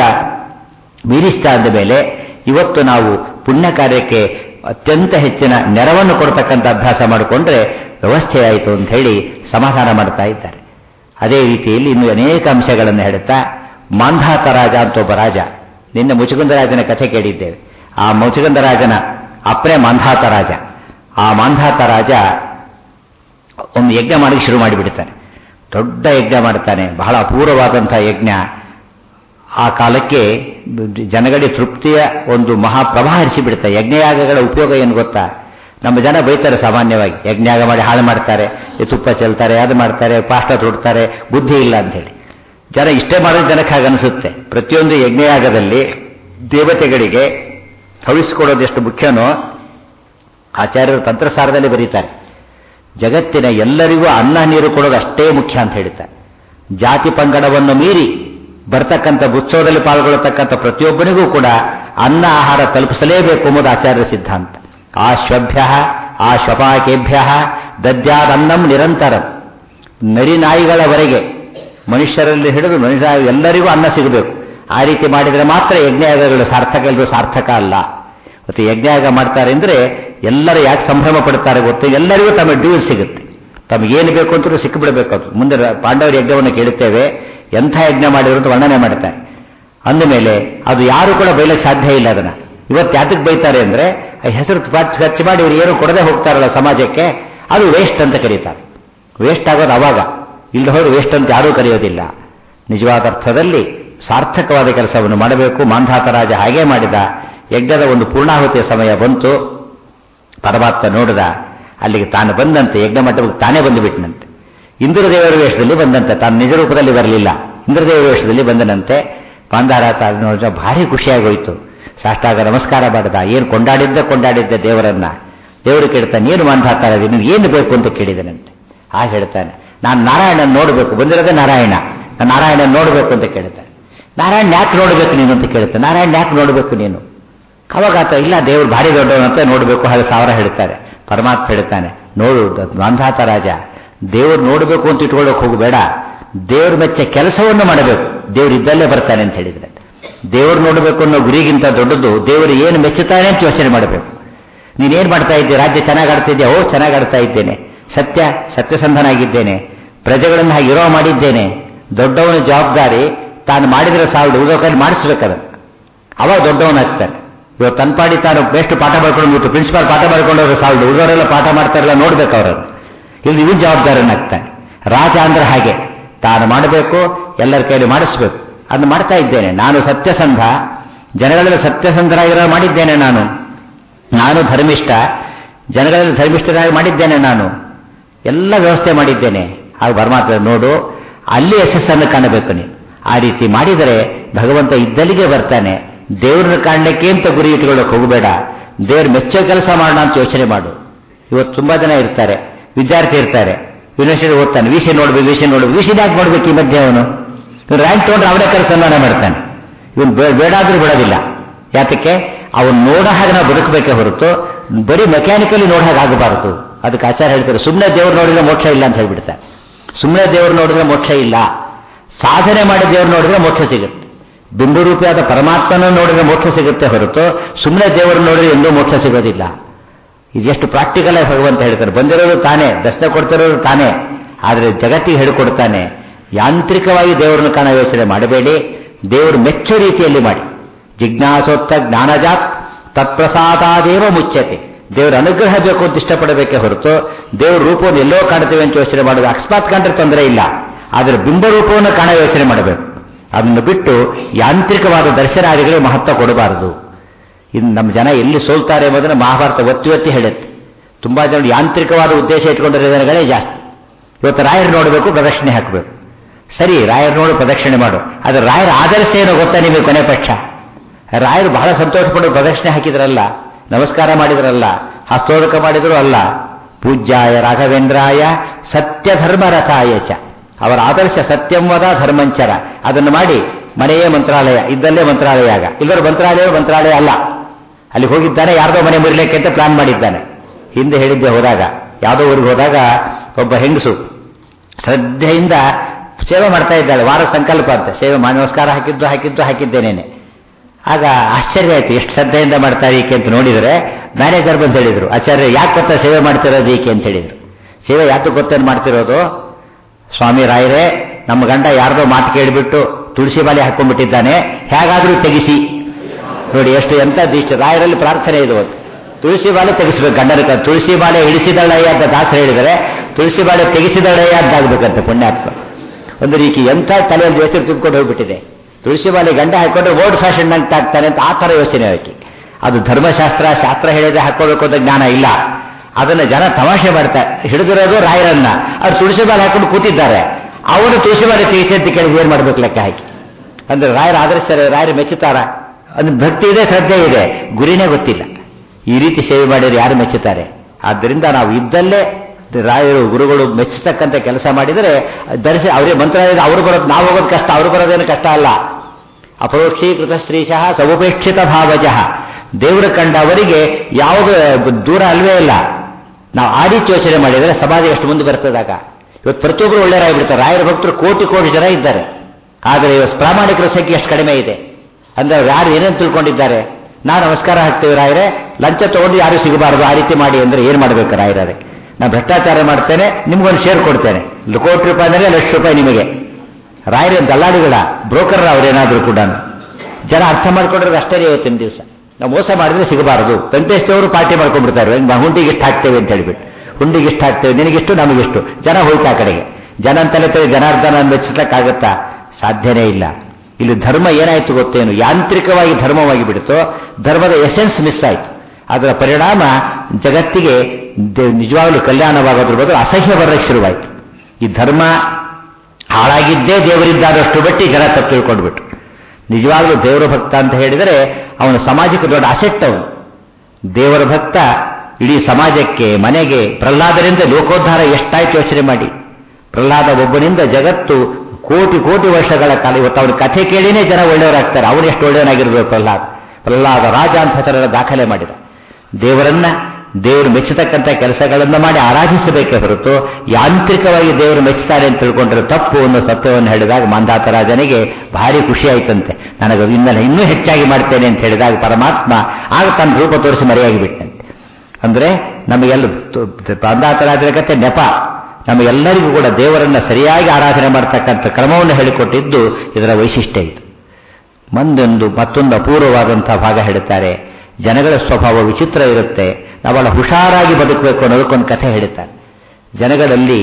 ಮೀರಿಸ್ತಾ ಇದ್ದ ಮೇಲೆ ಇವತ್ತು ನಾವು ಪುಣ್ಯ ಕಾರ್ಯಕ್ಕೆ ಅತ್ಯಂತ ಹೆಚ್ಚಿನ ನೆರವನ್ನು ಕೊಡ್ತಕ್ಕಂಥ ಅಭ್ಯಾಸ ಮಾಡಿಕೊಂಡ್ರೆ ವ್ಯವಸ್ಥೆ ಆಯಿತು ಅಂತ ಹೇಳಿ ಸಮಾಧಾನ ಮಾಡ್ತಾ ಇದ್ದಾರೆ ಅದೇ ರೀತಿಯಲ್ಲಿ ಇನ್ನು ಅನೇಕ ಅಂಶಗಳನ್ನು ಹೇಳುತ್ತಾ ಮಾಂಧಾತ ರಾಜ ಅಂತ ಒಬ್ಬ ರಾಜ ನಿನ್ನೆ ಮುಚುಕುಂದರಾಜನ ಕಥೆ ಕೇಳಿದ್ದೇವೆ ಆ ಮುಚುಕುಂದರಾಜನ ಅಪ್ರೆ ಮಾಂಧಾತ ರಾಜ ಆ ಮಾಂಧಾತ ರಾಜ ಒಂದು ಯಜ್ಞ ಮಾಡಿ ಶುರು ಮಾಡಿಬಿಡ್ತಾನೆ ದೊಡ್ಡ ಯಜ್ಞ ಮಾಡ್ತಾನೆ ಬಹಳ ಅಪೂರ್ವವಾದಂತಹ ಯಜ್ಞ ಆ ಕಾಲಕ್ಕೆ ಜನಗಳಿಗೆ ತೃಪ್ತಿಯ ಒಂದು ಮಹಾಪ್ರಭಾ ಹರಿಸಿಬಿಡುತ್ತೆ ಯಜ್ಞಯಾಗಗಳ ಉಪಯೋಗ ಏನು ಗೊತ್ತಾ ನಮ್ಮ ಜನ ಬೈತಾರೆ ಸಾಮಾನ್ಯವಾಗಿ ಯಜ್ಞಾಗ ಮಾಡಿ ಹಾಳು ಮಾಡ್ತಾರೆ ಈ ತುಪ್ಪ ಚೆಲ್ತಾರೆ ಅದು ಮಾಡ್ತಾರೆ ಪಾಷ್ಟ ತೊಡ್ತಾರೆ ಬುದ್ಧಿ ಇಲ್ಲ ಅಂತ ಹೇಳಿ ಜನ ಇಷ್ಟೇ ಮಾಡಿದ ಜನಕ್ಕೆ ಹಾಗೆ ಅನಿಸುತ್ತೆ ಪ್ರತಿಯೊಂದು ಯಜ್ಞಯಾಗದಲ್ಲಿ ದೇವತೆಗಳಿಗೆ ಹವಿಸ್ಕೊಡೋದು ಎಷ್ಟು ಮುಖ್ಯನೋ ಆಚಾರ್ಯರು ತಂತ್ರಸಾರದಲ್ಲಿ ಬರೀತಾರೆ ಜಗತ್ತಿನ ಎಲ್ಲರಿಗೂ ಅನ್ನ ನೀರು ಕೊಡೋದು ಅಷ್ಟೇ ಮುಖ್ಯ ಅಂತ ಹೇಳ್ತಾರೆ ಜಾತಿ ಪಂಗಡವನ್ನು ಮೀರಿ ಬರ್ತಕ್ಕಂಥ ಉತ್ಸವದಲ್ಲಿ ಪಾಲ್ಗೊಳ್ಳತಕ್ಕಂಥ ಪ್ರತಿಯೊಬ್ಬನಿಗೂ ಕೂಡ ಅನ್ನ ಆಹಾರ ತಲುಪಿಸಲೇಬೇಕು ಎಂಬುದು ಆಚಾರ್ಯ ಸಿದ್ಧಾಂತ ಆ ಶ್ವಭ್ಯ ಆ ಶ್ವಪಾಕೇಭ್ಯ ದದ್ಯಾದನ್ನಂ ನಿರಂತರಂ ನರಿನಾಯಿಗಳವರೆಗೆ ಮನುಷ್ಯರಲ್ಲಿ ಹಿಡಿದು ಮನುಷ್ಯ ಎಲ್ಲರಿಗೂ ಅನ್ನ ಸಿಗಬೇಕು ಆ ರೀತಿ ಮಾಡಿದರೆ ಮಾತ್ರ ಯಜ್ಞಯಾಗಗಳು ಸಾರ್ಥಕ ಇಲ್ಲದು ಸಾರ್ಥಕ ಅಲ್ಲ ಮತ್ತು ಯಜ್ಞಯಾಗ ಮಾಡ್ತಾರೆ ಅಂದರೆ ಎಲ್ಲರೂ ಯಾಕೆ ಸಂಭ್ರಮ ಪಡ್ತಾರೆ ಗೊತ್ತು ಎಲ್ಲರಿಗೂ ತಮ್ಮ ಡ್ಯೂ ಸಿಗುತ್ತೆ ತಮಗೇನು ಬೇಕು ಅಂತಲೂ ಸಿಕ್ಕಿಬಿಡಬೇಕು ಅದು ಮುಂದೆ ಪಾಂಡವರ ಯಜ್ಞವನ್ನು ಕೇಳುತ್ತೇವೆ ಎಂಥ ಯಜ್ಞ ಮಾಡಿದ್ರು ಅಂತ ವರ್ಣನೆ ಮಾಡ್ತಾರೆ ಅಂದಮೇಲೆ ಅದು ಯಾರು ಕೂಡ ಬೈಲಕ್ಕೆ ಸಾಧ್ಯ ಇಲ್ಲ ಅದನ್ನ ಇವತ್ತು ಯಾತಕ್ಕೆ ಬೈತಾರೆ ಅಂದ್ರೆ ಆ ಹೆಸರು ಖರ್ಚು ಮಾಡಿ ಇವರು ಏನು ಕೊಡದೆ ಹೋಗ್ತಾರಲ್ಲ ಸಮಾಜಕ್ಕೆ ಅದು ವೇಸ್ಟ್ ಅಂತ ಕರೀತಾರೆ ವೇಸ್ಟ್ ಆಗೋದು ಅವಾಗ ಇಲ್ಲದೆ ಹೋದ್ರೆ ವೇಸ್ಟ್ ಅಂತ ಯಾರೂ ಕರೆಯೋದಿಲ್ಲ ನಿಜವಾದ ಅರ್ಥದಲ್ಲಿ ಸಾರ್ಥಕವಾದ ಕೆಲಸವನ್ನು ಮಾಡಬೇಕು ಮಾಂಧಾತ ರಾಜ ಹಾಗೇ ಮಾಡಿದ ಯಜ್ಞದ ಒಂದು ಪೂರ್ಣಾಹುತಿಯ ಸಮಯ ಬಂತು ಪರಮಾತ್ಮ ನೋಡಿದ ಅಲ್ಲಿಗೆ ತಾನು ಬಂದಂತೆ ಯಜ್ಞ ಮಂಟಪಕ್ಕೆ ತಾನೇ ಬಂದುಬಿಟ್ಟನಂತೆ ಇಂದ್ರದೇವರ ವೇಷದಲ್ಲಿ ಬಂದಂತೆ ತಾನು ನಿಜ ರೂಪದಲ್ಲಿ ಬರಲಿಲ್ಲ ಇಂದ್ರದೇವರ ವೇಷದಲ್ಲಿ ಬಂದನಂತೆ ಪಾಂಧಾರ ತಾನು ನೋಡಿದ ಭಾರಿ ಖುಷಿಯಾಗೋಯ್ತು ಸಾಷ್ಟಾಗ ನಮಸ್ಕಾರ ಮಾಡಿದ ಏನು ಕೊಂಡಾಡಿದ್ದ ಕೊಂಡಾಡಿದ್ದ ದೇವರನ್ನ ದೇವರು ಕೇಳ್ತಾನೆ ಏನು ಮಾಂಧಾತಾರ ನಿನಗೆ ಏನು ಬೇಕು ಅಂತ ಕೇಳಿದನಂತೆ ಆ ಹೇಳ್ತಾನೆ ನಾನು ನಾರಾಯಣನ ನೋಡಬೇಕು ಬಂದಿರೋದೇ ನಾರಾಯಣ ನಾನು ನಾರಾಯಣನ ನೋಡಬೇಕು ಅಂತ ಕೇಳ್ತಾನೆ ನಾರಾಯಣ ಯಾಕೆ ನೋಡಬೇಕು ನೀನು ಅಂತ ಕೇಳ್ತಾನೆ ನಾರಾಯಣ ಯಾಕೆ ನೋಡಬೇಕು ನೀನು ಅವಾಗ ಆತ ಇಲ್ಲ ದೇವ್ರು ಭಾರಿ ದೊಡ್ಡವನಂತೆ ನೋಡಬೇಕು ಹಾಗೆ ಸಾವಿರ ಹೇಳ್ತಾರೆ ಪರಮಾತ್ಮ ಹೇಳ್ತಾನೆ ನೋಡು ಮಾಂಧಾತ ರಾಜ ದೇವ್ರು ನೋಡಬೇಕು ಅಂತ ಇಟ್ಕೊಳ್ಳೋಕೆ ಹೋಗಬೇಡ ದೇವ್ರ ಮೆಚ್ಚ ಕೆಲಸವನ್ನು ಮಾಡಬೇಕು ದೇವ್ರು ಇದ್ದಲ್ಲೇ ಬರ್ತಾನೆ ಅಂತ ಹೇಳಿದ್ರೆ ದೇವ್ರು ನೋಡಬೇಕು ಅನ್ನೋ ಗುರಿಗಿಂತ ದೊಡ್ಡದು ದೇವರು ಏನು ಮೆಚ್ಚುತ್ತಾನೆ ಅಂತ ಯೋಚನೆ ಮಾಡಬೇಕು ನೀನೇನು ಮಾಡ್ತಾ ಇದ್ದೆ ರಾಜ್ಯ ಚೆನ್ನಾಗಿ ಆಡ್ತಿದ್ಯಾ ಓ ಚೆನ್ನಾಗಿ ಆಡ್ತಾ ಇದ್ದೇನೆ ಸತ್ಯ ಸತ್ಯಸಂಧನಾಗಿದ್ದೇನೆ ಪ್ರಜೆಗಳನ್ನು ಹಾಗೆ ಇರೋ ಮಾಡಿದ್ದೇನೆ ದೊಡ್ಡವನ ಜವಾಬ್ದಾರಿ ತಾನು ಮಾಡಿದ್ರೆ ಸಾವಿರ ಉಳಿದೋ ಕೈಲಿ ಮಾಡಿಸ್ಬೇಕದ ಅವಾಗ ದೊಡ್ಡವನಾಗ್ತಾನೆ ಇವತ್ತು ತನ್ಪಾಡಿ ತಾನು ಬೆಸ್ಟ್ ಪಾಠ ಮಾಡ್ಕೊಂಡು ಬಿಟ್ಟು ಪ್ರಿನ್ಸಿಪಾಲ್ ಪಾಠ ಮಾಡ್ಕೊಂಡವ್ರು ಸಾವಿರ ಉಳಿದವರೆಲ್ಲ ಪಾಠ ಮಾಡ್ತಾರಲ್ಲ ನೋಡ್ಬೇಕು ಅವರನ್ನು ಇಲ್ಲಿ ಇವನ್ ಜವಾಬ್ದಾರನಾಗ್ತಾನೆ ರಾಜ ಅಂದ್ರೆ ಹಾಗೆ ತಾನು ಮಾಡಬೇಕು ಎಲ್ಲರ ಕೈಲಿ ಮಾಡಿಸ್ಬೇಕು ಅದನ್ನು ಮಾಡ್ತಾ ಇದ್ದೇನೆ ನಾನು ಸತ್ಯಸಂಧ ಜನಗಳಲ್ಲಿ ಸತ್ಯಸಂಧರಾಗಿರೋ ಮಾಡಿದ್ದೇನೆ ನಾನು ನಾನು ಧರ್ಮಿಷ್ಠ ಜನಗಳಲ್ಲಿ ಧರ್ಮಿಷ್ಠರಾಗಿ ಮಾಡಿದ್ದೇನೆ ನಾನು ಎಲ್ಲ ವ್ಯವಸ್ಥೆ ಮಾಡಿದ್ದೇನೆ ಆಗ ಪರಮಾತ್ಮ ನೋಡು ಅಲ್ಲಿ ಯಶಸ್ಸನ್ನು ಕಾಣಬೇಕು ನೀನು ಆ ರೀತಿ ಮಾಡಿದರೆ ಭಗವಂತ ಇದ್ದಲ್ಲಿಗೆ ಬರ್ತಾನೆ ದೇವ್ರನ್ನ ಕಾಣಲಿಕ್ಕೆ ಅಂತ ಗುರಿ ಇಟ್ಕೊಳ್ಳೋಕೆ ಹೋಗಬೇಡ ದೇವ್ರ ಮೆಚ್ಚೋ ಕೆಲಸ ಮಾಡೋಣ ಅಂತ ಯೋಚನೆ ಮಾಡು ಇವತ್ತು ತುಂಬಾ ಜನ ಇರ್ತಾರೆ ವಿದ್ಯಾರ್ಥಿ ಇರ್ತಾರೆ ಯೂನಿವರ್ಸಿಟಿ ಓದ್ತಾನೆ ವಿಷಯ ನೋಡ್ಬೇಕು ವಿಷಯ ನೋಡ್ಬೇಕು ವಿಷಯ ಯಾಕೆ ನೋಡ್ಬೇಕು ಈ ಮಧ್ಯೆ ಅವನು ರ್ಯಾಂಕ್ ತಗೊಂಡ್ರೆ ಅವನೇ ಕೆಲಸ ಮಾಡ್ತಾನೆ ಇವನು ಬೇಡಾದ್ರೂ ಬಿಡೋದಿಲ್ಲ ಯಾತಕ್ಕೆ ಅವನು ನೋಡೋ ಹಾಗೆ ನಾವು ಬದುಕಬೇಕೇ ಹೊರತು ಬರೀ ಮೆಕ್ಯಾನಿಕಲಿ ನೋಡೋ ಹಾಗೆ ಆಗಬಾರದು ಅದಕ್ಕೆ ಆಚಾರ ಹೇಳ್ತಾರೆ ಸುಮ್ಮನೆ ದೇವ್ರು ನೋಡಿದ್ರೆ ಮೋಕ್ಷ ಇಲ್ಲ ಅಂತ ಹೇಳ್ಬಿಡ್ತಾರೆ ಸುಮ್ಮನೆ ದೇವ್ರು ನೋಡಿದ್ರೆ ಮೋಕ್ಷ ಇಲ್ಲ ಸಾಧನೆ ಮಾಡಿ ದೇವ್ರು ನೋಡಿದ್ರೆ ಮೋಕ್ಷ ಸಿಗುತ್ತೆ ಬಿಂಬರೂಪಿಯಾದ ಪರಮಾತ್ಮನ ನೋಡಿದ್ರೆ ಮೋಕ್ಷ ಸಿಗುತ್ತೆ ಹೊರತು ಸುಮ್ಮನೆ ದೇವರು ನೋಡಿದ್ರೆ ಎಂದೂ ಮೋಕ್ಷ ಸಿಗೋದಿಲ್ಲ ಇದು ಎಷ್ಟು ಪ್ರಾಕ್ಟಿಕಲ್ ಆಗಿ ಭಗವಂತ ಹೇಳ್ತಾರೆ ಬಂದಿರೋದು ತಾನೇ ದರ್ಶನ ಕೊಡ್ತಿರೋದು ತಾನೇ ಆದರೆ ಜಗತ್ತಿಗೆ ಹೇಳಿಕೊಡ್ತಾನೆ ಯಾಂತ್ರಿಕವಾಗಿ ದೇವರನ್ನು ಕಾಣೋ ಯೋಚನೆ ಮಾಡಬೇಡಿ ದೇವರು ಮೆಚ್ಚೋ ರೀತಿಯಲ್ಲಿ ಮಾಡಿ ಜಿಜ್ಞಾಸೋತ್ತ ಜ್ಞಾನಜಾತ್ ತತ್ಪ್ರಸಾದಾದೇವ ಮುಚ್ಚತೆ ದೇವರ ಅನುಗ್ರಹ ಬೇಕು ಅಂತ ಇಷ್ಟಪಡಬೇಕೇ ಹೊರತು ದೇವ್ರ ರೂಪವನ್ನು ಎಲ್ಲೋ ಕಾಣ್ತೇವೆ ಅಂತ ಯೋಚನೆ ಮಾಡೋದು ಅಕಸ್ಮಾತ್ ಕಂಡ್ರೆ ತೊಂದರೆ ಇಲ್ಲ ಆದರೆ ಬಿಂಬ ರೂಪವನ್ನು ಕಾಣೋ ಯೋಚನೆ ಮಾಡಬೇಕು ಅದನ್ನು ಬಿಟ್ಟು ಯಾಂತ್ರಿಕವಾದ ದರ್ಶನಾದಿಗಳಿಗೆ ಮಹತ್ವ ಕೊಡಬಾರದು ಇನ್ನು ನಮ್ಮ ಜನ ಎಲ್ಲಿ ಸೋಲ್ತಾರೆ ಎಂಬುದನ್ನು ಮಹಾಭಾರತ ಒತ್ತಿ ಒತ್ತಿ ಹೇಳುತ್ತೆ ತುಂಬಾ ಜನ ಯಾಂತ್ರಿಕವಾದ ಉದ್ದೇಶ ಇಟ್ಕೊಂಡಿರೋ ಜನಗಳೇ ಜಾಸ್ತಿ ಇವತ್ತು ರಾಯರು ನೋಡಬೇಕು ಪ್ರದಕ್ಷಿಣೆ ಹಾಕಬೇಕು ಸರಿ ರಾಯರು ನೋಡು ಪ್ರದಕ್ಷಿಣೆ ಮಾಡು ಆದರೆ ರಾಯರ ಆದರ್ಶ ಏನೋ ಗೊತ್ತಾ ನಿಮಗೆ ಕೊನೆ ಪಕ್ಷ ರಾಯರು ಬಹಳ ಸಂತೋಷಪಟ್ಟು ಪ್ರದಕ್ಷಿಣೆ ಹಾಕಿದ್ರಲ್ಲ ನಮಸ್ಕಾರ ಮಾಡಿದ್ರಲ್ಲ ಹಸ್ತೋದಕ ಮಾಡಿದ್ರು ಅಲ್ಲ ಪೂಜ್ಯಾಯ ರಾಘವೇಂದ್ರಾಯ ಸತ್ಯ ಧರ್ಮರಥಾಯ ಚ ಅವರ ಆದರ್ಶ ಸತ್ಯಂವದ ಧರ್ಮಂಚರ ಅದನ್ನು ಮಾಡಿ ಮನೆಯೇ ಮಂತ್ರಾಲಯ ಇದ್ದಲ್ಲೇ ಮಂತ್ರಾಲಯ ಆಗ ಇಲ್ಲರ ಮಂತ್ರಾಲಯ ಮಂತ್ರಾಲಯ ಅಲ್ಲ ಅಲ್ಲಿ ಹೋಗಿದ್ದಾನೆ ಯಾರ್ದೋ ಮನೆ ಮುರಿಲಿಕ್ಕೆ ಅಂತ ಪ್ಲಾನ್ ಮಾಡಿದ್ದಾನೆ ಹಿಂದೆ ಹೇಳಿದ್ದೆ ಹೋದಾಗ ಯಾವುದೋ ಊರಿಗೆ ಹೋದಾಗ ಒಬ್ಬ ಹೆಂಗಸು ಶ್ರದ್ಧೆಯಿಂದ ಸೇವೆ ಮಾಡ್ತಾ ಇದ್ದಾಳೆ ವಾರ ಸಂಕಲ್ಪ ಅಂತ ಸೇವೆ ಮಾಡಿ ನಮಸ್ಕಾರ ಹಾಕಿದ್ದು ಹಾಕಿದ್ದು ಹಾಕಿದ್ದೇನೇನೆ ಆಗ ಆಶ್ಚರ್ಯ ಆಯ್ತು ಎಷ್ಟು ಶ್ರದ್ಧೆಯಿಂದ ಮಾಡ್ತಾರೆ ಈಕೆ ಅಂತ ನೋಡಿದರೆ ಮ್ಯಾನೇಜರ್ ಬಂದು ಹೇಳಿದ್ರು ಆಚಾರ್ಯ ಯಾಕೆ ಗೊತ್ತಾ ಸೇವೆ ಮಾಡ್ತಿರೋದು ಈಕೆ ಅಂತ ಹೇಳಿದ್ರು ಸೇವೆ ಯಾಕೆ ಗೊತ್ತೇನು ಮಾಡ್ತಿರೋದು ಸ್ವಾಮಿ ರಾಯರೇ ನಮ್ಮ ಗಂಡ ಯಾರ್ದೋ ಮಾತು ಕೇಳಿಬಿಟ್ಟು ತುಳಸಿ ಬಾಲೆ ಹಾಕೊಂಡ್ಬಿಟ್ಟಿದ್ದಾನೆ ಹೇಗಾದ್ರೂ ತೆಗಿಸಿ ನೋಡಿ ಎಷ್ಟು ಎಂತ ದೀಷ್ಟ ರಾಯರಲ್ಲಿ ಪ್ರಾರ್ಥನೆ ಇದು ತುಳಸಿ ಬಾಲೆ ತೆಗಿಸ್ಬೇಕು ಗಂಡನ ತುಳಸಿ ಬಾಲೆ ಇಳಿಸಿದಳಯ್ಯ ಅಂತ ದಾಸರು ಹೇಳಿದರೆ ತುಳಸಿ ಬಾಲೆ ತೆಗೆಸಿದಳಯ್ಯ ಅಂತ ಆಗ್ಬೇಕಂತೆ ಪುಣ್ಯಾತ್ಮ ಒಂದು ರೀತಿ ಎಂಥ ತಲೆಯಲ್ಲಿ ಯೋಚನೆ ತುಂಬಿಕೊಂಡು ಹೋಗ್ಬಿಟ್ಟಿದೆ ತುಳಸಿ ಬಾಲೆ ಗಂಡ ಹಾಕೊಂಡ್ರೆ ಓಲ್ಡ್ ಫ್ಯಾಷನ್ ಅಂತ ಆಗ್ತಾನೆ ಅಂತ ಆ ಥರ ಯೋಚನೆ ಆಕೆ ಅದು ಧರ್ಮಶಾಸ್ತ್ರ ಶಾಸ್ತ್ರ ಹೇಳಿದ್ರೆ ಹಾಕೋಬೇಕು ಅಂತ ಜ್ಞಾನ ಇಲ್ಲ ಅದನ್ನ ಜನ ತಮಾಷೆ ಮಾಡ್ತಾರೆ ಹಿಡಿದಿರೋದು ರಾಯರನ್ನ ಅವ್ರು ತುಳಸಿ ಮೇಲೆ ಹಾಕೊಂಡು ಕೂತಿದ್ದಾರೆ ಅವರು ತುಳಸಿ ಮೇಲೆ ತೀಸಿ ಅಂತ ಕೇಳಿದ್ರೆ ಏನ್ ಮಾಡ್ಬೇಕು ಲೆಕ್ಕ ಹಾಕಿ ಅಂದ್ರೆ ರಾಯರ ಆದರ್ಶ ರಾಯರು ಮೆಚ್ಚುತ್ತಾರ ಅಂದ್ರೆ ಭಕ್ತಿ ಇದೆ ಶ್ರದ್ಧೆ ಇದೆ ಗುರಿನೇ ಗೊತ್ತಿಲ್ಲ ಈ ರೀತಿ ಸೇವೆ ಮಾಡಿದ್ರೆ ಯಾರು ಮೆಚ್ಚುತ್ತಾರೆ ಆದ್ದರಿಂದ ನಾವು ಇದ್ದಲ್ಲೇ ರಾಯರು ಗುರುಗಳು ಮೆಚ್ಚತಕ್ಕಂಥ ಕೆಲಸ ಮಾಡಿದರೆ ಧರಿಸಿ ಅವರೇ ಮಂತ್ರಾಲಯದ ಅವರು ಬರೋದು ನಾವು ಹೋಗೋದು ಕಷ್ಟ ಅವರು ಬರೋದೇನು ಕಷ್ಟ ಅಲ್ಲ ಅಪರೋಕ್ಷೀಕೃತ ಸ್ತ್ರೀಶಃ ಸಮುಪೇಕ್ಷಿತ ಭಾವಜಃ ದೇವರು ಕಂಡವರಿಗೆ ಯಾವುದು ದೂರ ಅಲ್ವೇ ಇಲ್ಲ ನಾವು ಆ ರೀತಿ ಯೋಚನೆ ಮಾಡಿದರೆ ಸಮಾಜ ಎಷ್ಟು ಮುಂದೆ ಬರ್ತದಾಗ ಇವತ್ತು ಪ್ರತಿಯೊಬ್ಬರು ಒಳ್ಳೆಯರಾಗಿಬಿಡ್ತಾರೆ ರಾಯರ ಭಕ್ತರು ಕೋಟಿ ಕೋಟಿ ಜನ ಇದ್ದಾರೆ ಆದರೆ ಇವತ್ತು ಪ್ರಾಮಾಣಿಕರ ಸಂಖ್ಯೆ ಎಷ್ಟು ಕಡಿಮೆ ಇದೆ ಅಂದ್ರೆ ಯಾರು ಏನೇನು ತಿಳ್ಕೊಂಡಿದ್ದಾರೆ ನಾವು ನಮಸ್ಕಾರ ಹಾಕ್ತೇವೆ ರಾಯರೇ ಲಂಚ ತಗೊಂಡು ಯಾರು ಸಿಗಬಾರದು ಆ ರೀತಿ ಮಾಡಿ ಅಂದ್ರೆ ಏನು ಮಾಡಬೇಕು ರಾಯರೇ ನಾನು ಭ್ರಷ್ಟಾಚಾರ ಮಾಡ್ತೇನೆ ನಿಮ್ಗೊಂದು ಶೇರ್ ಕೊಡ್ತೇನೆ ಕೋಟಿ ರೂಪಾಯಿ ಅಂದರೆ ಲಕ್ಷ ರೂಪಾಯಿ ನಿಮಗೆ ರಾಯರ ದಲ್ಲಾಳಿಗಳ ಬ್ರೋಕರ್ ಅವರೇನಾದರೂ ಕೂಡ ಜನ ಅರ್ಥ ಮಾಡ್ಕೊಂಡ್ರೆ ಅಷ್ಟೇ ಇವತ್ತಿನ ದಿವಸ ನಾವು ಮೋಸ ಮಾಡಿದ್ರೆ ಸಿಗಬಾರದು ವೆಂಕಟೇಶ್ವರು ಪಾರ್ಟಿ ಮಾಡ್ಕೊಂಡ್ಬಿಡ್ತಾರೆ ನಾವು ಹುಂಡಿಗೆ ಇಷ್ಟ ಹಾಕ್ತೇವೆ ಅಂತ ಹೇಳ್ಬಿಟ್ಟು ಹುಂಡಿಗೆ ಇಷ್ಟ ಹಾಕ್ತೇವೆ ನಿನಗಿಷ್ಟು ನಮಗಿಷ್ಟು ಜನ ಹೋಯ್ತು ಆ ಕಡೆಗೆ ಜನ ಅಂತಲೇ ತಲೆ ಜನಾರ್ದನ ಮೆಚ್ಚಿಸ್ಲಿಕ್ಕಾಗತ್ತಾ ಸಾಧ್ಯನೇ ಇಲ್ಲ ಇಲ್ಲಿ ಧರ್ಮ ಏನಾಯ್ತು ಗೊತ್ತೇನು ಯಾಂತ್ರಿಕವಾಗಿ ಧರ್ಮವಾಗಿ ಬಿಡುತ್ತೋ ಧರ್ಮದ ಎಸೆನ್ಸ್ ಮಿಸ್ ಆಯ್ತು ಅದರ ಪರಿಣಾಮ ಜಗತ್ತಿಗೆ ನಿಜವಾಗಲೂ ಕಲ್ಯಾಣವಾಗೋದ್ರ ಬದಲು ಅಸಹ್ಯ ಬರಕ್ಕೆ ಶುರುವಾಯಿತು ಈ ಧರ್ಮ ಹಾಳಾಗಿದ್ದೇ ದೇವರಿದ್ದಾದಷ್ಟು ಬಟ್ಟಿ ಜನ ತಪ್ಪು ತಿಳ್ಕೊಂಡ್ಬಿಟ್ಟು ನಿಜವಾಗ್ಲೂ ದೇವರ ಭಕ್ತ ಅಂತ ಹೇಳಿದರೆ ಅವನ ಸಮಾಜಕ್ಕೆ ದೊಡ್ಡ ಅಸೆಟ್ ಅವನು ದೇವರ ಭಕ್ತ ಇಡೀ ಸಮಾಜಕ್ಕೆ ಮನೆಗೆ ಪ್ರಹ್ಲಾದರಿಂದ ಲೋಕೋದ್ಧಾರ ಎಷ್ಟಾಯ್ತು ಯೋಚನೆ ಮಾಡಿ ಪ್ರಹ್ಲಾದ ಒಬ್ಬನಿಂದ ಜಗತ್ತು ಕೋಟಿ ಕೋಟಿ ವರ್ಷಗಳ ಕಾಲ ಇವತ್ತು ಅವನ ಕಥೆ ಕೇಳಿನೇ ಜನ ಒಳ್ಳೆಯವರಾಗ್ತಾರೆ ಅವನು ಎಷ್ಟು ಒಳ್ಳೆಯವನಾಗಿರ್ಬೇಕು ಪ್ರಹ್ಲಾದ ಪ್ರಹ್ಲಾದ ರಾಜ ಅಂತ ಹೆಸರನ್ನು ದಾಖಲೆ ಮಾಡಿದ ದೇವರನ್ನ ದೇವರು ಮೆಚ್ಚತಕ್ಕಂಥ ಕೆಲಸಗಳನ್ನು ಮಾಡಿ ಆರಾಧಿಸಬೇಕೇ ಹೊರತು ಯಾಂತ್ರಿಕವಾಗಿ ದೇವರು ಮೆಚ್ಚುತ್ತಾರೆ ಅಂತ ತಿಳ್ಕೊಂಡ್ರೆ ತಪ್ಪು ಅನ್ನೋ ಸತ್ಯವನ್ನು ಹೇಳಿದಾಗ ಮಂದಾತ ರಾಜನಿಗೆ ಭಾರಿ ಖುಷಿ ಆಯ್ತಂತೆ ನನಗೆ ಇನ್ನಲ್ಲ ಇನ್ನೂ ಹೆಚ್ಚಾಗಿ ಮಾಡ್ತೇನೆ ಅಂತ ಹೇಳಿದಾಗ ಪರಮಾತ್ಮ ಆಗ ತನ್ನ ರೂಪ ತೋರಿಸಿ ಮರೆಯಾಗಿ ಬಿಟ್ಟಂತೆ ಅಂದ್ರೆ ನಮಗೆಲ್ಲ ಮಂದಾತ ರಾಜನ ಕತೆ ನೆಪ ನಮಗೆಲ್ಲರಿಗೂ ಕೂಡ ದೇವರನ್ನ ಸರಿಯಾಗಿ ಆರಾಧನೆ ಮಾಡ್ತಕ್ಕಂಥ ಕ್ರಮವನ್ನು ಹೇಳಿಕೊಟ್ಟಿದ್ದು ಇದರ ವೈಶಿಷ್ಟ್ಯ ಇದು ಮಂದೊಂದು ಮತ್ತೊಂದು ಅಪೂರ್ವವಾದಂತಹ ಭಾಗ ಹೇಳುತ್ತಾರೆ ಜನಗಳ ಸ್ವಭಾವ ವಿಚಿತ್ರ ಇರುತ್ತೆ ನಾವಲ್ಲ ಹುಷಾರಾಗಿ ಬದುಕಬೇಕು ಅನ್ನೋದಕ್ಕೊಂದು ಕಥೆ ಹೇಳುತ್ತಾರೆ ಜನಗಳಲ್ಲಿ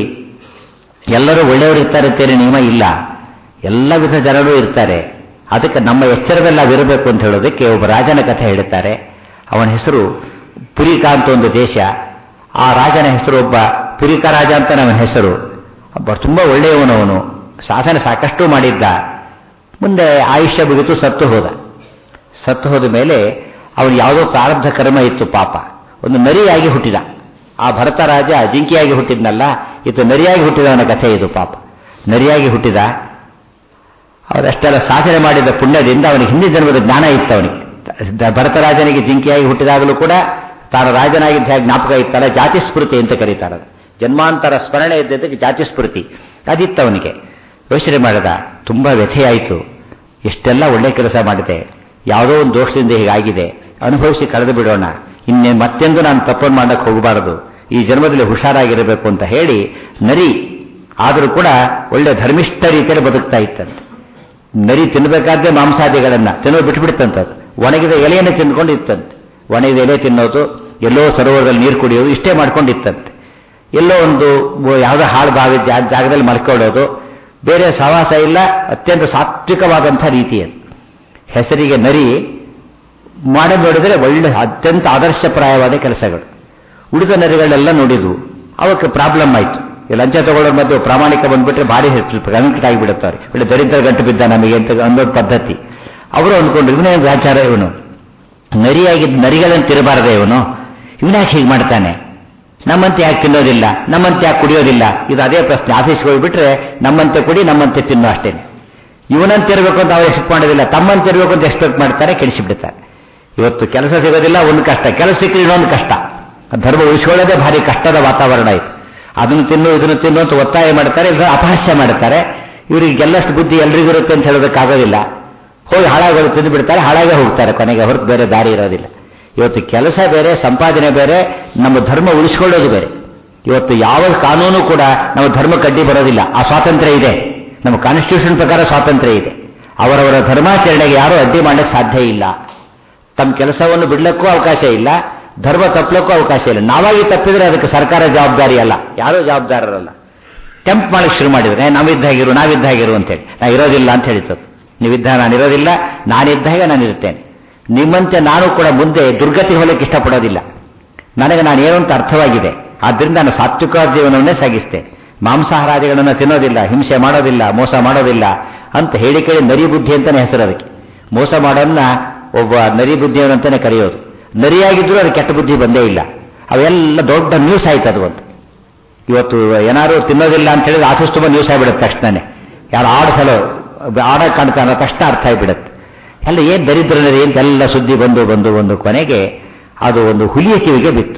ಎಲ್ಲರೂ ಒಳ್ಳೆಯವರು ಅಂತೇಳಿ ನಿಯಮ ಇಲ್ಲ ಎಲ್ಲ ವಿಧ ಜನರು ಇರ್ತಾರೆ ಅದಕ್ಕೆ ನಮ್ಮ ಎಚ್ಚರದಲ್ಲಿ ನಾವಿರಬೇಕು ಅಂತ ಹೇಳೋದಕ್ಕೆ ಒಬ್ಬ ರಾಜನ ಕಥೆ ಹೇಳುತ್ತಾರೆ ಅವನ ಹೆಸರು ಪುರಿಕಾ ಅಂತ ಒಂದು ದೇಶ ಆ ರಾಜನ ಹೆಸರು ಒಬ್ಬ ಪುರಿಕಾ ರಾಜ ಅಂತ ಅವನ ಹೆಸರು ಒಬ್ಬ ತುಂಬ ಒಳ್ಳೆಯವನವನು ಸಾಧನೆ ಸಾಕಷ್ಟು ಮಾಡಿದ್ದ ಮುಂದೆ ಆಯುಷ್ಯ ಮುಗಿತು ಸತ್ತು ಹೋದ ಸತ್ತು ಹೋದ ಮೇಲೆ ಅವನು ಯಾವುದೋ ಪ್ರಾರಬ್ಧ ಕರ್ಮ ಇತ್ತು ಪಾಪ ಒಂದು ನರಿಯಾಗಿ ಹುಟ್ಟಿದ ಆ ಭರತ ರಾಜ ಜಿಂಕಿಯಾಗಿ ಹುಟ್ಟಿದ್ನಲ್ಲ ಇದು ನರಿಯಾಗಿ ಹುಟ್ಟಿದವನ ಕಥೆ ಇದು ಪಾಪ ನರಿಯಾಗಿ ಹುಟ್ಟಿದ ಅವರಷ್ಟೆಲ್ಲ ಸಾಧನೆ ಮಾಡಿದ ಪುಣ್ಯದಿಂದ ಅವನಿಗೆ ಹಿಂದಿನ ಜನ್ಮದ ಜ್ಞಾನ ಇತ್ತು ಅವನಿಗೆ ಭರತರಾಜನಿಗೆ ಜಿಂಕಿಯಾಗಿ ಹುಟ್ಟಿದಾಗಲೂ ಕೂಡ ತಾನು ರಾಜನಾಗಿದ್ದ ಜ್ಞಾಪಕ ಇತ್ತಲ್ಲ ಜಾತಿ ಸ್ಮೃತಿ ಅಂತ ಕರೀತಾರೆ ಜನ್ಮಾಂತರ ಸ್ಮರಣೆ ಇದ್ದದಕ್ಕೆ ಜಾತಿ ಸ್ಮೃತಿ ಅದಿತ್ತು ಅವನಿಗೆ ಯೋಚನೆ ಮಾಡಿದ ತುಂಬ ವ್ಯಥೆಯಾಯಿತು ಎಷ್ಟೆಲ್ಲ ಒಳ್ಳೆ ಕೆಲಸ ಮಾಡಿದೆ ಯಾವುದೋ ಒಂದು ದೋಷದಿಂದ ಹೀಗಾಗಿದೆ ಅನುಭವಿಸಿ ಕಳೆದು ಬಿಡೋಣ ಇನ್ನೇ ಮತ್ತೆಂದು ನಾನು ತಪ್ಪನ್ನು ಮಾಡಕ್ಕೆ ಹೋಗಬಾರದು ಈ ಜನ್ಮದಲ್ಲಿ ಹುಷಾರಾಗಿರಬೇಕು ಅಂತ ಹೇಳಿ ನರಿ ಆದರೂ ಕೂಡ ಒಳ್ಳೆ ಧರ್ಮಿಷ್ಠ ರೀತಿಯಲ್ಲಿ ಬದುಕ್ತಾ ಇತ್ತಂತೆ ನರಿ ತಿನ್ನಬೇಕಾದ್ರೆ ಮಾಂಸಾದಿಗಳನ್ನ ತಿನ್ನೋದು ಬಿಟ್ಬಿಡ್ತಂತದ್ದು ಒಣಗಿದ ಎಲೆಯನ್ನು ತಿಂದ್ಕೊಂಡು ಇತ್ತಂತೆ ಒಣಗಿದ ಎಲೆ ತಿನ್ನೋದು ಎಲ್ಲೋ ಸರೋವರದಲ್ಲಿ ನೀರು ಕುಡಿಯೋದು ಇಷ್ಟೇ ಮಾಡ್ಕೊಂಡಿತ್ತಂತೆ ಎಲ್ಲೋ ಒಂದು ಯಾವುದೋ ಹಾಳು ಬಾವಿ ಜಾಗದಲ್ಲಿ ಮಲ್ಕೊಳ್ಳೋದು ಬೇರೆ ಸವಾಸ ಇಲ್ಲ ಅತ್ಯಂತ ಸಾತ್ವಿಕವಾದಂಥ ರೀತಿ ಅದು ಹೆಸರಿಗೆ ನರಿ ಮಾಡಿ ನೋಡಿದರೆ ಒಳ್ಳೆ ಅತ್ಯಂತ ಆದರ್ಶಪ್ರಾಯವಾದ ಕೆಲಸಗಳು ಉಳಿದ ನರಿಗಳೆಲ್ಲ ನೋಡಿದ್ವು ಅವಕ್ಕೆ ಪ್ರಾಬ್ಲಮ್ ಆಯಿತು ಲಂಚ ತಗೊಳ್ಳೋರ ಮಧ್ಯೆ ಪ್ರಾಮಾಣಿಕ ಬಂದ್ಬಿಟ್ರೆ ಭಾರಿ ಕನೆಕ್ಟ್ ಆಗಿಬಿಡುತ್ತಾರೆ ಒಳ್ಳೆ ದರಿದ್ರ ಗಂಟು ಬಿದ್ದ ನಮಗೆ ಅಂತ ಅನ್ನೋದು ಪದ್ಧತಿ ಅವರು ಅಂದ್ಕೊಂಡು ಇವನೇ ವ್ಯಾಚಾರ ಇವನು ನರಿಯಾಗಿದ್ದ ನರಿಗಳನ್ನು ತಿರಬಾರದೆ ಇವನು ಇವನ್ಯಾಕೆ ಹೀಗೆ ಮಾಡ್ತಾನೆ ನಮ್ಮಂತೆ ಯಾಕೆ ತಿನ್ನೋದಿಲ್ಲ ನಮ್ಮಂತೆ ಯಾಕೆ ಕುಡಿಯೋದಿಲ್ಲ ಇದು ಅದೇ ಪ್ರಶ್ನೆ ಆಫೀಸ್ಗೆ ಹೋಗ್ಬಿಟ್ರೆ ನಮ್ಮಂತೆ ಕುಡಿ ನಮ್ಮಂತೆ ತಿನ್ನೋ ಅಷ್ಟೇನೆ ಇವನಂತೆ ಇರಬೇಕು ಅಂತ ಅವ್ರು ಎಕ್ಸ್ಪೆಕ್ಟ್ ಮಾಡೋದಿಲ್ಲ ತಮ್ಮಂತೆ ಇರಬೇಕು ಅಂತ ಎಕ್ಸ್ಪೆಕ್ಟ್ ಮಾಡ್ತಾರೆ ಕೆಡಿಸಿಬಿಡ್ತಾರೆ ಇವತ್ತು ಕೆಲಸ ಸಿಗೋದಿಲ್ಲ ಒಂದು ಕಷ್ಟ ಕೆಲಸ ಸಿಕ್ಕರೆ ಇನ್ನೊಂದು ಕಷ್ಟ ಧರ್ಮ ಉಳಿಸ್ಕೊಳ್ಳೋದೇ ಭಾರಿ ಕಷ್ಟದ ವಾತಾವರಣ ಆಯಿತು ಅದನ್ನು ತಿನ್ನು ಇದನ್ನು ತಿನ್ನು ಅಂತ ಒತ್ತಾಯ ಮಾಡ್ತಾರೆ ಇಲ್ಲ ಅಪಹಾಸ್ಯ ಮಾಡ್ತಾರೆ ಇವರಿಗೆ ಗೆಲ್ಲಷ್ಟು ಬುದ್ಧಿ ಎಲ್ರಿಗೂ ಇರುತ್ತೆ ಅಂತ ಹೇಳೋದಕ್ಕಾಗೋದಿಲ್ಲ ಹೋಗಿ ಹಾಳಾಗೋದು ತಿಂದು ಬಿಡ್ತಾರೆ ಹಾಳಾಗೇ ಹೋಗ್ತಾರೆ ಕೊನೆಗೆ ಹೊರತು ಬೇರೆ ದಾರಿ ಇರೋದಿಲ್ಲ ಇವತ್ತು ಕೆಲಸ ಬೇರೆ ಸಂಪಾದನೆ ಬೇರೆ ನಮ್ಮ ಧರ್ಮ ಉಳಿಸ್ಕೊಳ್ಳೋದು ಬೇರೆ ಇವತ್ತು ಯಾವ ಕಾನೂನು ಕೂಡ ನಮ್ಮ ಧರ್ಮ ಕಡ್ಡಿ ಬರೋದಿಲ್ಲ ಆ ಸ್ವಾತಂತ್ರ್ಯ ಇದೆ ನಮ್ಮ ಕಾನ್ಸ್ಟಿಟ್ಯೂಷನ್ ಪ್ರಕಾರ ಸ್ವಾತಂತ್ರ್ಯ ಇದೆ ಅವರವರ ಧರ್ಮಾಚರಣೆಗೆ ಯಾರೂ ಅಡ್ಡಿ ಮಾಡಕ್ಕೆ ಸಾಧ್ಯ ಇಲ್ಲ ತಮ್ಮ ಕೆಲಸವನ್ನು ಬಿಡ್ಲಿಕ್ಕೂ ಅವಕಾಶ ಇಲ್ಲ ಧರ್ಮ ತಪ್ಪಲಿಕ್ಕೂ ಅವಕಾಶ ಇಲ್ಲ ನಾವಾಗಿ ತಪ್ಪಿದ್ರೆ ಅದಕ್ಕೆ ಸರ್ಕಾರ ಜವಾಬ್ದಾರಿ ಅಲ್ಲ ಯಾರೂ ಜವಾಬ್ದಾರರಲ್ಲ ಟೆಂಪ್ ಮಾಡಕ್ಕೆ ಶುರು ಮಾಡಿದ್ರೆ ನಾವಿದ್ದಾಗಿರು ನಾವಿದ್ದಾಗಿರು ಅಂತೇಳಿ ನಾ ಇರೋದಿಲ್ಲ ಅಂತ ಹೇಳಿತದ್ದು ನೀವಿದ್ದ ನಾನು ಇರೋದಿಲ್ಲ ನಾನಿದ್ದಾಗ ನಾನು ಇರ್ತೇನೆ ನಿಮ್ಮಂತೆ ನಾನು ಕೂಡ ಮುಂದೆ ದುರ್ಗತಿ ಹೋಗಲಿಕ್ಕೆ ಇಷ್ಟಪಡೋದಿಲ್ಲ ನನಗೆ ನಾನು ಏನು ಅಂತ ಅರ್ಥವಾಗಿದೆ ಆದ್ದರಿಂದ ನಾನು ಸಾತ್ವಿಕ ಜೀವನವನ್ನೇ ಸಾಗಿಸ್ತೇನೆ ಮಾಂಸಾಹಾರಾದಿಗಳನ್ನು ತಿನ್ನೋದಿಲ್ಲ ಹಿಂಸೆ ಮಾಡೋದಿಲ್ಲ ಮೋಸ ಮಾಡೋದಿಲ್ಲ ಅಂತ ಹೇಳಿ ಕೇಳಿ ನರಿ ಬುದ್ಧಿ ಅಂತಾನೆ ಹೆಸರು ಅದಕ್ಕೆ ಮೋಸ ಮಾಡೋನ್ನ ಒಬ್ಬ ನರಿ ಬುದ್ಧಿಯವನಂತಾನೆ ಕರೆಯೋದು ನರಿಯಾಗಿದ್ರೂ ಅದು ಕೆಟ್ಟ ಬುದ್ಧಿ ಬಂದೇ ಇಲ್ಲ ಅವೆಲ್ಲ ದೊಡ್ಡ ನ್ಯೂಸ್ ಆಯ್ತು ಅದು ಒಂದು ಇವತ್ತು ಏನಾದ್ರು ತಿನ್ನೋದಿಲ್ಲ ಅಂತ ಹೇಳಿದ್ರೆ ಆಫೀಸ್ ತುಂಬ ನ್ಯೂಸ್ ಆಗಿಬಿಡುತ್ತೆ ತಕ್ಷಣನೇ ಯಾರು ಆಡ್ ಫೆಲೋ ಆಡ ಕಾಣ್ತಾನೋ ತಕ್ಷಣ ಅರ್ಥ ಆಗಿಬಿಡುತ್ತೆ ಎಲ್ಲ ಏನು ದರಿದ್ರ ನರಿ ಅಂತೆಲ್ಲ ಸುದ್ದಿ ಬಂದು ಬಂದು ಬಂದು ಕೊನೆಗೆ ಅದು ಒಂದು ಹುಲಿಯ ಕಿವಿಗೆ ಬಿತ್ತು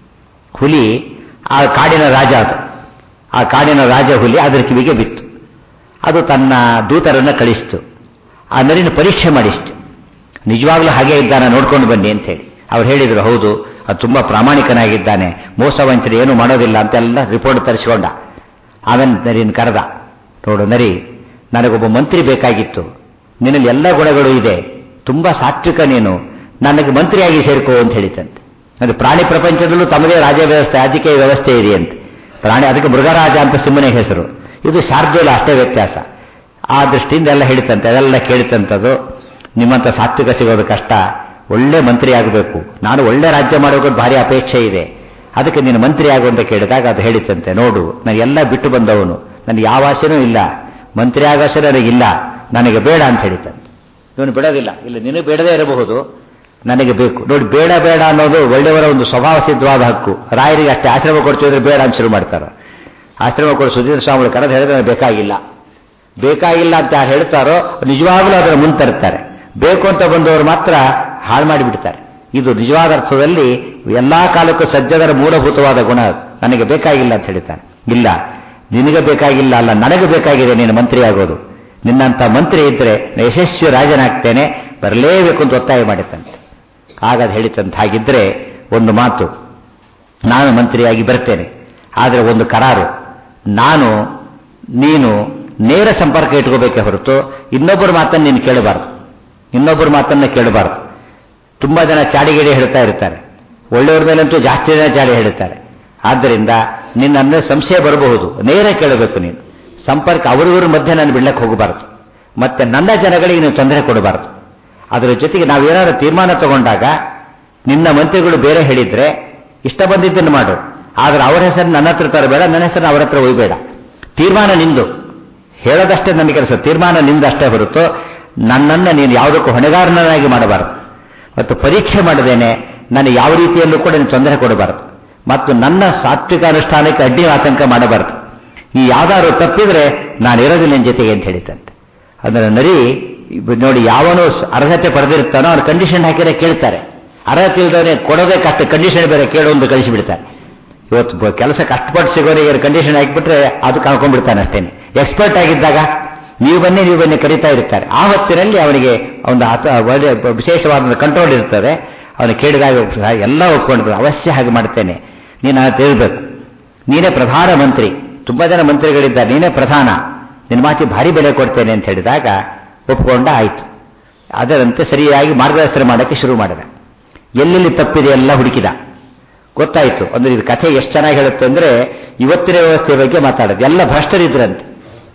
ಹುಲಿ ಆ ಕಾಡಿನ ರಾಜ ಅದು ಆ ಕಾಡಿನ ರಾಜ ಹುಲಿ ಅದರ ಕಿವಿಗೆ ಬಿತ್ತು ಅದು ತನ್ನ ದೂತರನ್ನು ಕಳಿಸ್ತು ಆ ನರಿನ ಪರೀಕ್ಷೆ ಮಾಡಿಸ್ತು ನಿಜವಾಗ್ಲೂ ಹಾಗೆ ಇದ್ದಾನೆ ನೋಡ್ಕೊಂಡು ಬನ್ನಿ ಅಂತ ಹೇಳಿ ಅವ್ರು ಹೇಳಿದ್ರು ಹೌದು ಅದು ತುಂಬಾ ಪ್ರಾಮಾಣಿಕನಾಗಿದ್ದಾನೆ ಮೋಸ ವಂಚನೆ ಏನು ಮಾಡೋದಿಲ್ಲ ಅಂತೆಲ್ಲ ರಿಪೋರ್ಟ್ ತರಿಸಿಕೊಂಡ ಆಮೇಲೆ ನರಿನ ಕರೆದ ನೋಡು ನರಿ ನನಗೊಬ್ಬ ಮಂತ್ರಿ ಬೇಕಾಗಿತ್ತು ನಿನ್ನಲ್ಲಿ ಎಲ್ಲ ಗುಣಗಳು ಇದೆ ತುಂಬಾ ಸಾತ್ವಿಕ ನೀನು ನನಗೆ ಮಂತ್ರಿಯಾಗಿ ಸೇರ್ಕೋ ಅಂತ ಹೇಳಿತಂತೆ ಅದು ಪ್ರಾಣಿ ಪ್ರಪಂಚದಲ್ಲೂ ತಮ್ಮದೇ ರಾಜ ವ್ಯವಸ್ಥೆ ರಾಜಕೀಯ ವ್ಯವಸ್ಥೆ ಇದೆ ಅಂತ ಪ್ರಾಣಿ ಅದಕ್ಕೆ ಮೃಗರಾಜ ಅಂತ ಸಿಂಹನೇ ಹೆಸರು ಇದು ಶಾರ್ದೂಲ ಅಷ್ಟೇ ವ್ಯತ್ಯಾಸ ಆ ದೃಷ್ಟಿಯಿಂದ ಎಲ್ಲ ಹೇಳಿತಂತೆ ಅದೆಲ್ಲ ಕೇಳಿತಂಥದ್ದು ನಿಮ್ಮಂಥ ಸಾತ್ವಿಕ ಸಿಗೋದು ಕಷ್ಟ ಒಳ್ಳೆ ಮಂತ್ರಿ ಆಗಬೇಕು ನಾನು ಒಳ್ಳೆ ರಾಜ್ಯ ಮಾಡೋದು ಭಾರಿ ಅಪೇಕ್ಷೆ ಇದೆ ಅದಕ್ಕೆ ನೀನು ಮಂತ್ರಿ ಆಗು ಅಂತ ಕೇಳಿದಾಗ ಅದು ಹೇಳಿತಂತೆ ನೋಡು ನಾನು ಎಲ್ಲ ಬಿಟ್ಟು ಬಂದವನು ನನಗೆ ಯಾವ ಆಸೆನೂ ಇಲ್ಲ ಮಂತ್ರಿ ಆಗೋ ಆಸೆ ನನಗಿಲ್ಲ ನನಗೆ ಬೇಡ ಅಂತ ಹೇಳಿತಂತೆ ಇವನು ಬಿಡೋದಿಲ್ಲ ಇಲ್ಲ ನಿನಗೆ ಬೇಡದೇ ಇರಬಹುದು ನನಗೆ ಬೇಕು ನೋಡಿ ಬೇಡ ಬೇಡ ಅನ್ನೋದು ಒಳ್ಳೆಯವರ ಒಂದು ಸ್ವಭಾವ ಸಿದ್ಧವಾದ ಹಕ್ಕು ರಾಯರಿಗೆ ಅಷ್ಟೇ ಆಶ್ರಮ ಕೊಡ್ತಿದ್ರೆ ಬೇಡ ಅಂತ ಶುರು ಮಾಡ್ತಾರೆ ಆಶ್ರಮ ಕೊಡು ಸುಧೀರ್ ಸ್ವಾಮಿಗಳು ಕರೆದು ಹೇಳಿದ್ರೆ ನನಗೆ ಬೇಕಾಗಿಲ್ಲ ಬೇಕಾಗಿಲ್ಲ ಅಂತ ಯಾರು ಹೇಳ್ತಾರೋ ನಿಜವಾಗ್ಲೂ ಅದರ ಮುಂತರ್ತಾರೆ ಬೇಕು ಅಂತ ಬಂದವರು ಮಾತ್ರ ಹಾಳು ಮಾಡಿಬಿಡ್ತಾರೆ ಇದು ನಿಜವಾದ ಅರ್ಥದಲ್ಲಿ ಎಲ್ಲಾ ಕಾಲಕ್ಕೂ ಸಜ್ಜದರ ಮೂಲಭೂತವಾದ ಗುಣ ನನಗೆ ಬೇಕಾಗಿಲ್ಲ ಅಂತ ಹೇಳ್ತಾರೆ ಇಲ್ಲ ನಿನಗೆ ಬೇಕಾಗಿಲ್ಲ ಅಲ್ಲ ನನಗೆ ಬೇಕಾಗಿದೆ ನೀನು ಮಂತ್ರಿ ಆಗೋದು ನಿನ್ನಂತ ಮಂತ್ರಿ ಇದ್ರೆ ಯಶಸ್ವಿ ರಾಜನಾಗ್ತೇನೆ ಬರಲೇಬೇಕು ಅಂತ ಒತ್ತಾಯ ಮಾಡಿತ್ತಂತೆ ಆಗ ಅದು ಹೇಳಿತಂತ ಹಾಗಿದ್ರೆ ಒಂದು ಮಾತು ನಾನು ಮಂತ್ರಿಯಾಗಿ ಬರ್ತೇನೆ ಆದರೆ ಒಂದು ಕರಾರು ನಾನು ನೀನು ನೇರ ಸಂಪರ್ಕ ಇಟ್ಕೋಬೇಕೇ ಹೊರತು ಇನ್ನೊಬ್ಬರ ಮಾತನ್ನು ನೀನು ಕೇಳಬಾರ್ದು ಇನ್ನೊಬ್ಬರ ಮಾತನ್ನ ಕೇಳಬಾರ್ದು ತುಂಬಾ ಜನ ಚಾಡಿಗಿಡಿ ಹೇಳ್ತಾ ಇರ್ತಾರೆ ಒಳ್ಳೆಯವ್ರ ಮೇಲಂತೂ ಜಾಸ್ತಿ ಜನ ಚಾಡಿ ಹೇಳ್ತಾರೆ ಆದ್ದರಿಂದ ನಿನ್ನ ಸಂಶಯ ಬರಬಹುದು ನೇರ ಕೇಳಬೇಕು ನೀನು ಸಂಪರ್ಕ ಅವರಿವ್ರ ಮಧ್ಯೆ ನಾನು ಬಿಡ್ಲಕ್ಕೆ ಹೋಗಬಾರ್ದು ಮತ್ತೆ ನನ್ನ ಜನಗಳಿಗೆ ನೀನು ತೊಂದರೆ ಕೊಡಬಾರ್ದು ಅದರ ಜೊತೆಗೆ ನಾವೇನಾದ್ರು ತೀರ್ಮಾನ ತಗೊಂಡಾಗ ನಿನ್ನ ಮಂತ್ರಿಗಳು ಬೇರೆ ಹೇಳಿದ್ರೆ ಇಷ್ಟ ಬಂದಿದ್ದನ್ನು ಮಾಡು ಆದ್ರೆ ಅವರ ಹೆಸರು ನನ್ನ ಹತ್ರ ತರಬೇಡ ನನ್ನ ಹೆಸರು ಅವರ ಹತ್ರ ಒಯ್ಬೇಡ ತೀರ್ಮಾನ ನಿಂದು ಹೇಳೋದಷ್ಟೇ ನನ್ನ ಕೆಲಸ ತೀರ್ಮಾನ ನಿಂದಷ್ಟೇ ಹೊರತು ನನ್ನನ್ನು ನೀನು ಯಾವುದಕ್ಕೂ ಹೊಣೆಗಾರನಾಗಿ ಮಾಡಬಾರದು ಮತ್ತು ಪರೀಕ್ಷೆ ಮಾಡದೇನೆ ನಾನು ಯಾವ ರೀತಿಯಲ್ಲೂ ಕೂಡ ನೀನು ತೊಂದರೆ ಕೊಡಬಾರದು ಮತ್ತು ನನ್ನ ಸಾತ್ವಿಕ ಅನುಷ್ಠಾನಕ್ಕೆ ಅಡ್ಡಿ ಆತಂಕ ಮಾಡಬಾರದು ಈ ಯಾವ್ದಾದ್ರು ತಪ್ಪಿದ್ರೆ ನಾನು ಇರೋದಿಲ್ಲ ನಿನ್ನ ಜೊತೆಗೆ ಅಂತ ಹೇಳಿತಂತೆ ಅಂದ್ರೆ ನರಿ ನೋಡಿ ಯಾವನು ಅರ್ಹತೆ ಪಡೆದಿರ್ತಾನೋ ಅವ್ರ ಕಂಡೀಷನ್ ಹಾಕಿದ್ರೆ ಕೇಳ್ತಾರೆ ಅರ್ಹತೆ ಇಲ್ದವನೇ ಕೊಡೋದೇ ಕಷ್ಟ ಕಂಡೀಷನ್ ಬೇರೆ ಕೇಳು ಅಂತ ಕಳಿಸಿಬಿಡ್ತಾರೆ ಇವತ್ತು ಕೆಲಸ ಕಷ್ಟಪಟ್ಟು ಸಿಗೋರಿಗೆ ಕಂಡೀಷನ್ ಹಾಕಿಬಿಟ್ರೆ ಅದು ಕಳ್ಕೊಂಡ್ಬಿಡ್ತಾನೆ ಅಷ್ಟೇನೆ ಎಕ್ಸ್ಪರ್ಟ್ ಆಗಿದ್ದಾಗ ನೀವು ಬನ್ನಿ ನೀವು ಬನ್ನಿ ಕರೀತಾ ಇರ್ತಾರೆ ಆ ಹೊತ್ತಿನಲ್ಲಿ ಅವನಿಗೆ ಒಂದು ಒಳ್ಳೆ ವಿಶೇಷವಾದ ಕಂಟ್ರೋಲ್ ಇರ್ತದೆ ಅವನು ಕೇಳಿದಾಗ ಎಲ್ಲ ಒಪ್ಕೊಂಡಿದ್ರು ಅವಶ್ಯ ಹಾಗೆ ಮಾಡ್ತೇನೆ ನೀನು ತಿಳಿಬೇಕು ನೀನೇ ಪ್ರಧಾನ ಮಂತ್ರಿ ತುಂಬಾ ಜನ ಮಂತ್ರಿಗಳಿದ್ದಾರೆ ನೀನೇ ಪ್ರಧಾನ ನಿನ್ನ ಮಾತಿ ಭಾರಿ ಬೆಲೆ ಕೊಡ್ತೇನೆ ಅಂತ ಹೇಳಿದಾಗ ಒಪ್ಕೊಂಡ ಆಯ್ತು ಅದರಂತೆ ಸರಿಯಾಗಿ ಮಾರ್ಗದರ್ಶನ ಮಾಡೋಕ್ಕೆ ಶುರು ಮಾಡಿದ ಎಲ್ಲೆಲ್ಲಿ ತಪ್ಪಿದೆ ಎಲ್ಲ ಹುಡುಕಿದ ಗೊತ್ತಾಯ್ತು ಅಂದ್ರೆ ಇದು ಕಥೆ ಎಷ್ಟು ಚೆನ್ನಾಗಿ ಹೇಳುತ್ತೆ ಅಂದ್ರೆ ಇವತ್ತಿನ ವ್ಯವಸ್ಥೆ ಬಗ್ಗೆ ಮಾತಾಡೋದು ಎಲ್ಲ ಭ್ರಷ್ಟರಿದ್ರಂತೆ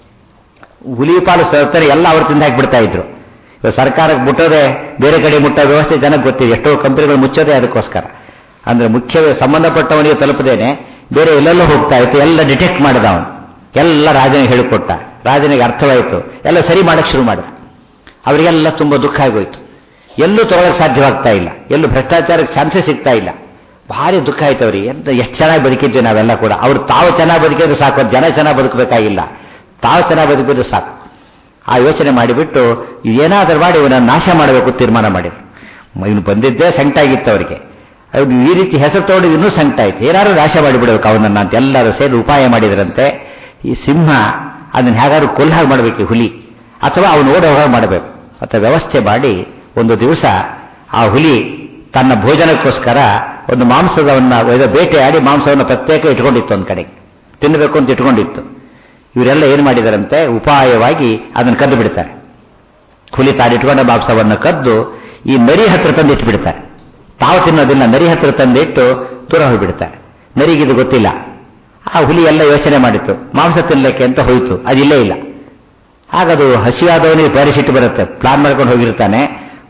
ಹುಲಿಪಾಲು ಸರ್ತಾರೆ ಎಲ್ಲ ಅವ್ರು ತಿಂದು ಹಾಕಿಬಿಡ್ತಾ ಇದ್ರು ಸರ್ಕಾರಕ್ಕೆ ಮುಟ್ಟೋದೇ ಬೇರೆ ಕಡೆ ಮುಟ್ಟೋ ವ್ಯವಸ್ಥೆ ಜನಕ್ಕೆ ಗೊತ್ತಿದೆ ಎಷ್ಟೋ ಕಂಪನಿಗಳು ಮುಚ್ಚೋದೇ ಅದಕ್ಕೋಸ್ಕರ ಅಂದ್ರೆ ಮುಖ್ಯ ಸಂಬಂಧಪಟ್ಟವನಿಗೆ ತಲುಪದೇನೆ ಬೇರೆ ಎಲ್ಲೆಲ್ಲೋ ಹೋಗ್ತಾ ಇತ್ತು ಎಲ್ಲ ಡಿಟೆಕ್ಟ್ ಮಾಡಿದ ಅವನು ಎಲ್ಲ ರಾಜನಿಗೆ ಹೇಳಿಕೊಟ್ಟ ರಾಜನಿಗೆ ಅರ್ಥವಾಯಿತು ಎಲ್ಲ ಸರಿ ಮಾಡಕ್ಕೆ ಶುರು ಮಾಡಿದ ಅವರಿಗೆಲ್ಲ ತುಂಬ ದುಃಖ ಆಗೋಯ್ತು ಎಲ್ಲೂ ತೊಗೊಳಕ್ಕೆ ಸಾಧ್ಯವಾಗ್ತಾ ಇಲ್ಲ ಎಲ್ಲೂ ಭ್ರಷ್ಟಾಚಾರಕ್ಕೆ ಚಾನ್ಸೇ ಸಿಗ್ತಾ ಇಲ್ಲ ಭಾರಿ ದುಃಖ ಆಯ್ತು ಅವ್ರಿಗೆ ಎಂತ ಎಷ್ಟು ಚೆನ್ನಾಗಿ ಬದುಕಿದ್ವಿ ನಾವೆಲ್ಲ ಕೂಡ ಅವ್ರು ತಾವು ಚೆನ್ನಾಗಿ ಬದುಕಿದ್ರೆ ಸಾಕು ಜನ ಚೆನ್ನಾಗಿ ಬದುಕಬೇಕಾಗಿಲ್ಲ ತಾವು ಚೆನ್ನಾಗಿ ಬದುಕಿದ್ರೆ ಸಾಕು ಆ ಯೋಚನೆ ಮಾಡಿಬಿಟ್ಟು ಏನಾದರೂ ಮಾಡಿ ಇವನನ್ನು ನಾಶ ಮಾಡಬೇಕು ತೀರ್ಮಾನ ಮಾಡಿದ್ರು ಇವನು ಬಂದಿದ್ದೇ ಸಂಕಟ ಆಗಿತ್ತು ಅವರಿಗೆ ಅವ್ರು ಈ ರೀತಿ ಹೆಸರು ತಗೊಂಡು ಇನ್ನೂ ಸಂಕಟ ಆಯ್ತು ಏನಾದ್ರು ನಾಶ ಮಾಡಿಬಿಡಬೇಕು ಅವನನ್ನ ಅಂತ ಎಲ್ಲರೂ ಸೇರಿ ಉಪಾಯ ಮಾಡಿದ್ರಂತೆ ಈ ಸಿಂಹ ಅದನ್ನ ಹೇಗಾದ್ರೂ ಕೊಲ್ಹಾಗಿ ಮಾಡಬೇಕು ಹುಲಿ ಅಥವಾ ಅವನು ಓಡ ಹೋಗ ಮಾಡಬೇಕು ಅಥವಾ ವ್ಯವಸ್ಥೆ ಮಾಡಿ ಒಂದು ದಿವಸ ಆ ಹುಲಿ ತನ್ನ ಭೋಜನಕ್ಕೋಸ್ಕರ ಒಂದು ಮಾಂಸದವನ್ನ ಬೇಟೆಯಾಡಿ ಮಾಂಸವನ್ನು ಪ್ರತ್ಯೇಕ ಇಟ್ಕೊಂಡಿತ್ತು ಒಂದು ಕಡೆಗೆ ತಿನ್ನಬೇಕು ಅಂತ ಇಟ್ಕೊಂಡಿತ್ತು ಇವರೆಲ್ಲ ಏನು ಮಾಡಿದಾರಂತೆ ಉಪಾಯವಾಗಿ ಅದನ್ನು ಕದ್ದು ಬಿಡ್ತಾರೆ ಹುಲಿ ತಾನಿಟ್ಕೊಂಡ ಮಾಂಸವನ್ನು ಕದ್ದು ಈ ನರಿ ಹತ್ರ ತಂದು ಇಟ್ಬಿಡ್ತಾರೆ ತಾವು ತಿನ್ನೋದಿಲ್ಲ ನರಿ ಹತ್ರ ತಂದಿಟ್ಟು ದೂರ ಹೋಗ್ಬಿಡ್ತಾರೆ ನರಿಗಿದು ಗೊತ್ತಿಲ್ಲ ಆ ಹುಲಿ ಎಲ್ಲ ಯೋಚನೆ ಮಾಡಿತ್ತು ಮಾಂಸ ತಿನ್ನಲಿಕ್ಕೆ ಅಂತ ಹೋಯಿತು ಅದಿಲ್ಲೇ ಇಲ್ಲ ಆಗದು ಹಸಿವಾದವನಿಗೆ ಪರಿಸಿಟ್ಟು ಬರುತ್ತೆ ಪ್ಲಾನ್ ಮಾಡ್ಕೊಂಡು ಹೋಗಿರ್ತಾನೆ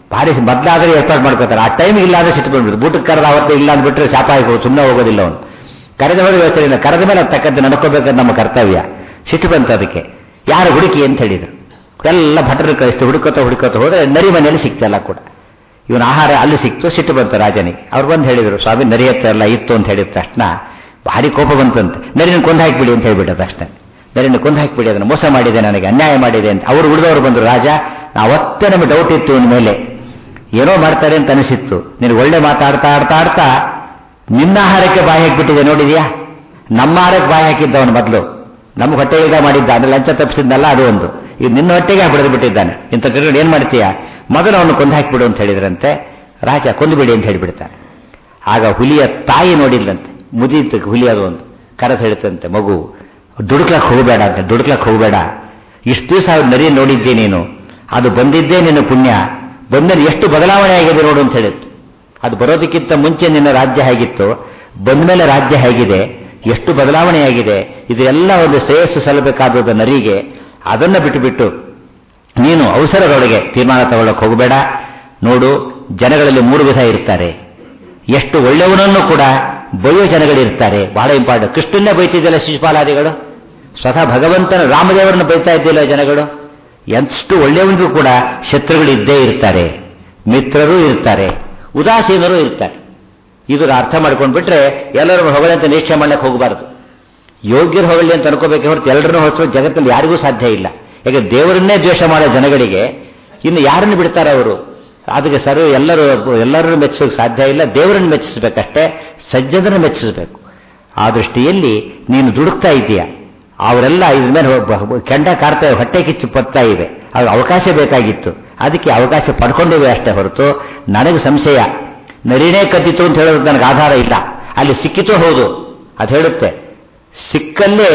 ಭಾರಿ ಮೊದಲಾದ್ರೆ ಏರ್ಪಾಡು ಮಾಡ್ಕೋತಾರೆ ಆ ಟೈಮ್ ಇಲ್ಲ ಅಂದ್ರೆ ಸಿಟ್ಟು ಬಂದ್ಬಿಟ್ಟು ಬೂಟಕ್ಕೆ ಕರೆದ ಅವತ್ತು ಇಲ್ಲ ಅಂದ್ಬಿಟ್ರೆ ಶಾಪ ಆಗಿ ಸುಮ್ಮನೆ ಹೋಗೋದಿಲ್ಲ ಅವನು ಕರೆದ ಹೋಗಿ ವ್ಯವಸ್ಥೆ ಇಲ್ಲ ಕರೆದ ಮೇಲೆ ಅದು ತಕ್ಕಂತೆ ನಡ್ಕೋಬೇಕಂತ ನಮ್ಮ ಕರ್ತವ್ಯ ಸಿಟ್ಟು ಬಂತು ಅದಕ್ಕೆ ಯಾರು ಹುಡುಕಿ ಅಂತ ಹೇಳಿದ್ರು ಎಲ್ಲ ಭಟರು ಕಳಿಸ್ತು ಹುಡುಕೋತ ಹುಡುಕೋತ ಹೋದ್ರೆ ನರಿ ಮನೆಯಲ್ಲಿ ಸಿಕ್ತಲ್ಲ ಕೂಡ ಇವನ ಆಹಾರ ಅಲ್ಲಿ ಸಿಕ್ತು ಸಿಟ್ಟು ಬಂತು ರಾಜನಿಗೆ ಅವ್ರು ಬಂದು ಹೇಳಿದ್ರು ಸ್ವಾಮಿ ನರಿ ಹತ್ರ ಎಲ್ಲ ಇತ್ತು ಅಂತ ಹೇಳಿದ ತಕ್ಷಣ ಭಾರಿ ಕೋಪ ಬಂತಂತೆ ನರಿನ ಕೊಂದು ಹಾಕಿಬಿಡಿ ಅಂತ ಹೇಳ್ಬಿಟ್ಟ ತಕ್ಷಣ ನರಿನ ಕೊಂದು ಹಾಕಿಬಿಡಿ ಅದನ್ನು ಮೋಸ ಮಾಡಿದೆ ನನಗೆ ಅನ್ಯಾಯ ಮಾಡಿದೆ ಅಂತ ಅವರು ಉಳಿದವರು ಬಂದರು ರಾಜ ಅವತ್ತೇ ನಮಗೆ ಡೌಟ್ ಇತ್ತು ಇವನ ಮೇಲೆ ಏನೋ ಮಾಡ್ತಾರೆ ಅಂತ ಅನಿಸಿತ್ತು ನೀನು ಒಳ್ಳೆ ಮಾತಾಡ್ತಾ ಆಡ್ತಾ ಆಡ್ತಾ ನಿನ್ನ ಆಹಾರಕ್ಕೆ ಬಾಯಿ ಹಾಕಿಬಿಟ್ಟಿದೆ ನೋಡಿದ್ಯಾ ನಮ್ಮ ಆಹಾರಕ್ಕೆ ಬಾಯಿ ಹಾಕಿದ್ದವನು ಮೊದಲು ನಮ್ಮ ಹೊಟ್ಟೆಗೆ ಮಾಡಿದ್ದ ಅಂದ್ರೆ ಲಂಚ ತಪ್ಪಿಸಿದ್ನಲ್ಲ ಅದು ಒಂದು ಈಗ ನಿನ್ನ ಹೊಟ್ಟೆಗೆ ಬಿಡದು ಬಿಟ್ಟಿದ್ದಾನೆ ಇಂಥ ಕಡೆ ಏನ್ ಮಾಡ್ತೀಯ ಮೊದಲು ಅವನು ಕೊಂದು ಹಾಕಿಬಿಡು ಅಂತ ಹೇಳಿದ್ರಂತೆ ರಾಜ ಕೊಂದುಬಿಡಿ ಅಂತ ಹೇಳಿಬಿಡ್ತಾನೆ ಆಗ ಹುಲಿಯ ತಾಯಿ ನೋಡಿದ್ಲಂತೆ ಮುದೀತು ಹುಲಿ ಅದು ಒಂದು ಕರೆದು ಹೇಳ್ತಂತೆ ಮಗು ದುಡುಕ್ಲಕ್ಕೆ ಹೋಗಬೇಡ ಅಂತ ದುಡುಕ್ಲಕ್ಕೆ ಹೋಗಬೇಡ ಇಷ್ಟು ದಿವಸ ಅವ್ರು ನರಿ ನೋಡಿದ್ದೆ ನೀನು ಅದು ಬಂದಿದ್ದೇ ನಿನ್ನ ಪುಣ್ಯ ಬಂದಲ್ಲಿ ಎಷ್ಟು ಬದಲಾವಣೆ ಆಗಿದೆ ನೋಡು ಅಂತ ಹೇಳಿತ್ತು ಅದು ಬರೋದಕ್ಕಿಂತ ಮುಂಚೆ ನಿನ್ನ ರಾಜ್ಯ ಹೇಗಿತ್ತು ಬಂದ್ಮೇಲೆ ರಾಜ್ಯ ಹೇಗಿದೆ ಎಷ್ಟು ಬದಲಾವಣೆಯಾಗಿದೆ ಇದೆಲ್ಲ ಒಂದು ಶ್ರೇಯಸ್ಸು ಸಲ್ಲಬೇಕಾದ ನರಿಗೆ ಅದನ್ನ ಬಿಟ್ಟುಬಿಟ್ಟು ನೀನು ಅವಸರದೊಳಗೆ ತೀರ್ಮಾನ ತಗೊಳ್ಳಕ್ಕೆ ಹೋಗಬೇಡ ನೋಡು ಜನಗಳಲ್ಲಿ ಮೂರು ವಿಧ ಇರ್ತಾರೆ ಎಷ್ಟು ಒಳ್ಳೆಯವನನ್ನು ಕೂಡ ಬೈಯೋ ಜನಗಳಿರ್ತಾರೆ ಬಹಳ ಇಂಪಾರ್ಟೆಂಟ್ ಕೃಷ್ಣನ್ನೇ ಬೈತಿದ್ದಲ್ಲ ಶಿಶುಪಾಲಾದಿಗಳು ಸ್ವತಃ ಭಗವಂತನ ರಾಮದೇವರನ್ನು ಬೈತಾ ಇದ್ದಿಲ್ಲ ಜನಗಳು ಎಷ್ಟು ಒಳ್ಳೆಯವನಿಗೂ ಕೂಡ ಶತ್ರುಗಳು ಇದ್ದೇ ಇರ್ತಾರೆ ಮಿತ್ರರು ಇರ್ತಾರೆ ಉದಾಸೀನರು ಇರ್ತಾರೆ ಇದರ ಅರ್ಥ ಮಾಡ್ಕೊಂಡು ಬಿಟ್ರೆ ಎಲ್ಲರೂ ಹೊಗಳಿ ಅಂತ ನಿರೀಕ್ಷೆ ಮಾಡಕ್ಕೆ ಹೋಗಬಾರದು ಯೋಗ್ಯರು ಹೊಗಳಿ ಅಂತ ಅನ್ಕೋಬೇಕೆ ಹೊರತು ಎಲ್ಲರನ್ನೂ ಹೊತ್ತು ಜಗತ್ತಲ್ಲಿ ಯಾರಿಗೂ ಸಾಧ್ಯ ಇಲ್ಲ ಯಾಕೆ ದೇವರನ್ನೇ ದ್ವೇಷ ಮಾಡೋ ಜನಗಳಿಗೆ ಇನ್ನು ಯಾರನ್ನು ಬಿಡ್ತಾರೆ ಅವರು ಅದಕ್ಕೆ ಸರ್ ಎಲ್ಲರೂ ಎಲ್ಲರನ್ನು ಮೆಚ್ಚಿಸೋಕೆ ಸಾಧ್ಯ ಇಲ್ಲ ದೇವರನ್ನು ಮೆಚ್ಚಿಸಬೇಕಷ್ಟೇ ಸಜ್ಜನರನ್ನು ಮೆಚ್ಚಿಸಬೇಕು ಆ ದೃಷ್ಟಿಯಲ್ಲಿ ನೀನು ದುಡುಕ್ತಾ ಇದೀಯ ಅವರೆಲ್ಲ ಇದ್ರ ಮೇಲೆ ಕೆಂಡ ಕಾರ್ತಾ ಹೊಟ್ಟೆ ಕಿಚ್ಚು ಪತ್ತಾ ಇವೆ ಅವ್ರಿಗೆ ಅವಕಾಶ ಬೇಕಾಗಿತ್ತು ಅದಕ್ಕೆ ಅವಕಾಶ ಪಡ್ಕೊಂಡಿವೆ ಅಷ್ಟೇ ಹೊರತು ನನಗೆ ಸಂಶಯ ನರಿನೇ ಕದ್ದಿತು ಅಂತ ಹೇಳೋದು ನನಗೆ ಆಧಾರ ಇಲ್ಲ ಅಲ್ಲಿ ಸಿಕ್ಕಿತು ಹೌದು ಅದು ಹೇಳುತ್ತೆ ಸಿಕ್ಕಲ್ಲೇ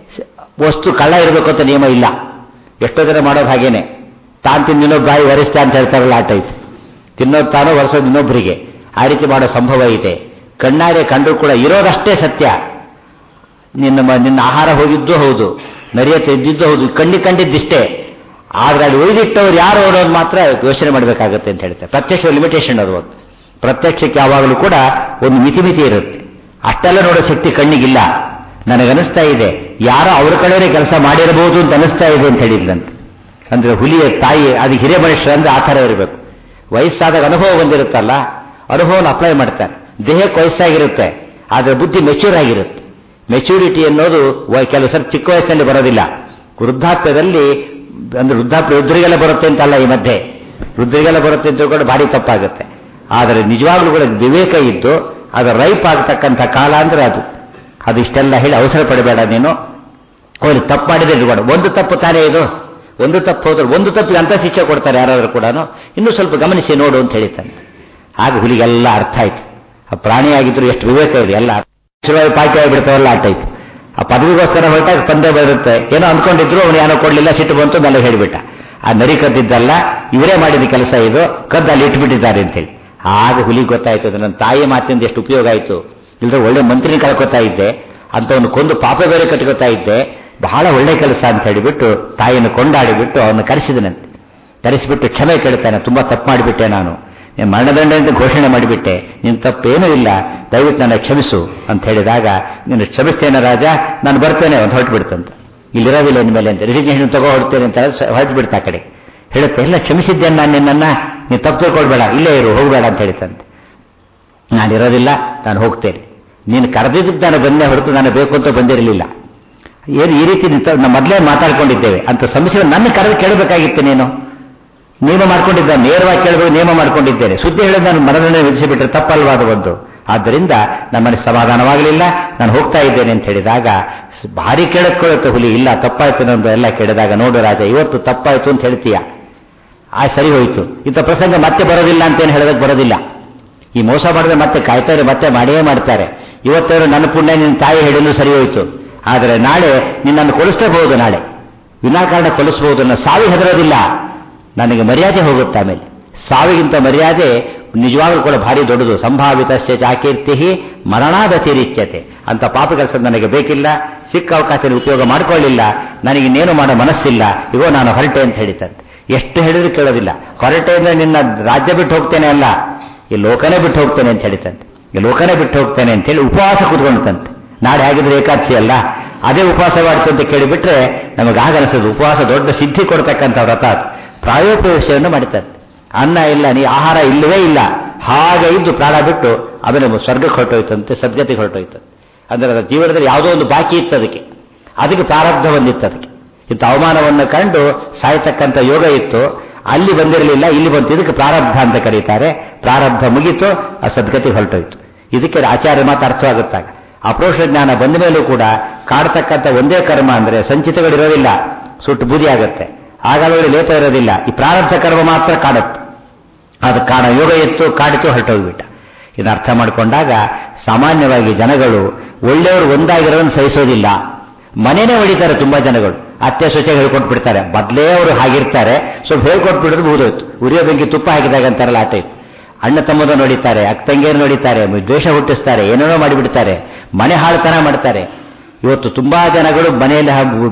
ವಸ್ತು ಕಳ್ಳ ಇರಬೇಕು ಅಂತ ನಿಯಮ ಇಲ್ಲ ಎಷ್ಟೋ ಜನ ಮಾಡೋದು ಹಾಗೇನೆ ತಾನು ತಿನ್ನೋ ಬಾಯಿ ವರಿಷ್ಠ ಅಂತ ಹೇಳ್ತಾರಲ್ಲ ಆ ಟೈಪ್ ತಿನ್ನೋದು ತಾನು ವರ್ಷದ ಇನ್ನೊಬ್ಬರಿಗೆ ಆ ರೀತಿ ಮಾಡೋ ಸಂಭವ ಇದೆ ಕಣ್ಣಾರೆ ಕಂಡು ಕೂಡ ಇರೋದಷ್ಟೇ ಸತ್ಯ ನಿನ್ನ ಮ- ನಿನ್ನ ಆಹಾರ ಹೋಗಿದ್ದು ಹೌದು ನರಿಯ ತೆದ್ದಿದ್ದು ಹೌದು ಕಣ್ಣಿ ಕಂಡಿದ್ದಿಷ್ಟೇ ಆದ್ರೆ ಅಲ್ಲಿ ಒಯ್ದಿಟ್ಟವ್ರು ಯಾರು ಅನ್ನೋದು ಮಾತ್ರ ಯೋಚನೆ ಮಾಡಬೇಕಾಗತ್ತೆ ಅಂತ ಹೇಳ್ತಾರೆ ಪ್ರತ್ಯಕ್ಷ ಲಿಮಿಟೇಷನ್ ಅದು ಒಂದು ಪ್ರತ್ಯಕ್ಷಕ್ಕೆ ಯಾವಾಗಲೂ ಕೂಡ ಒಂದು ಮಿತಿ ಮಿತಿ ಇರುತ್ತೆ ಅಷ್ಟೆಲ್ಲ ನೋಡೋ ಶಕ್ತಿ ಕಣ್ಣಿಗಿಲ್ಲ ನನಗನಿಸ್ತಾ ಇದೆ ಯಾರೋ ಅವ್ರ ಕಡೆಯವರೇ ಕೆಲಸ ಮಾಡಿರಬಹುದು ಅಂತ ಅನಿಸ್ತಾ ಇದೆ ಅಂತ ಹೇಳಿದ್ಲಂತೆ ಅಂದ್ರೆ ಹುಲಿಯ ತಾಯಿ ಅದಕ್ಕೆ ಹಿರಿಯ ಮನುಷ್ಯರು ಅಂದ್ರೆ ಆ ಥರ ಇರಬೇಕು ವಯಸ್ಸಾದಾಗ ಅನುಭವ ಬಂದಿರುತ್ತಲ್ಲ ಅನುಭವನ ಅಪ್ಲೈ ಮಾಡ್ತಾರೆ ದೇಹಕ್ಕೆ ವಯಸ್ಸಾಗಿರುತ್ತೆ ಆದರೆ ಬುದ್ಧಿ ಮೆಚ್ಯೂರ್ ಆಗಿರುತ್ತೆ ಮೆಚ್ಯೂರಿಟಿ ಅನ್ನೋದು ವ- ಕೆಲವು ಸರಿ ಚಿಕ್ಕ ವಯಸ್ಸಿನಲ್ಲಿ ಬರೋದಿಲ್ಲ ವೃದ್ಧಾಪ್ಯದಲ್ಲಿ ಅಂದ್ರೆ ವೃದ್ಧಾಪ್ಯ ವೃದ್ಧರಿಗೆಲ್ಲ ಬರುತ್ತೆ ಅಂತಲ್ಲ ಈ ಮಧ್ಯೆ ವೃದ್ಧರಿಗೆಲ್ಲ ಬರುತ್ತೆ ಅಂತ ಕೂಡ ಭಾರಿ ತಪ್ಪಾಗುತ್ತೆ ಆದರೆ ನಿಜವಾಗ್ಲೂ ಕೂಡ ವಿವೇಕ ಇದ್ದು ಅದು ರೈಪ್ ಆಗ್ತಕ್ಕಂಥ ಕಾಲ ಅಂದ್ರೆ ಅದು ಅದು ಇಷ್ಟೆಲ್ಲ ಹೇಳಿ ಅವಸರ ಪಡಬೇಡ ನೀನು ಅವನು ತಪ್ಪು ಮಾಡಿದ್ರೆ ಇಟ್ಕೊಂಡು ಒಂದು ತಪ್ಪು ತಾನೇ ಇದು ಒಂದು ತಪ್ಪು ಹೋದ್ರೆ ಒಂದು ತಪ್ಪಿಗೆ ಅಂತ ಶಿಕ್ಷೆ ಕೊಡ್ತಾರೆ ಯಾರಾದ್ರೂ ಕೂಡ ಇನ್ನೂ ಸ್ವಲ್ಪ ಗಮನಿಸಿ ನೋಡು ಅಂತ ಹೇಳಿತಾನೆ ಆಗ ಹುಲಿಗೆಲ್ಲ ಅರ್ಥ ಆಯ್ತು ಆ ಪ್ರಾಣಿಯಾಗಿದ್ರು ಎಷ್ಟು ವಿವೇಕ ಇದೆ ಎಲ್ಲ ಶುರುವಾಗಿ ಪಾರ್ಟಿ ಆಗಿಬಿಡ್ತಾವಲ್ಲ ಆ ಟೈಪ್ ಆ ಪದವಿಗೋಸ್ಕರ ಹೊರಟಾಗ ಪಂದ್ಯ ಬರುತ್ತೆ ಏನೋ ಅಂದ್ಕೊಂಡಿದ್ರು ಅವನು ಏನೋ ಕೊಡ್ಲಿಲ್ಲ ಸಿಟ್ಟು ಬಂತು ಮೇಲೆ ಹೇಳಿಬಿಟ್ಟ ಆ ನರಿ ಕದ್ದಿದ್ದಲ್ಲ ಇವರೇ ಮಾಡಿದ ಕೆಲಸ ಇದು ಕದ್ದು ಅಲ್ಲಿ ಇಟ್ಬಿಟ್ಟಿದ್ದಾರೆ ಅಂತೇಳಿ ಆಗ ಹುಲಿ ಗೊತ್ತಾಯ್ತು ಅದು ನನ್ನ ತಾಯಿ ಮಾತಿಂದ ಎಷ್ಟು ಉಪಯೋಗ ಆಯಿತು ಇಲ್ಲದ್ರೆ ಒಳ್ಳೆ ಮಂತ್ರಿನ ಕಳ್ಕೊತಾ ಇದ್ದೆ ಅಂತವನು ಕೊಂದು ಪಾಪ ಬೇರೆ ಕಟ್ಕೋತಾ ಇದ್ದೆ ಬಹಳ ಒಳ್ಳೆ ಕೆಲಸ ಅಂತ ಹೇಳಿಬಿಟ್ಟು ತಾಯಿಯನ್ನು ಕೊಂಡಾಡಿಬಿಟ್ಟು ಅವನು ಕರೆಸಿದನಂತೆ ಕರೆಸಿಬಿಟ್ಟು ಕ್ಷಮೆ ಕೇಳ್ತಾನೆ ತುಂಬಾ ತಪ್ಪು ಮಾಡಿಬಿಟ್ಟೆ ನಾನು ನೀನು ಮರಣದಂಡ ಅಂತ ಘೋಷಣೆ ಮಾಡಿಬಿಟ್ಟೆ ನಿನ್ನ ತಪ್ಪೇನೂ ಇಲ್ಲ ದಯವಿಟ್ಟು ನನ್ನ ಕ್ಷಮಿಸು ಅಂತ ಹೇಳಿದಾಗ ನೀನು ಕ್ಷಮಿಸ್ತೇನೆ ರಾಜ ನಾನು ಬರ್ತೇನೆ ಅಂತ ಹೊರಟು ಬಿಡ್ತಂತ ಇಲ್ಲಿರೋದಿಲ್ಲ ಇನ್ಮೇಲೆ ಅಂತ ರಿಸಿಗ್ನೇಷನ್ ತಗೋ ಹೊರಡ್ತೇನೆ ಅಂತ ಹೊರಟು ಬಿಡ್ತಾ ಆ ಕಡೆ ಹೇಳುತ್ತೆ ಎಲ್ಲ ಕ್ಷಮಿಸಿದ್ದೇನೆ ನಾನು ನಿನ್ನನ್ನ ನೀನು ತಪ್ಪು ತಿಳ್ಕೊಳ್ಬೇಡ ಇಲ್ಲೇ ಇರು ಹೋಗಬೇಡ ಅಂತ ಹೇಳಿತಂತೆ ನಾನಿರೋದಿಲ್ಲ ನಾನು ಹೋಗ್ತೇನೆ ನೀನು ಕರೆದಿದ್ದಕ್ಕೆ ನಾನು ಬಂದೆ ಹೊರತು ನಾನು ಬೇಕು ಅಂತ ಬಂದಿರಲಿಲ್ಲ ಏನು ಈ ರೀತಿ ನಿಂತ ನಾವು ಮೊದಲೇ ಮಾತಾಡ್ಕೊಂಡಿದ್ದೇವೆ ಅಂತ ಸಮಸ್ಯೆ ನನ್ನ ಕರೆದು ಕೇಳಬೇಕಾಗಿತ್ತು ನೀನು ನಿಯಮ ಮಾಡ್ಕೊಂಡಿದ್ದ ನೇರವಾಗಿ ಕೇಳಬೇಕು ನಿಯಮ ಮಾಡ್ಕೊಂಡಿದ್ದೇನೆ ಸುದ್ದಿ ಹೇಳಿದ ನಾನು ಮನದಂಡ ವಿಧಿಸಿಬಿಟ್ರೆ ತಪ್ಪಲ್ವಾ ಅದು ಒಂದು ಆದ್ದರಿಂದ ನಮ್ಮ ಮನಸ್ಸು ಸಮಾಧಾನವಾಗಲಿಲ್ಲ ನಾನು ಹೋಗ್ತಾ ಇದ್ದೇನೆ ಅಂತ ಹೇಳಿದಾಗ ಸ್- ಭಾರಿ ಕೇಳತ್ಕೊಳ್ಳುತ್ತೆ ಹುಲಿ ಇಲ್ಲ ತಪ್ಪಾಯ್ತು ನಂದು ಎಲ್ಲ ಕೇಳಿದಾಗ ನೋಡು ರಾಜ ಇವತ್ತು ತಪ್ಪಾಯ್ತು ಅಂತ ಹೇಳ್ತೀಯ ಆ ಸರಿ ಹೋಯ್ತು ಇಂಥ ಪ್ರಸಂಗ ಮತ್ತೆ ಬರೋದಿಲ್ಲ ಅಂತೇನು ಹೇಳೋದಕ್ಕೆ ಬರೋದಿಲ್ಲ ಈ ಮೋಸ ಮಾಡಿದ್ರೆ ಮತ್ತೆ ಕಾಯ್ತಾರೆ ಮತ್ತೆ ಮಾಡಿಯೇ ಮಾಡ್ತಾರೆ ಇವತ್ತವರು ನನ್ನ ಪುಣ್ಯ ನಿನ್ನ ತಾಯಿ ಹೇಳಿದ್ರು ಸರಿ ಹೋಯ್ತು ಆದರೆ ನಾಳೆ ನಿನ್ನನ್ನು ಕೊಲಿಸಬಹುದು ನಾಳೆ ವಿನಾಕಾರಣ ಕೊಲಿಸಬಹುದು ನನ್ನ ಸಾವಿ ಹೆದರೋದಿಲ್ಲ ನನಗೆ ಮರ್ಯಾದೆ ಹೋಗುತ್ತೆ ಆಮೇಲೆ ಸಾವಿಗಿಂತ ಮರ್ಯಾದೆ ನಿಜವಾಗ್ಲೂ ಕೂಡ ಭಾರಿ ದೊಡ್ಡದು ಸಂಭಾವಿತ ಚಾಕೀರ್ತಿ ಮರಣಾದತಿರಿಚ್ಯತೆ ಅಂತ ಪಾಪ ಕೆಲಸ ನನಗೆ ಬೇಕಿಲ್ಲ ಸಿಕ್ಕ ಅವಕಾಶ ಉಪಯೋಗ ಮಾಡಿಕೊಳ್ಳಿಲ್ಲ ನನಗೆ ಇನ್ನೇನು ಮಾಡೋ ಮನಸ್ಸಿಲ್ಲ ಇಗೋ ನಾನು ಹೊರಟೆ ಅಂತ ಹೇಳಿತಂತೆ ಎಷ್ಟು ಹೇಳಿದ್ರು ಕೇಳೋದಿಲ್ಲ ಹೊರಟೆಯಿಂದ ನಿನ್ನ ರಾಜ್ಯ ಬಿಟ್ಟು ಹೋಗ್ತೇನೆ ಅಲ್ಲ ಈ ಲೋಕನೇ ಬಿಟ್ಟು ಹೋಗ್ತೇನೆ ಅಂತ ಹೇಳಿತಂತೆ ಈ ಲೋಕನೇ ಬಿಟ್ಟು ಹೋಗ್ತೇನೆ ಅಂತ ಹೇಳಿ ಉಪವಾಸ ಕೂತ್ಕೊಂಡಂತೆ ನಾಳೆ ಆಗಿದ್ರೆ ಏಕಾದಶಿ ಅಲ್ಲ ಅದೇ ಉಪವಾಸ ಮಾಡ್ತು ಅಂತ ಕೇಳಿಬಿಟ್ರೆ ನಮಗೆ ಆಗ ಅನಿಸೋದು ಉಪವಾಸ ದೊಡ್ಡ ಸಿದ್ಧಿ ಕೊಡ್ತಕ್ಕಂಥ ವ್ರತ ಅದು ಪ್ರಾಯೋಪವೇಶವನ್ನು ಮಾಡಿತಾರೆ ಅನ್ನ ಇಲ್ಲ ನೀ ಆಹಾರ ಇಲ್ಲವೇ ಇಲ್ಲ ಹಾಗೆ ಇದ್ದು ಪ್ರಾಣ ಬಿಟ್ಟು ಆಮೇಲೆ ಸ್ವರ್ಗಕ್ಕೆ ಹೊರಟೋಯ್ತಂತೆ ಸದ್ಗತಿಗೆ ಹೊರಟೋಯ್ತು ಅಂದ್ರೆ ಅದರ ಜೀವನದಲ್ಲಿ ಯಾವುದೋ ಒಂದು ಬಾಕಿ ಇತ್ತು ಅದಕ್ಕೆ ಅದಕ್ಕೆ ಪ್ರಾರಬ್ಧ ಬಂದಿತ್ತು ಅದಕ್ಕೆ ಇಂಥ ಅವಮಾನವನ್ನು ಕಂಡು ಸಾಯ್ತಕ್ಕಂಥ ಯೋಗ ಇತ್ತು ಅಲ್ಲಿ ಬಂದಿರಲಿಲ್ಲ ಇಲ್ಲಿ ಬಂತು ಇದಕ್ಕೆ ಪ್ರಾರಬ್ಧ ಅಂತ ಕರೀತಾರೆ ಪ್ರಾರಬ್ಧ ಮುಗೀತು ಆ ಸದ್ಗತಿ ಹೊರಟೋಯ್ತು ಇದಕ್ಕೆ ಆಚಾರ್ಯ ಮಾತು ಅರ್ಥವಾಗುತ್ತಾಗ ಅಪ್ರೋಷ ಜ್ಞಾನ ಬಂದ ಮೇಲೂ ಕೂಡ ಕಾಡ್ತಕ್ಕಂಥ ಒಂದೇ ಕರ್ಮ ಅಂದ್ರೆ ಸಂಚಿತಗಳಿರೋದಿಲ್ಲ ಸುಟ್ಟು ಬೂದಿ ಆಗುತ್ತೆ ಆಗಾಗಲೇ ಲೇಪ ಇರೋದಿಲ್ಲ ಈ ಪ್ರಾರಬ್ಧ ಕರ್ಮ ಮಾತ್ರ ಕಾಡುತ್ತೆ ಅದು ಕಾಣ ಯೋಗ ಎತ್ತು ಕಾಡಿತು ಹೊರಟೋಗ್ಬಿಟ್ಟ ಇದನ್ನ ಅರ್ಥ ಮಾಡಿಕೊಂಡಾಗ ಸಾಮಾನ್ಯವಾಗಿ ಜನಗಳು ಒಳ್ಳೆಯವರು ಒಂದಾಗಿರೋದನ್ನು ಸಹಿಸೋದಿಲ್ಲ ಮನೇನೆ ಹೊಡಿತಾರೆ ತುಂಬಾ ಜನಗಳು ಅತ್ತೆ ಸೊಸೆ ಹೇಳ್ಕೊಟ್ಟು ಬಿಡ್ತಾರೆ ಮೊದಲೇ ಅವರು ಹಾಗಿರ್ತಾರೆ ಸ್ವಲ್ಪ ಹೇಳ್ಕೊಟ್ಟು ಬಿಡಿದ್ರೆ ಮುಗಿದೋಯ್ತು ಉರಿಯೋ ಬೆಂಕಿ ತುಪ್ಪ ಹಾಕಿದಾಗ ಅಂತಾರಲ್ಲ ಆ ಟೈಪ್ ಅಣ್ಣ ತಮ್ಮದ ನೋಡಿತಾರೆ ಅಕ್ಕ ತಂಗಿಯರು ನೋಡಿತಾರೆ ದ್ವೇಷ ಹುಟ್ಟಿಸ್ತಾರೆ ಏನೇನೋ ಮಾಡಿಬಿಡ್ತಾರೆ ಮನೆ ಹಾಳ್ತನ ಮಾಡ್ತಾರೆ ಇವತ್ತು ತುಂಬಾ ಜನಗಳು ಮನೆಯಲ್ಲಿ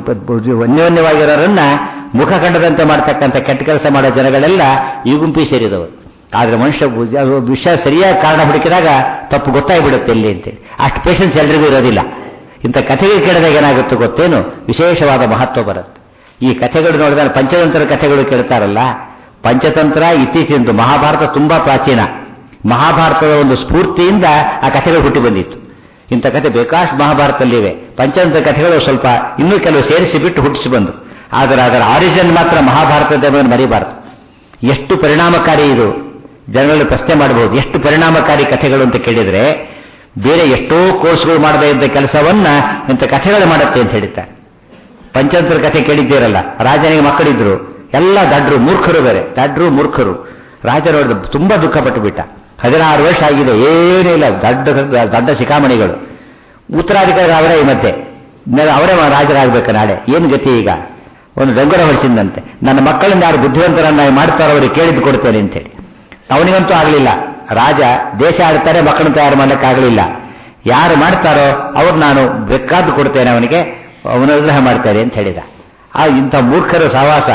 ಅನ್ಯೋನ್ಯವಾಗಿರೋರನ್ನ ಮುಖ ಕಂಡದಂತೆ ಮಾಡ್ತಕ್ಕಂಥ ಕೆಟ್ಟ ಕೆಲಸ ಮಾಡೋ ಜನಗಳೆಲ್ಲ ಈ ಗುಂಪಿ ಸೇರಿದವರು ಆದ್ರೆ ಮನುಷ್ಯ ವಿಷಯ ಸರಿಯಾದ ಕಾರಣ ಹುಡುಕಿದಾಗ ತಪ್ಪು ಗೊತ್ತಾಗ್ಬಿಡುತ್ತೆ ಎಲ್ಲಿ ಅಂತೇಳಿ ಅಷ್ಟು ಪೇಷನ್ಸ್ ಎಲ್ರಿಗೂ ಇರೋದಿಲ್ಲ ಇಂಥ ಕಥೆಗೆ ಕೇಳಿದಾಗ ಏನಾಗುತ್ತೆ ಗೊತ್ತೇನು ವಿಶೇಷವಾದ ಮಹತ್ವ ಬರುತ್ತೆ ಈ ಕಥೆಗಳು ನೋಡಿದಾಗ ಪಂಚತಂತ್ರ ಕಥೆಗಳು ಕೇಳ್ತಾರಲ್ಲ ಪಂಚತಂತ್ರ ಇತ್ತೀಚಿನ ಮಹಾಭಾರತ ತುಂಬಾ ಪ್ರಾಚೀನ ಮಹಾಭಾರತದ ಒಂದು ಸ್ಫೂರ್ತಿಯಿಂದ ಆ ಕಥೆಗಳು ಹುಟ್ಟಿ ಬಂದಿತ್ತು ಇಂಥ ಕಥೆ ಬೇಕಾಷ್ಟು ಮಹಾಭಾರತದಲ್ಲಿವೆ ಪಂಚತಂತ್ರ ಕಥೆಗಳು ಸ್ವಲ್ಪ ಇನ್ನೂ ಕೆಲವು ಸೇರಿಸಿ ಬಿಟ್ಟು ಹುಟ್ಟಿಸಿ ಬಂದು ಆದರೆ ಅದರ ಆರಿಜಿನ್ ಮಾತ್ರ ಮಹಾಭಾರತದ ಮರಿಬಾರದು ಎಷ್ಟು ಪರಿಣಾಮಕಾರಿ ಇದು ಜನರಲ್ಲಿ ಪ್ರಶ್ನೆ ಮಾಡಬಹುದು ಎಷ್ಟು ಪರಿಣಾಮಕಾರಿ ಕಥೆಗಳು ಅಂತ ಕೇಳಿದ್ರೆ ಬೇರೆ ಎಷ್ಟೋ ಕೋರ್ಸ್ಗಳು ಮಾಡದೇ ಇದ್ದ ಕೆಲಸವನ್ನ ಇಂಥ ಕಥೆಗಳು ಮಾಡುತ್ತೆ ಅಂತ ಹೇಳ್ತಾರೆ ಪಂಚತಂತ್ರ ಕಥೆ ಕೇಳಿದ್ದೀರಲ್ಲ ರಾಜನಿಗೆ ಮಕ್ಕಳಿದ್ರು ಎಲ್ಲ ದಡ್ರು ಮೂರ್ಖರು ಬೇರೆ ದಡ್ರು ಮೂರ್ಖರು ರಾಜ ನೋಡಿದ ತುಂಬಾ ದುಃಖ ಪಟ್ಟು ಬಿಟ್ಟ ಹದಿನಾರು ವರ್ಷ ಆಗಿದೆ ಏನೂ ಇಲ್ಲ ದೊಡ್ಡ ದೊಡ್ಡ ಶಿಖಾಮಣಿಗಳು ಉತ್ತರಾಧಿಕಾರಿ ಅವರೇ ಈ ಮಧ್ಯೆ ಅವರೇ ರಾಜರಾಗಬೇಕು ನಾಳೆ ಏನು ಗತಿ ಈಗ ಒಂದು ಡೊಂಗರ ಹೊಡಿಸಿದಂತೆ ನನ್ನ ಮಕ್ಕಳಿಂದ ಯಾರು ಬುದ್ಧಿವಂತರನ್ನ ಮಾಡ್ತಾರೋ ಅವರಿಗೆ ಕೇಳಿದ್ದು ಕೊಡ್ತೇನೆ ಅಂತೇಳಿ ಅವನಿಗಂತೂ ಆಗಲಿಲ್ಲ ರಾಜ ದೇಶ ಆಡ್ತಾರೆ ಮಕ್ಕಳನ್ನ ತಯಾರು ಮಾಡಲಿಕ್ಕಾಗಲಿಲ್ಲ ಯಾರು ಮಾಡ್ತಾರೋ ಅವ್ರು ನಾನು ಬೇಕಾದ್ದು ಕೊಡ್ತೇನೆ ಅವನಿಗೆ ಅವನುಗ್ರಹ ಮಾಡ್ತಾರೆ ಅಂತ ಹೇಳಿದ ಆ ಇಂಥ ಮೂರ್ಖರ ಸಹವಾಸ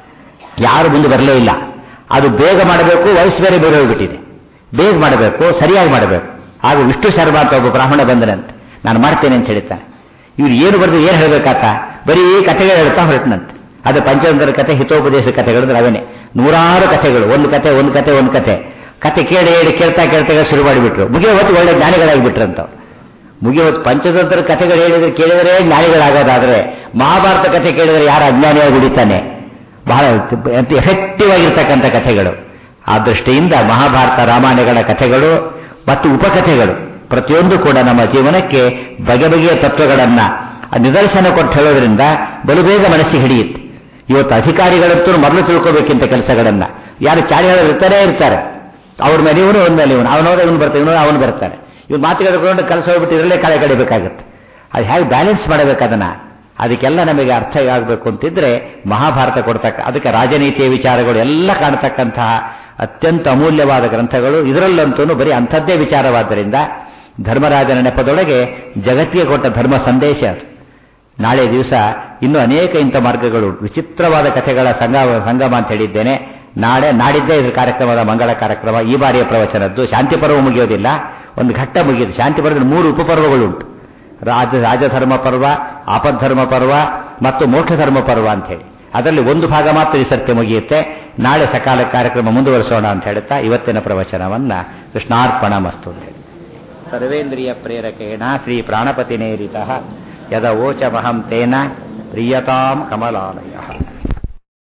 ಯಾರು ಮುಂದೆ ಬರಲೇ ಇಲ್ಲ ಅದು ಬೇಗ ಮಾಡಬೇಕು ವಯಸ್ಸು ಬೇರೆ ಬೇರೆ ಹೋಗ್ಬಿಟ್ಟಿದೆ ಬೇಗ ಮಾಡಬೇಕು ಸರಿಯಾಗಿ ಮಾಡಬೇಕು ಆಗ ವಿಷ್ಣು ಶರ್ಮ ಅಂತ ಒಬ್ಬ ಬ್ರಾಹ್ಮಣ ಬಂದನಂತೆ ನಾನು ಮಾಡ್ತೇನೆ ಅಂತ ಹೇಳ್ತಾನೆ ಇವ್ರು ಏನು ಬರೆದು ಏನು ಹೇಳಬೇಕಾತ ಬರೀ ಕಥೆಗಳು ಹೇಳ್ತಾ ಹೊರಟನಂತೆ ಅದು ಪಂಚತಂತ್ರ ಕಥೆ ಹಿತೋಪದೇಶ ಕಥೆಗಳು ಅವೇನೆ ನೂರಾರು ಕಥೆಗಳು ಒಂದು ಕಥೆ ಒಂದು ಕಥೆ ಒಂದು ಕಥೆ ಕಥೆ ಕೇಳಿ ಹೇಳಿ ಕೇಳ್ತಾ ಕೇಳ್ತಾ ಶುರು ಮಾಡಿಬಿಟ್ರು ಮುಗಿಯೋ ಹೊತ್ತು ಒಳ್ಳೆ ಜ್ಞಾನಿಗಳಾಗಿಬಿಟ್ರಂತ ಮುಗಿಯೋ ಹೊತ್ತು ಪಂಚತಂತ್ರ ಕಥೆಗಳು ಹೇಳಿದ್ರೆ ಕೇಳಿದರೆ ಜ್ಞಾನಿಗಳಾಗೋದಾದ್ರೆ ಮಹಾಭಾರತ ಕಥೆ ಕೇಳಿದರೆ ಯಾರು ಅಜ್ಞಾನಿಯಾಗಿ ಉಳಿತಾನೆ ಬಹಳ ಎಫೆಕ್ಟಿವ್ ಆಗಿರ್ತಕ್ಕಂಥ ಕಥೆಗಳು ಆ ದೃಷ್ಟಿಯಿಂದ ಮಹಾಭಾರತ ರಾಮಾಯಣಗಳ ಕಥೆಗಳು ಮತ್ತು ಉಪಕಥೆಗಳು ಪ್ರತಿಯೊಂದು ಕೂಡ ನಮ್ಮ ಜೀವನಕ್ಕೆ ಬಗೆ ಬಗೆಯ ತತ್ವಗಳನ್ನ ನಿದರ್ಶನ ಕೊಟ್ಟು ಹೇಳೋದ್ರಿಂದ ಬಲು ಬೇಗ ಮನಸ್ಸಿಗೆ ಹಿಡಿಯುತ್ತೆ ಇವತ್ತು ಅಧಿಕಾರಿಗಳಂತೂ ಮೊದಲು ತಿಳ್ಕೋಬೇಕಿಂತ ಕೆಲಸಗಳನ್ನ ಯಾರು ಚಾಡಿ ಹೇಳೋರು ಇರ್ತಾರೇ ಇರ್ತಾರೆ ಅವ್ರ ಮೇಲೆ ಇವನು ಒಂದ್ ಮೇಲೆ ಇವನು ಅವನೋದ ಇವನು ಬರ್ತಾನೆ ಇವನು ಅವನು ಬರ್ತಾನೆ ಇವ್ರು ಮಾತುಗಳು ಕೆಲಸ ಹೋಗ್ಬಿಟ್ಟು ಇರಲೇ ಕಳೆ ಕಡಿಬೇಕಾಗುತ್ತೆ ಅದು ಹೇಗೆ ಬ್ಯಾಲೆನ್ಸ್ ಮಾಡಬೇಕು ಅದನ್ನ ಅದಕ್ಕೆಲ್ಲ ನಮಗೆ ಅರ್ಥ ಆಗಬೇಕು ಅಂತಿದ್ರೆ ಮಹಾಭಾರತ ಕೊಡ್ತಕ್ಕ ಅದಕ್ಕೆ ರಾಜನೀತಿಯ ವಿಚಾರಗಳು ಎಲ್ಲ ಕಾಣತಕ್ಕಂತಹ ಅತ್ಯಂತ ಅಮೂಲ್ಯವಾದ ಗ್ರಂಥಗಳು ಇದರಲ್ಲಂತೂ ಬರೀ ಅಂಥದ್ದೇ ವಿಚಾರವಾದ್ದರಿಂದ ಧರ್ಮರಾಜನ ನೆಪದೊಳಗೆ ಜಗತ್ತಿಗೆ ಕೊಟ್ಟ ಧರ್ಮ ಸಂದೇಶ ಅದು ನಾಳೆ ದಿವಸ ಇನ್ನೂ ಅನೇಕ ಇಂಥ ಮಾರ್ಗಗಳು ವಿಚಿತ್ರವಾದ ಕಥೆಗಳ ಸಂಗ ಸಂಗಮ ಅಂತ ಹೇಳಿದ್ದೇನೆ ನಾಳೆ ನಾಡಿದ್ದೇ ಇದ್ರ ಕಾರ್ಯಕ್ರಮದ ಮಂಗಳ ಕಾರ್ಯಕ್ರಮ ಈ ಬಾರಿಯ ಪ್ರವಚನದ್ದು ಶಾಂತಿ ಪರ್ವ ಮುಗಿಯೋದಿಲ್ಲ ಒಂದು ಘಟ್ಟ ಮುಗಿಯುತ್ತೆ ಶಾಂತಿ ಪರ್ವದಲ್ಲಿ ಮೂರು ಉಪಪರ್ವಗಳುಂಟು ರಾಜ ರಾಜಧರ್ಮ ಪರ್ವ ಆಪದ್ಧರ್ಮ ಪರ್ವ ಮತ್ತು ಮೋಕ್ಷ ಧರ್ಮ ಪರ್ವ ಅಂತ ಹೇಳಿ ಅದರಲ್ಲಿ ಒಂದು ಭಾಗ ಮಾತ್ರ ಈ ಸರ್ತಿ ಮುಗಿಯುತ್ತೆ ನಾಳೆ ಸಕಾಲ ಕಾರ್ಯಕ್ರಮ ಮುಂದುವರಿಸೋಣ ಅಂತ ಹೇಳ್ತಾ ಇವತ್ತಿನ ಪ್ರವಚನವನ್ನ ಕೃಷ್ಣಾರ್ಪಣ ಮಸ್ತು ಅಂತ ಹೇಳಿ ಸರ್ವೇಂದ್ರಿಯ ಪ್ರೇರಕೇಣ ಶ್ರೀ ಪ್ರಾಣಪತಿನೇರಿತ ಯದ ಓಚಮಹಂ ತೇನ ಪ್ರಿಯತಾಂ ಕಮಲಾಲಯ